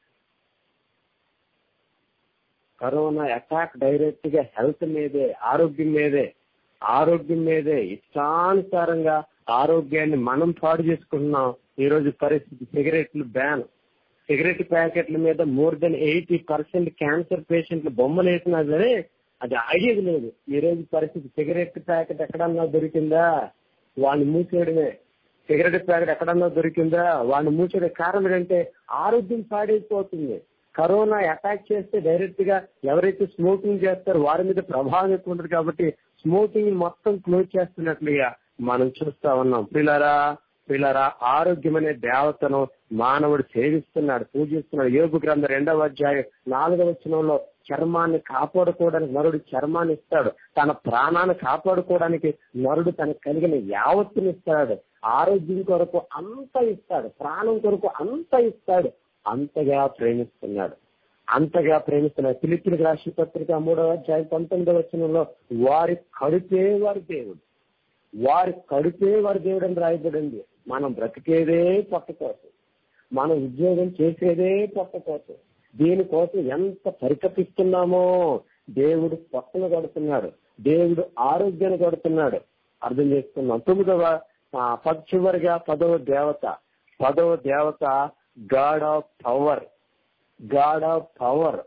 కరోనా అటాక్ డైరెక్ట్ గా హెల్త్ మీదే ఆరోగ్యం మీదే ఆరోగ్యం మీదే ఇష్టానుసారంగా ఆరోగ్యాన్ని మనం పాడు చేసుకుంటున్నాం ఈ రోజు పరిస్థితి సిగరెట్లు బ్యాన్ సిగరెట్ ప్యాకెట్ల మీద more than eighty percent cancer పేషెంట్లు బొమ్మలు వేసినా సరే అది ఆగేది లేదు ఈ రోజు పరిస్థితి సిగరెట్ ప్యాకెట్ ఎక్కడన్నా దొరికిందా వాడిని మూసేయడమే సిగరెట్ ప్యాకెట్ ఎక్కడన్నా దొరికిందా వాడిని మూసేయడం కారణం ఏంటంటే ఆరోగ్యం పాడైపోతుంది కరోనా అటాక్ చేస్తే డైరెక్ట్ గా ఎవరైతే స్మోకింగ్ చేస్తారో వారి మీద ప్రభావం ఎక్కువ ఉంటుంది కాబట్టి స్మోకింగ్ మొత్తం క్లోజ్ చేస్తున్నట్లుగా మనం చూస్తా ఉన్నాం పిల్లరా పిల్లరా ఆరోగ్యం అనే దేవతను మానవుడు సేవిస్తున్నాడు పూజిస్తున్నాడు యోగు గ్రంథం రెండవ అధ్యాయం నాలుగవ వచనంలో చర్మాన్ని కాపాడుకోవడానికి నరుడు చర్మాన్ని ఇస్తాడు తన ప్రాణాన్ని కాపాడుకోవడానికి నరుడు తనకు కలిగిన యావత్తుని ఇస్తాడు ఆరోగ్యం కొరకు అంత ఇస్తాడు ప్రాణం కొరకు అంత ఇస్తాడు అంతగా ప్రేమిస్తున్నాడు అంతగా ప్రేమిస్తున్నాడు ఫిలిపిన్ రాశి పత్రిక మూడవ అధ్యాయం పంతొమ్మిదవ వచనంలో వారి కడుపే వారి దేవుడు వారి కడుపే వారి దేవుడు అని రాయబడింది మనం బ్రతికేదే పొట్ట కోసం మనం ఉద్యోగం చేసేదే పొట్ట కోసం దీనికోసం ఎంత పరితపిస్తున్నామో దేవుడు పొట్టను కొడుతున్నాడు దేవుడు ఆరోగ్యాన్ని కొడుతున్నాడు అర్థం చేసుకున్నాం తొమ్మిదవ పది చివరిగా పదవ దేవత పదవ దేవత god of power god of power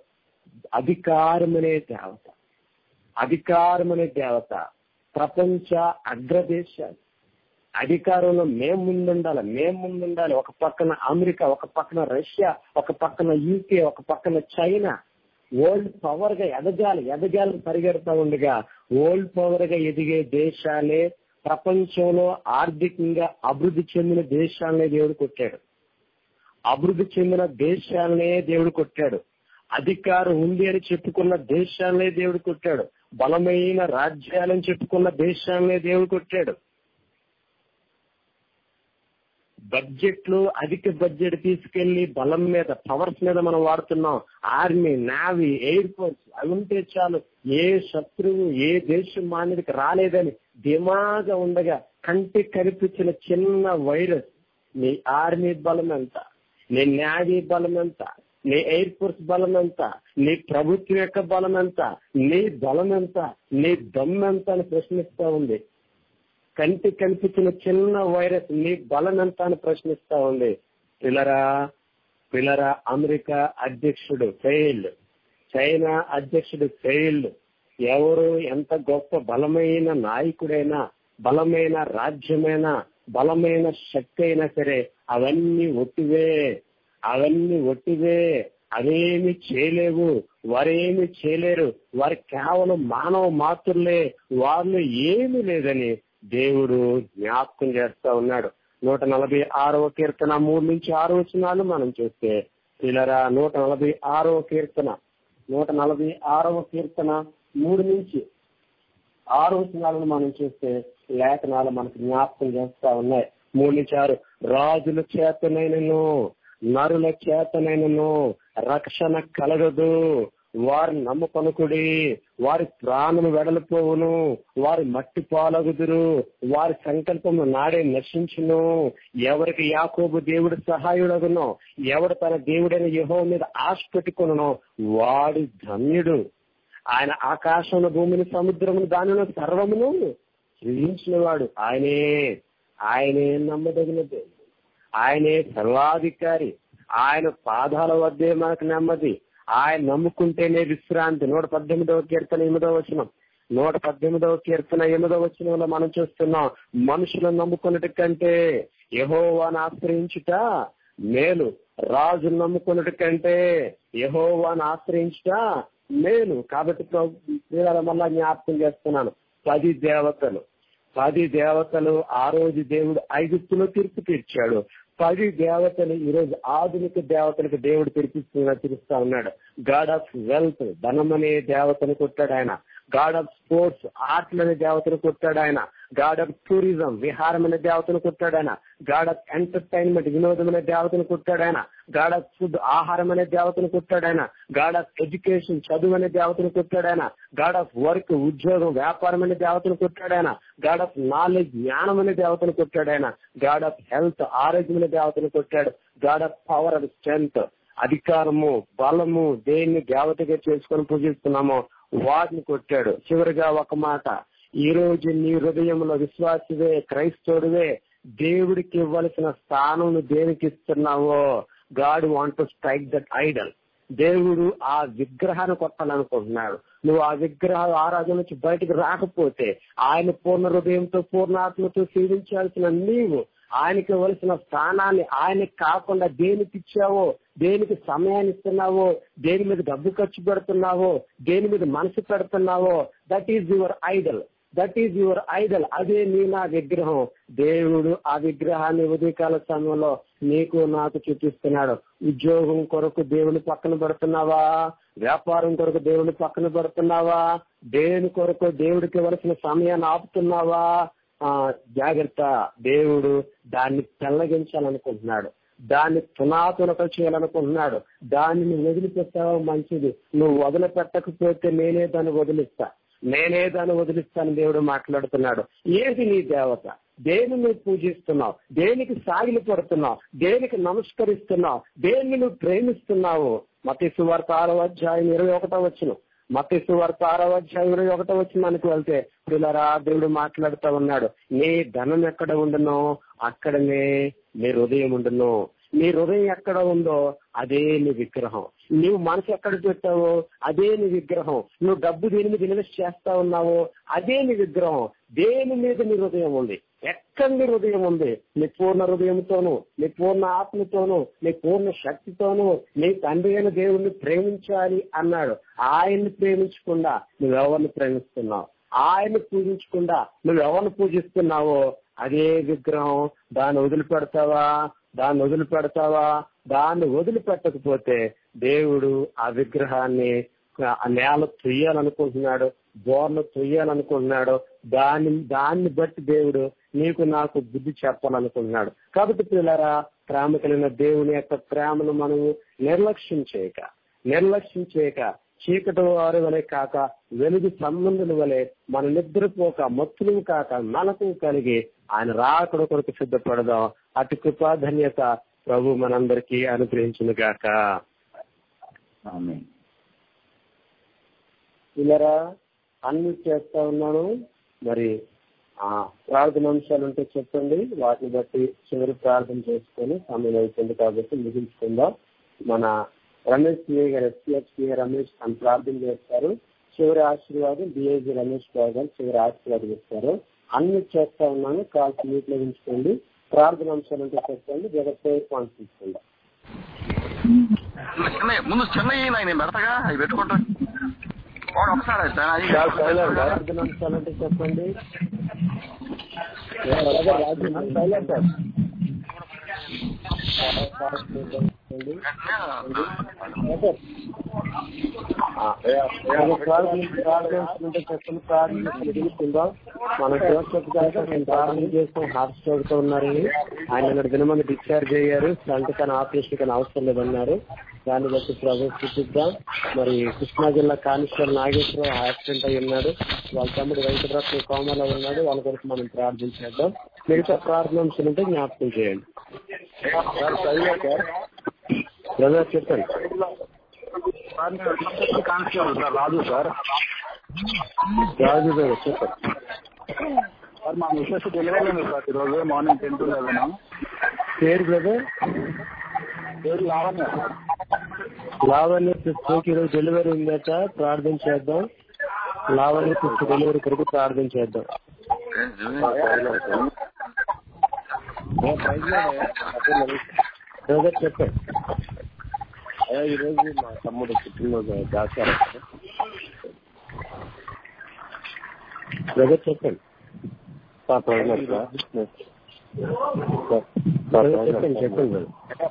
అధికారమనే దేవత అధికారమనే దేవత ప్రపంచ అగ్రదేశాలు అధికారంలో మేము ముందుండాలి మేము ముందుండాలి ఒక పక్కన అమెరికా ఒక పక్కన రష్యా ఒక పక్కన యూకే ఒక పక్కన చైనా వరల్డ్ పవర్ గా ఎదగాలి ఎదగాలని పరిగెడతా ఉండగా వరల్డ్ పవర్ గా ఎదిగే దేశాలే ప్రపంచంలో ఆర్థికంగా అభివృద్ధి చెందిన దేశాలనే దేవుడు కొట్టాడు అభివృద్ధి చెందిన దేశాలనే దేవుడు కొట్టాడు అధికారం ఉంది అని చెప్పుకున్న దేశాలనే దేవుడు కొట్టాడు బలమైన రాజ్యాలని చెప్పుకున్న దేశాలనే దేవుడు కొట్టాడు బడ్జెట్ లో అధిక బడ్జెట్ తీసుకెళ్లి బలం మీద పవర్స్ మీద మనం వాడుతున్నాం ఆర్మీ నావీ ఎయిర్ ఫోర్స్ అవి ఉంటే చాలు ఏ శత్రువు ఏ దేశం మానవుడికి రాలేదని దిమాగా ఉండగా కంటి కనిపించిన చిన్న వైరస్ నీ ఆర్మీ బలం ఎంత నీ నావీ బలం ఎంత నీ ఎయిర్ ఫోర్స్ బలం ఎంత నీ ప్రభుత్వం యొక్క బలం ఎంత నీ బలం ఎంత నీ దమ్ ఎంత అని ప్రశ్నిస్తా ఉంది కంటి కనిపించిన చిన్న వైరస్ నీ బలం ఎంత అని ప్రశ్నిస్తా ఉంది పిల్లరా పిల్లరా అమెరికా అధ్యక్షుడు ఫెయిల్డ్ చైనా అధ్యక్షుడు ఫెయిల్డ్ ఎవరు ఎంత గొప్ప బలమైన నాయకుడైనా బలమైన రాజ్యమైనా బలమైన శక్తి అయినా సరే అవన్నీ ఒట్టివే అవన్నీ ఒట్టివే అవేమి చేయలేవు వారేమి చేయలేరు వారు కేవలం మానవ మాతృలే వాళ్ళు ఏమీ లేదని దేవుడు జ్ఞాపకం చేస్తా ఉన్నాడు నూట నలభై ఆరవ కీర్తన మూడు నుంచి ఆరు వచనాలు మనం చూస్తే పిల్లరా నూట నలభై ఆరవ కీర్తన నూట నలభై ఆరవ కీర్తన మూడు నుంచి ఆరు వచనాలను మనం చూస్తే లేఖనాలు మనకు జ్ఞాపకం చేస్తా ఉన్నాయి మూడు నుంచి ఆరు రాజుల చేతనైనను నరుల చేతనైనను రక్షణ కలగదు వారి నమ్మకొనుకుడి వారి ప్రాణము వెడలిపోవును వారి మట్టి పాలగుదురు వారి సంకల్పము నాడే నశించును ఎవరికి యాకోబు దేవుడు సహాయుడగునో ఎవడు తన దేవుడైన యహో మీద ఆశ పెట్టుకును వాడు ధన్యుడు ఆయన ఆకాశమును భూమిని సముద్రమును దానిలో సర్వమును సృజించిన వాడు ఆయనే ఆయనే నమ్మదగిన దేవుడు ఆయనే సర్వాధికారి ఆయన పాదాల వద్దే మనకు నెమ్మది ఆయన నమ్ముకుంటేనే విశ్రాంతి నూట పద్దెనిమిదవ కీర్తన ఎనిమిదవ వచనం నూట పద్దెనిమిదవ కీర్తన ఎనిమిదవ వచనంలో మనం చూస్తున్నాం మనుషులను నమ్ముకున్నటి కంటే యహోవాను ఆశ్రయించుట మేలు రాజు నమ్ముకున్నటి కంటే యహోవాను ఆశ్రయించుట మేలు కాబట్టి మళ్ళా జ్ఞాపకం చేస్తున్నాను పది దేవతలు పది దేవతలు ఆ రోజు దేవుడు ఐగుప్తులో తీర్పు తీర్చాడు పది దేవతలు ఈ రోజు ఆధునిక దేవతలకు దేవుడు పిలిపిస్తున్నా పిలుస్తా ఉన్నాడు గాడ్ ఆఫ్ వెల్త్ ధనం అనే దేవతను కొట్టాడు ఆయన గాడ్ ఆఫ్ స్పోర్ట్స్ ఆర్ట్లు అనే దేవతను కొట్టాడు ఆయన గాడ్ ఆఫ్ టూరిజం విహారం అనే దేవతను కొట్టాడు ఆయన గాడ్ ఆఫ్ ఎంటర్టైన్మెంట్ వినోదం అనే దేవతను కొట్టాడు ఆయన గాడ్ ఆఫ్ ఫుడ్ ఆహారం అనే దేవతను కొట్టాడు ఆయన గాడ్ ఆఫ్ ఎడ్యుకేషన్ చదువు అనే దేవతను కొట్టాడు ఆయన గాడ్ ఆఫ్ వర్క్ ఉద్యోగం వ్యాపారం అనే దేవతను కొట్టాడు ఆయన గాడ్ ఆఫ్ నాలెడ్జ్ జ్ఞానం అనే దేవతను కొట్టాడు ఆయన గాడ్ ఆఫ్ హెల్త్ ఆరోగ్యం అనే దేవతను కొట్టాడు god of power and strength అధికారము బలము దేన్ని దేవతగా చేసుకొని పూజిస్తున్నామో వాటిని కొట్టాడు చివరిగా ఒక మాట ఈ రోజు నీ హృదయంలో విశ్వాసివే క్రైస్తవుడివే దేవుడికి ఇవ్వాల్సిన స్థానం దేనికి ఇస్తున్నావో god want to strike that idol దేవుడు ఆ విగ్రహాన్ని కొట్టాలనుకుంటున్నాడు నువ్వు ఆ విగ్రహ ఆరాధన నుంచి బయటకు రాకపోతే ఆయన పూర్ణ హృదయంతో పూర్ణాత్మతో సేవించాల్సిన నీవు ఆయనకి ఇవ్వాల్సిన స్థానాన్ని ఆయనకి కాకుండా దేనికి ఇచ్చావో దేనికి సమయాన్ని ఇస్తున్నావో దేని మీద డబ్బు ఖర్చు పెడుతున్నావో దేని మీద మనసు పెడుతున్నావో that is your idol that is your idol అదే నీ నా విగ్రహం దేవుడు ఆ విగ్రహాన్ని ఉదయకాల సమయంలో నీకు నాకు చూపిస్తున్నాడు ఉద్యోగం కొరకు దేవుని పక్కన పెడుతున్నావా వ్యాపారం కొరకు దేవుని పక్కన పెడుతున్నావా దేని కొరకు దేవుడికి ఇవ్వాల్సిన సమయాన్ని ఆపుతున్నావా ఆ జాగ్రత్త దేవుడు దాన్ని తెల్లగించాలనుకుంటున్నాడు దాన్ని పునాతునకలు చేయాలనుకుంటున్నాడు దాన్ని నువ్వు వదిలిపెట్టావో మంచిది నువ్వు వదిలిపెట్టకపోతే నేనే దాన్ని వదిలిస్తా నేనే దాన్ని వదిలిస్తాను దేవుడు మాట్లాడుతున్నాడు ఏది నీ దేవత దేని నువ్వు పూజిస్తున్నావు దేనికి సాగిలి పడుతున్నావు దేనికి నమస్కరిస్తున్నావు దేన్ని నువ్వు ప్రేమిస్తున్నావు మత సువార్త ఆరో అధ్యాయం ఇరవై ఒకటో వచ్చిన మత సువార్త ఆరో అధ్యాయం ఇరవై ఒకటో వచ్చిన మనకు వెళ్తే పిల్లరా దేవుడు మాట్లాడుతూ ఉన్నాడు నీ ధనం ఎక్కడ ఉండనో అక్కడనే నీ హృదయం ఉండను నీ హృదయం ఎక్కడ ఉందో అదే నీ విగ్రహం నువ్వు మనసు ఎక్కడ పెట్టావో అదే నీ విగ్రహం నువ్వు డబ్బు దేని మీద ఇన్వెస్ట్ చేస్తా ఉన్నావో అదే నీ విగ్రహం దేని మీద నీ హృదయం ఉంది ఎక్కడ నీ హృదయం ఉంది నీ పూర్ణ హృదయంతోనూ నీ పూర్ణ ఆత్మతోనూ నీ పూర్ణ శక్తితోనూ నీ తండ్రి అయిన దేవుణ్ణి ప్రేమించాలి అన్నాడు ఆయన్ని ప్రేమించకుండా నువ్వెవరిని ప్రేమిస్తున్నావు ఆయన్ని పూజించకుండా నువ్వెవరిని పూజిస్తున్నావో అదే విగ్రహం దాన్ని వదిలిపెడతావా దాన్ని వదిలిపెడతావా దాన్ని వదిలిపెట్టకపోతే దేవుడు ఆ విగ్రహాన్ని ఆ నేల తొయ్యాలనుకుంటున్నాడు బోర్లు తొయ్యాలనుకుంటున్నాడు దాన్ని దాన్ని బట్టి దేవుడు నీకు నాకు బుద్ధి చెప్పాలనుకుంటున్నాడు కాబట్టి పిల్లరా ప్రేమ కలిగిన దేవుని యొక్క ప్రేమను మనము నిర్లక్ష్యం చేయక నిర్లక్ష్యం చేయక చీకటి వారి వలె కాక వెలుగు సంబంధుల వలె మన నిద్రపోక మత్తులు కాక మనకు కలిగి ఆయన రాకడ కొరకు సిద్ధపడదాం అతి కృపా ధన్యత ప్రభు మనందరికీ అనుగ్రహించిన గాక ఇలారా అన్ని చేస్తా ఉన్నాను మరి ఆ ప్రార్థన అంశాలు ఉంటే చెప్పండి వాటిని బట్టి చివరి ప్రార్థన చేసుకొని సమయం అయిపోయింది కాబట్టి ముగించుకుందాం మన రమేష్ పిఏ గారు ఎస్పీఎస్ పిఏ రమేష్ అని ప్రార్థన చేస్తారు చివరి ఆశీర్వాదం డిఐజీ రమేష్ బాబు గారు చివరి ఆశీర్వాదం ఇస్తారు అన్ని చేస్తా ఉన్నాను కాల్స్ మీట్లో ఉంచుకోండి ప్రార్థన అంశాలు ఉంటే చెప్పండి జగత్ పాయింట్ తీసుకోండి చిన్న ముందు చిన్నవి నేను పెడతాగా అవి పెట్టుకుంటా వాడు ఒకసారి వేస్తాను, అవి చాలా సైలెంట్ ప్రార్థన అంశాలు అంటే చెప్పండి ఏ, అలాగే రాజు సైలెంట్ సార్ ఓకే. ఆ, మన ప్రార్థన ప్రార్థన ఉంటే చెప్పండి ప్రార్థన ముగించుకుందాం మన జోసెఫ్ గారు నేను ప్రార్థన చేస్తాం హార్ట్ స్ట్రోక్ తో ఉన్నారని ఆయన నిన్న దినమంది డిశ్చార్జ్ అయ్యారు సంతకాన్ని ఆపరేషన్ కానీ అవసరం లేదన్నారు దాన్ని బట్టి ప్రభు చూపిద్దాం మరి కృష్ణా జిల్లా కానిస్టేబుల్ నాగేశ్వరరావు యాక్సిడెంట్ అయి ఉన్నాడు వాళ్ళ తమ్ముడు వెంకటరత్న కోమలో ఉన్నాడు వాళ్ళ కొరకు మనం ప్రార్థించేద్దాం మిగతా ప్రార్థన ఉంటే జ్ఞాపకం చేయండి బ్రదర్ చెప్పండి constable sir Raju sir Raju గారు చెప్పండి సార్ మా మిస్సెస్ డెలివరీ ఉంది సార్ ఈరోజు మార్నింగ్ టెన్ టు లెవెన్ పేరు బ్రదర్ పేరు లావణ్య సార్ లావణ్య సిస్టర్కి ఈరోజు డెలివరీ ఉందట ప్రార్థన చేద్దాం లావణ్య సిస్టర్ డెలివరీ కొరకు ప్రార్థన చేద్దాం బ్రదర్ చెప్పండి అయ్యా ఈరోజు మా తమ్ముడు పుట్టినరోజు దాచారు బ్రదర్ చెప్పండి పాప ఉన్నారు సార్. సార్ చెప్పండి చెప్పండి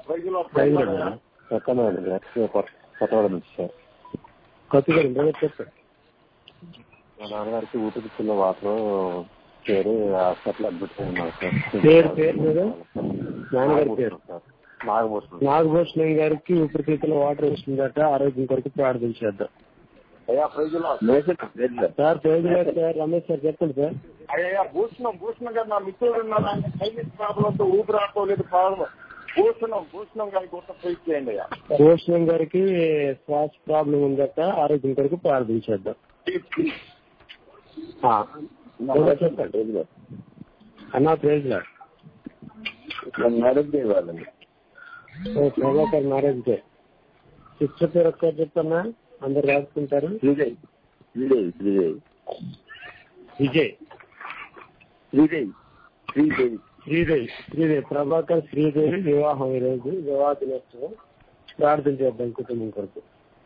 కొత్తవాడ నుంచి సార్ కొత్తగా బ్రదర్ చెప్పండి మా నాన్నగారికి ఊపిరితిత్తుల వాటర్ పేరు హాస్పిటల్ అడ్మిట్ అయి ఉన్నారు సార్ పేరు పేరు మీద నాన్నగారి పేరు సార్ నాగభూషణం నాగభూషణం గారికి ఊపిరితిత్తుల వాటర్ వస్తుందట ఆరోగ్యం కొరకు ప్రార్థించేద్దాం అయ్యా ప్రైజులో సార్ పేరు లేదు సార్ రమేష్ సార్ చెప్పండి సార్ అయ్యా భూషణం భూషణం గారు నా మిత్రుడు ఉన్నాడు ఆయన సైనిక్ ప్రాబ్లంతో ఊపిరి ఆడుకోలేదు ప్రాబ్లం భూషణం భూషణం గారికి కొత్త ప్రైజ్ చేయండి అయ్యా భూషణం గారికి శ్వాస ప్రాబ్లం ఉందట ఆరోగ్యం కొరకు ప్రార్థించేద్దాం ఆ, బ్రదర్ చెప్పండి అన్నా ప్రేజ్ లాడ్ మ్యారేజ్ చేయాలండి ఓ ప్రభాకర్ మ్యారేజ్ డే సిస్టర్ పేరు ఒక్కసారి చెప్పన్నా అందరు రాసుకుంటారు శ్రీజయ్ శ్రీజయ్ శ్రీజయ్ విజయ్ శ్రీజయ్ శ్రీజయ్ శ్రీదేవి శ్రీదేవి ప్రభాకర్ శ్రీదేవి వివాహం ఈ రోజు వివాహ దినోత్సవం ప్రార్థన చేద్దాం కుటుంబం కొరకు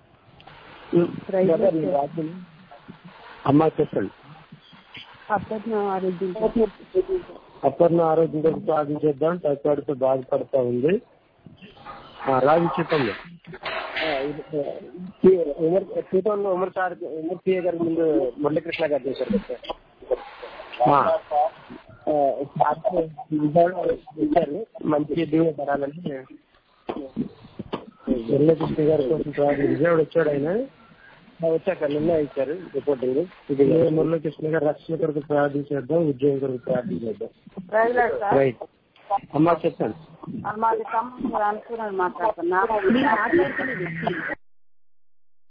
అమ్మా చెప్పండి అప్పట్లో ఆరోగ్యం అప్పర్ణ ఆరోగ్యం కొరకు ప్రార్థన చేద్దాం టైఫాయిడ్తో బాధపడతా ఉంది ఆ, రాజు చెప్పండి ఉమర్ సీతంలో ఉమర్ సార్ ఉమర్ సిఏ గారి ముందు మురళీకృష్ణ గారు చేశారు కదా ఆ, సార్ ఇచ్చారు మంచి దీవెన పడాలని మురళీకృష్ణ గారి కోసం ప్రార్థన విజయవాడ వచ్చాడు ఆయన వచ్చాక నిన్న ఇచ్చారు రిపోర్టింగ్ ఇది మురళీకృష్ణ గారు రక్షణ కొరకు ప్రార్థన చేద్దాం ఉద్యోగం కొరకు ప్రార్థన చేద్దాం ప్రైజ్లాడ్ సార్ రైట్ అమ్మా చెప్పండి మాది ఖమ్మం అనుకున్నాను మాట్లాడుతున్నా మాట్లాడుతున్నది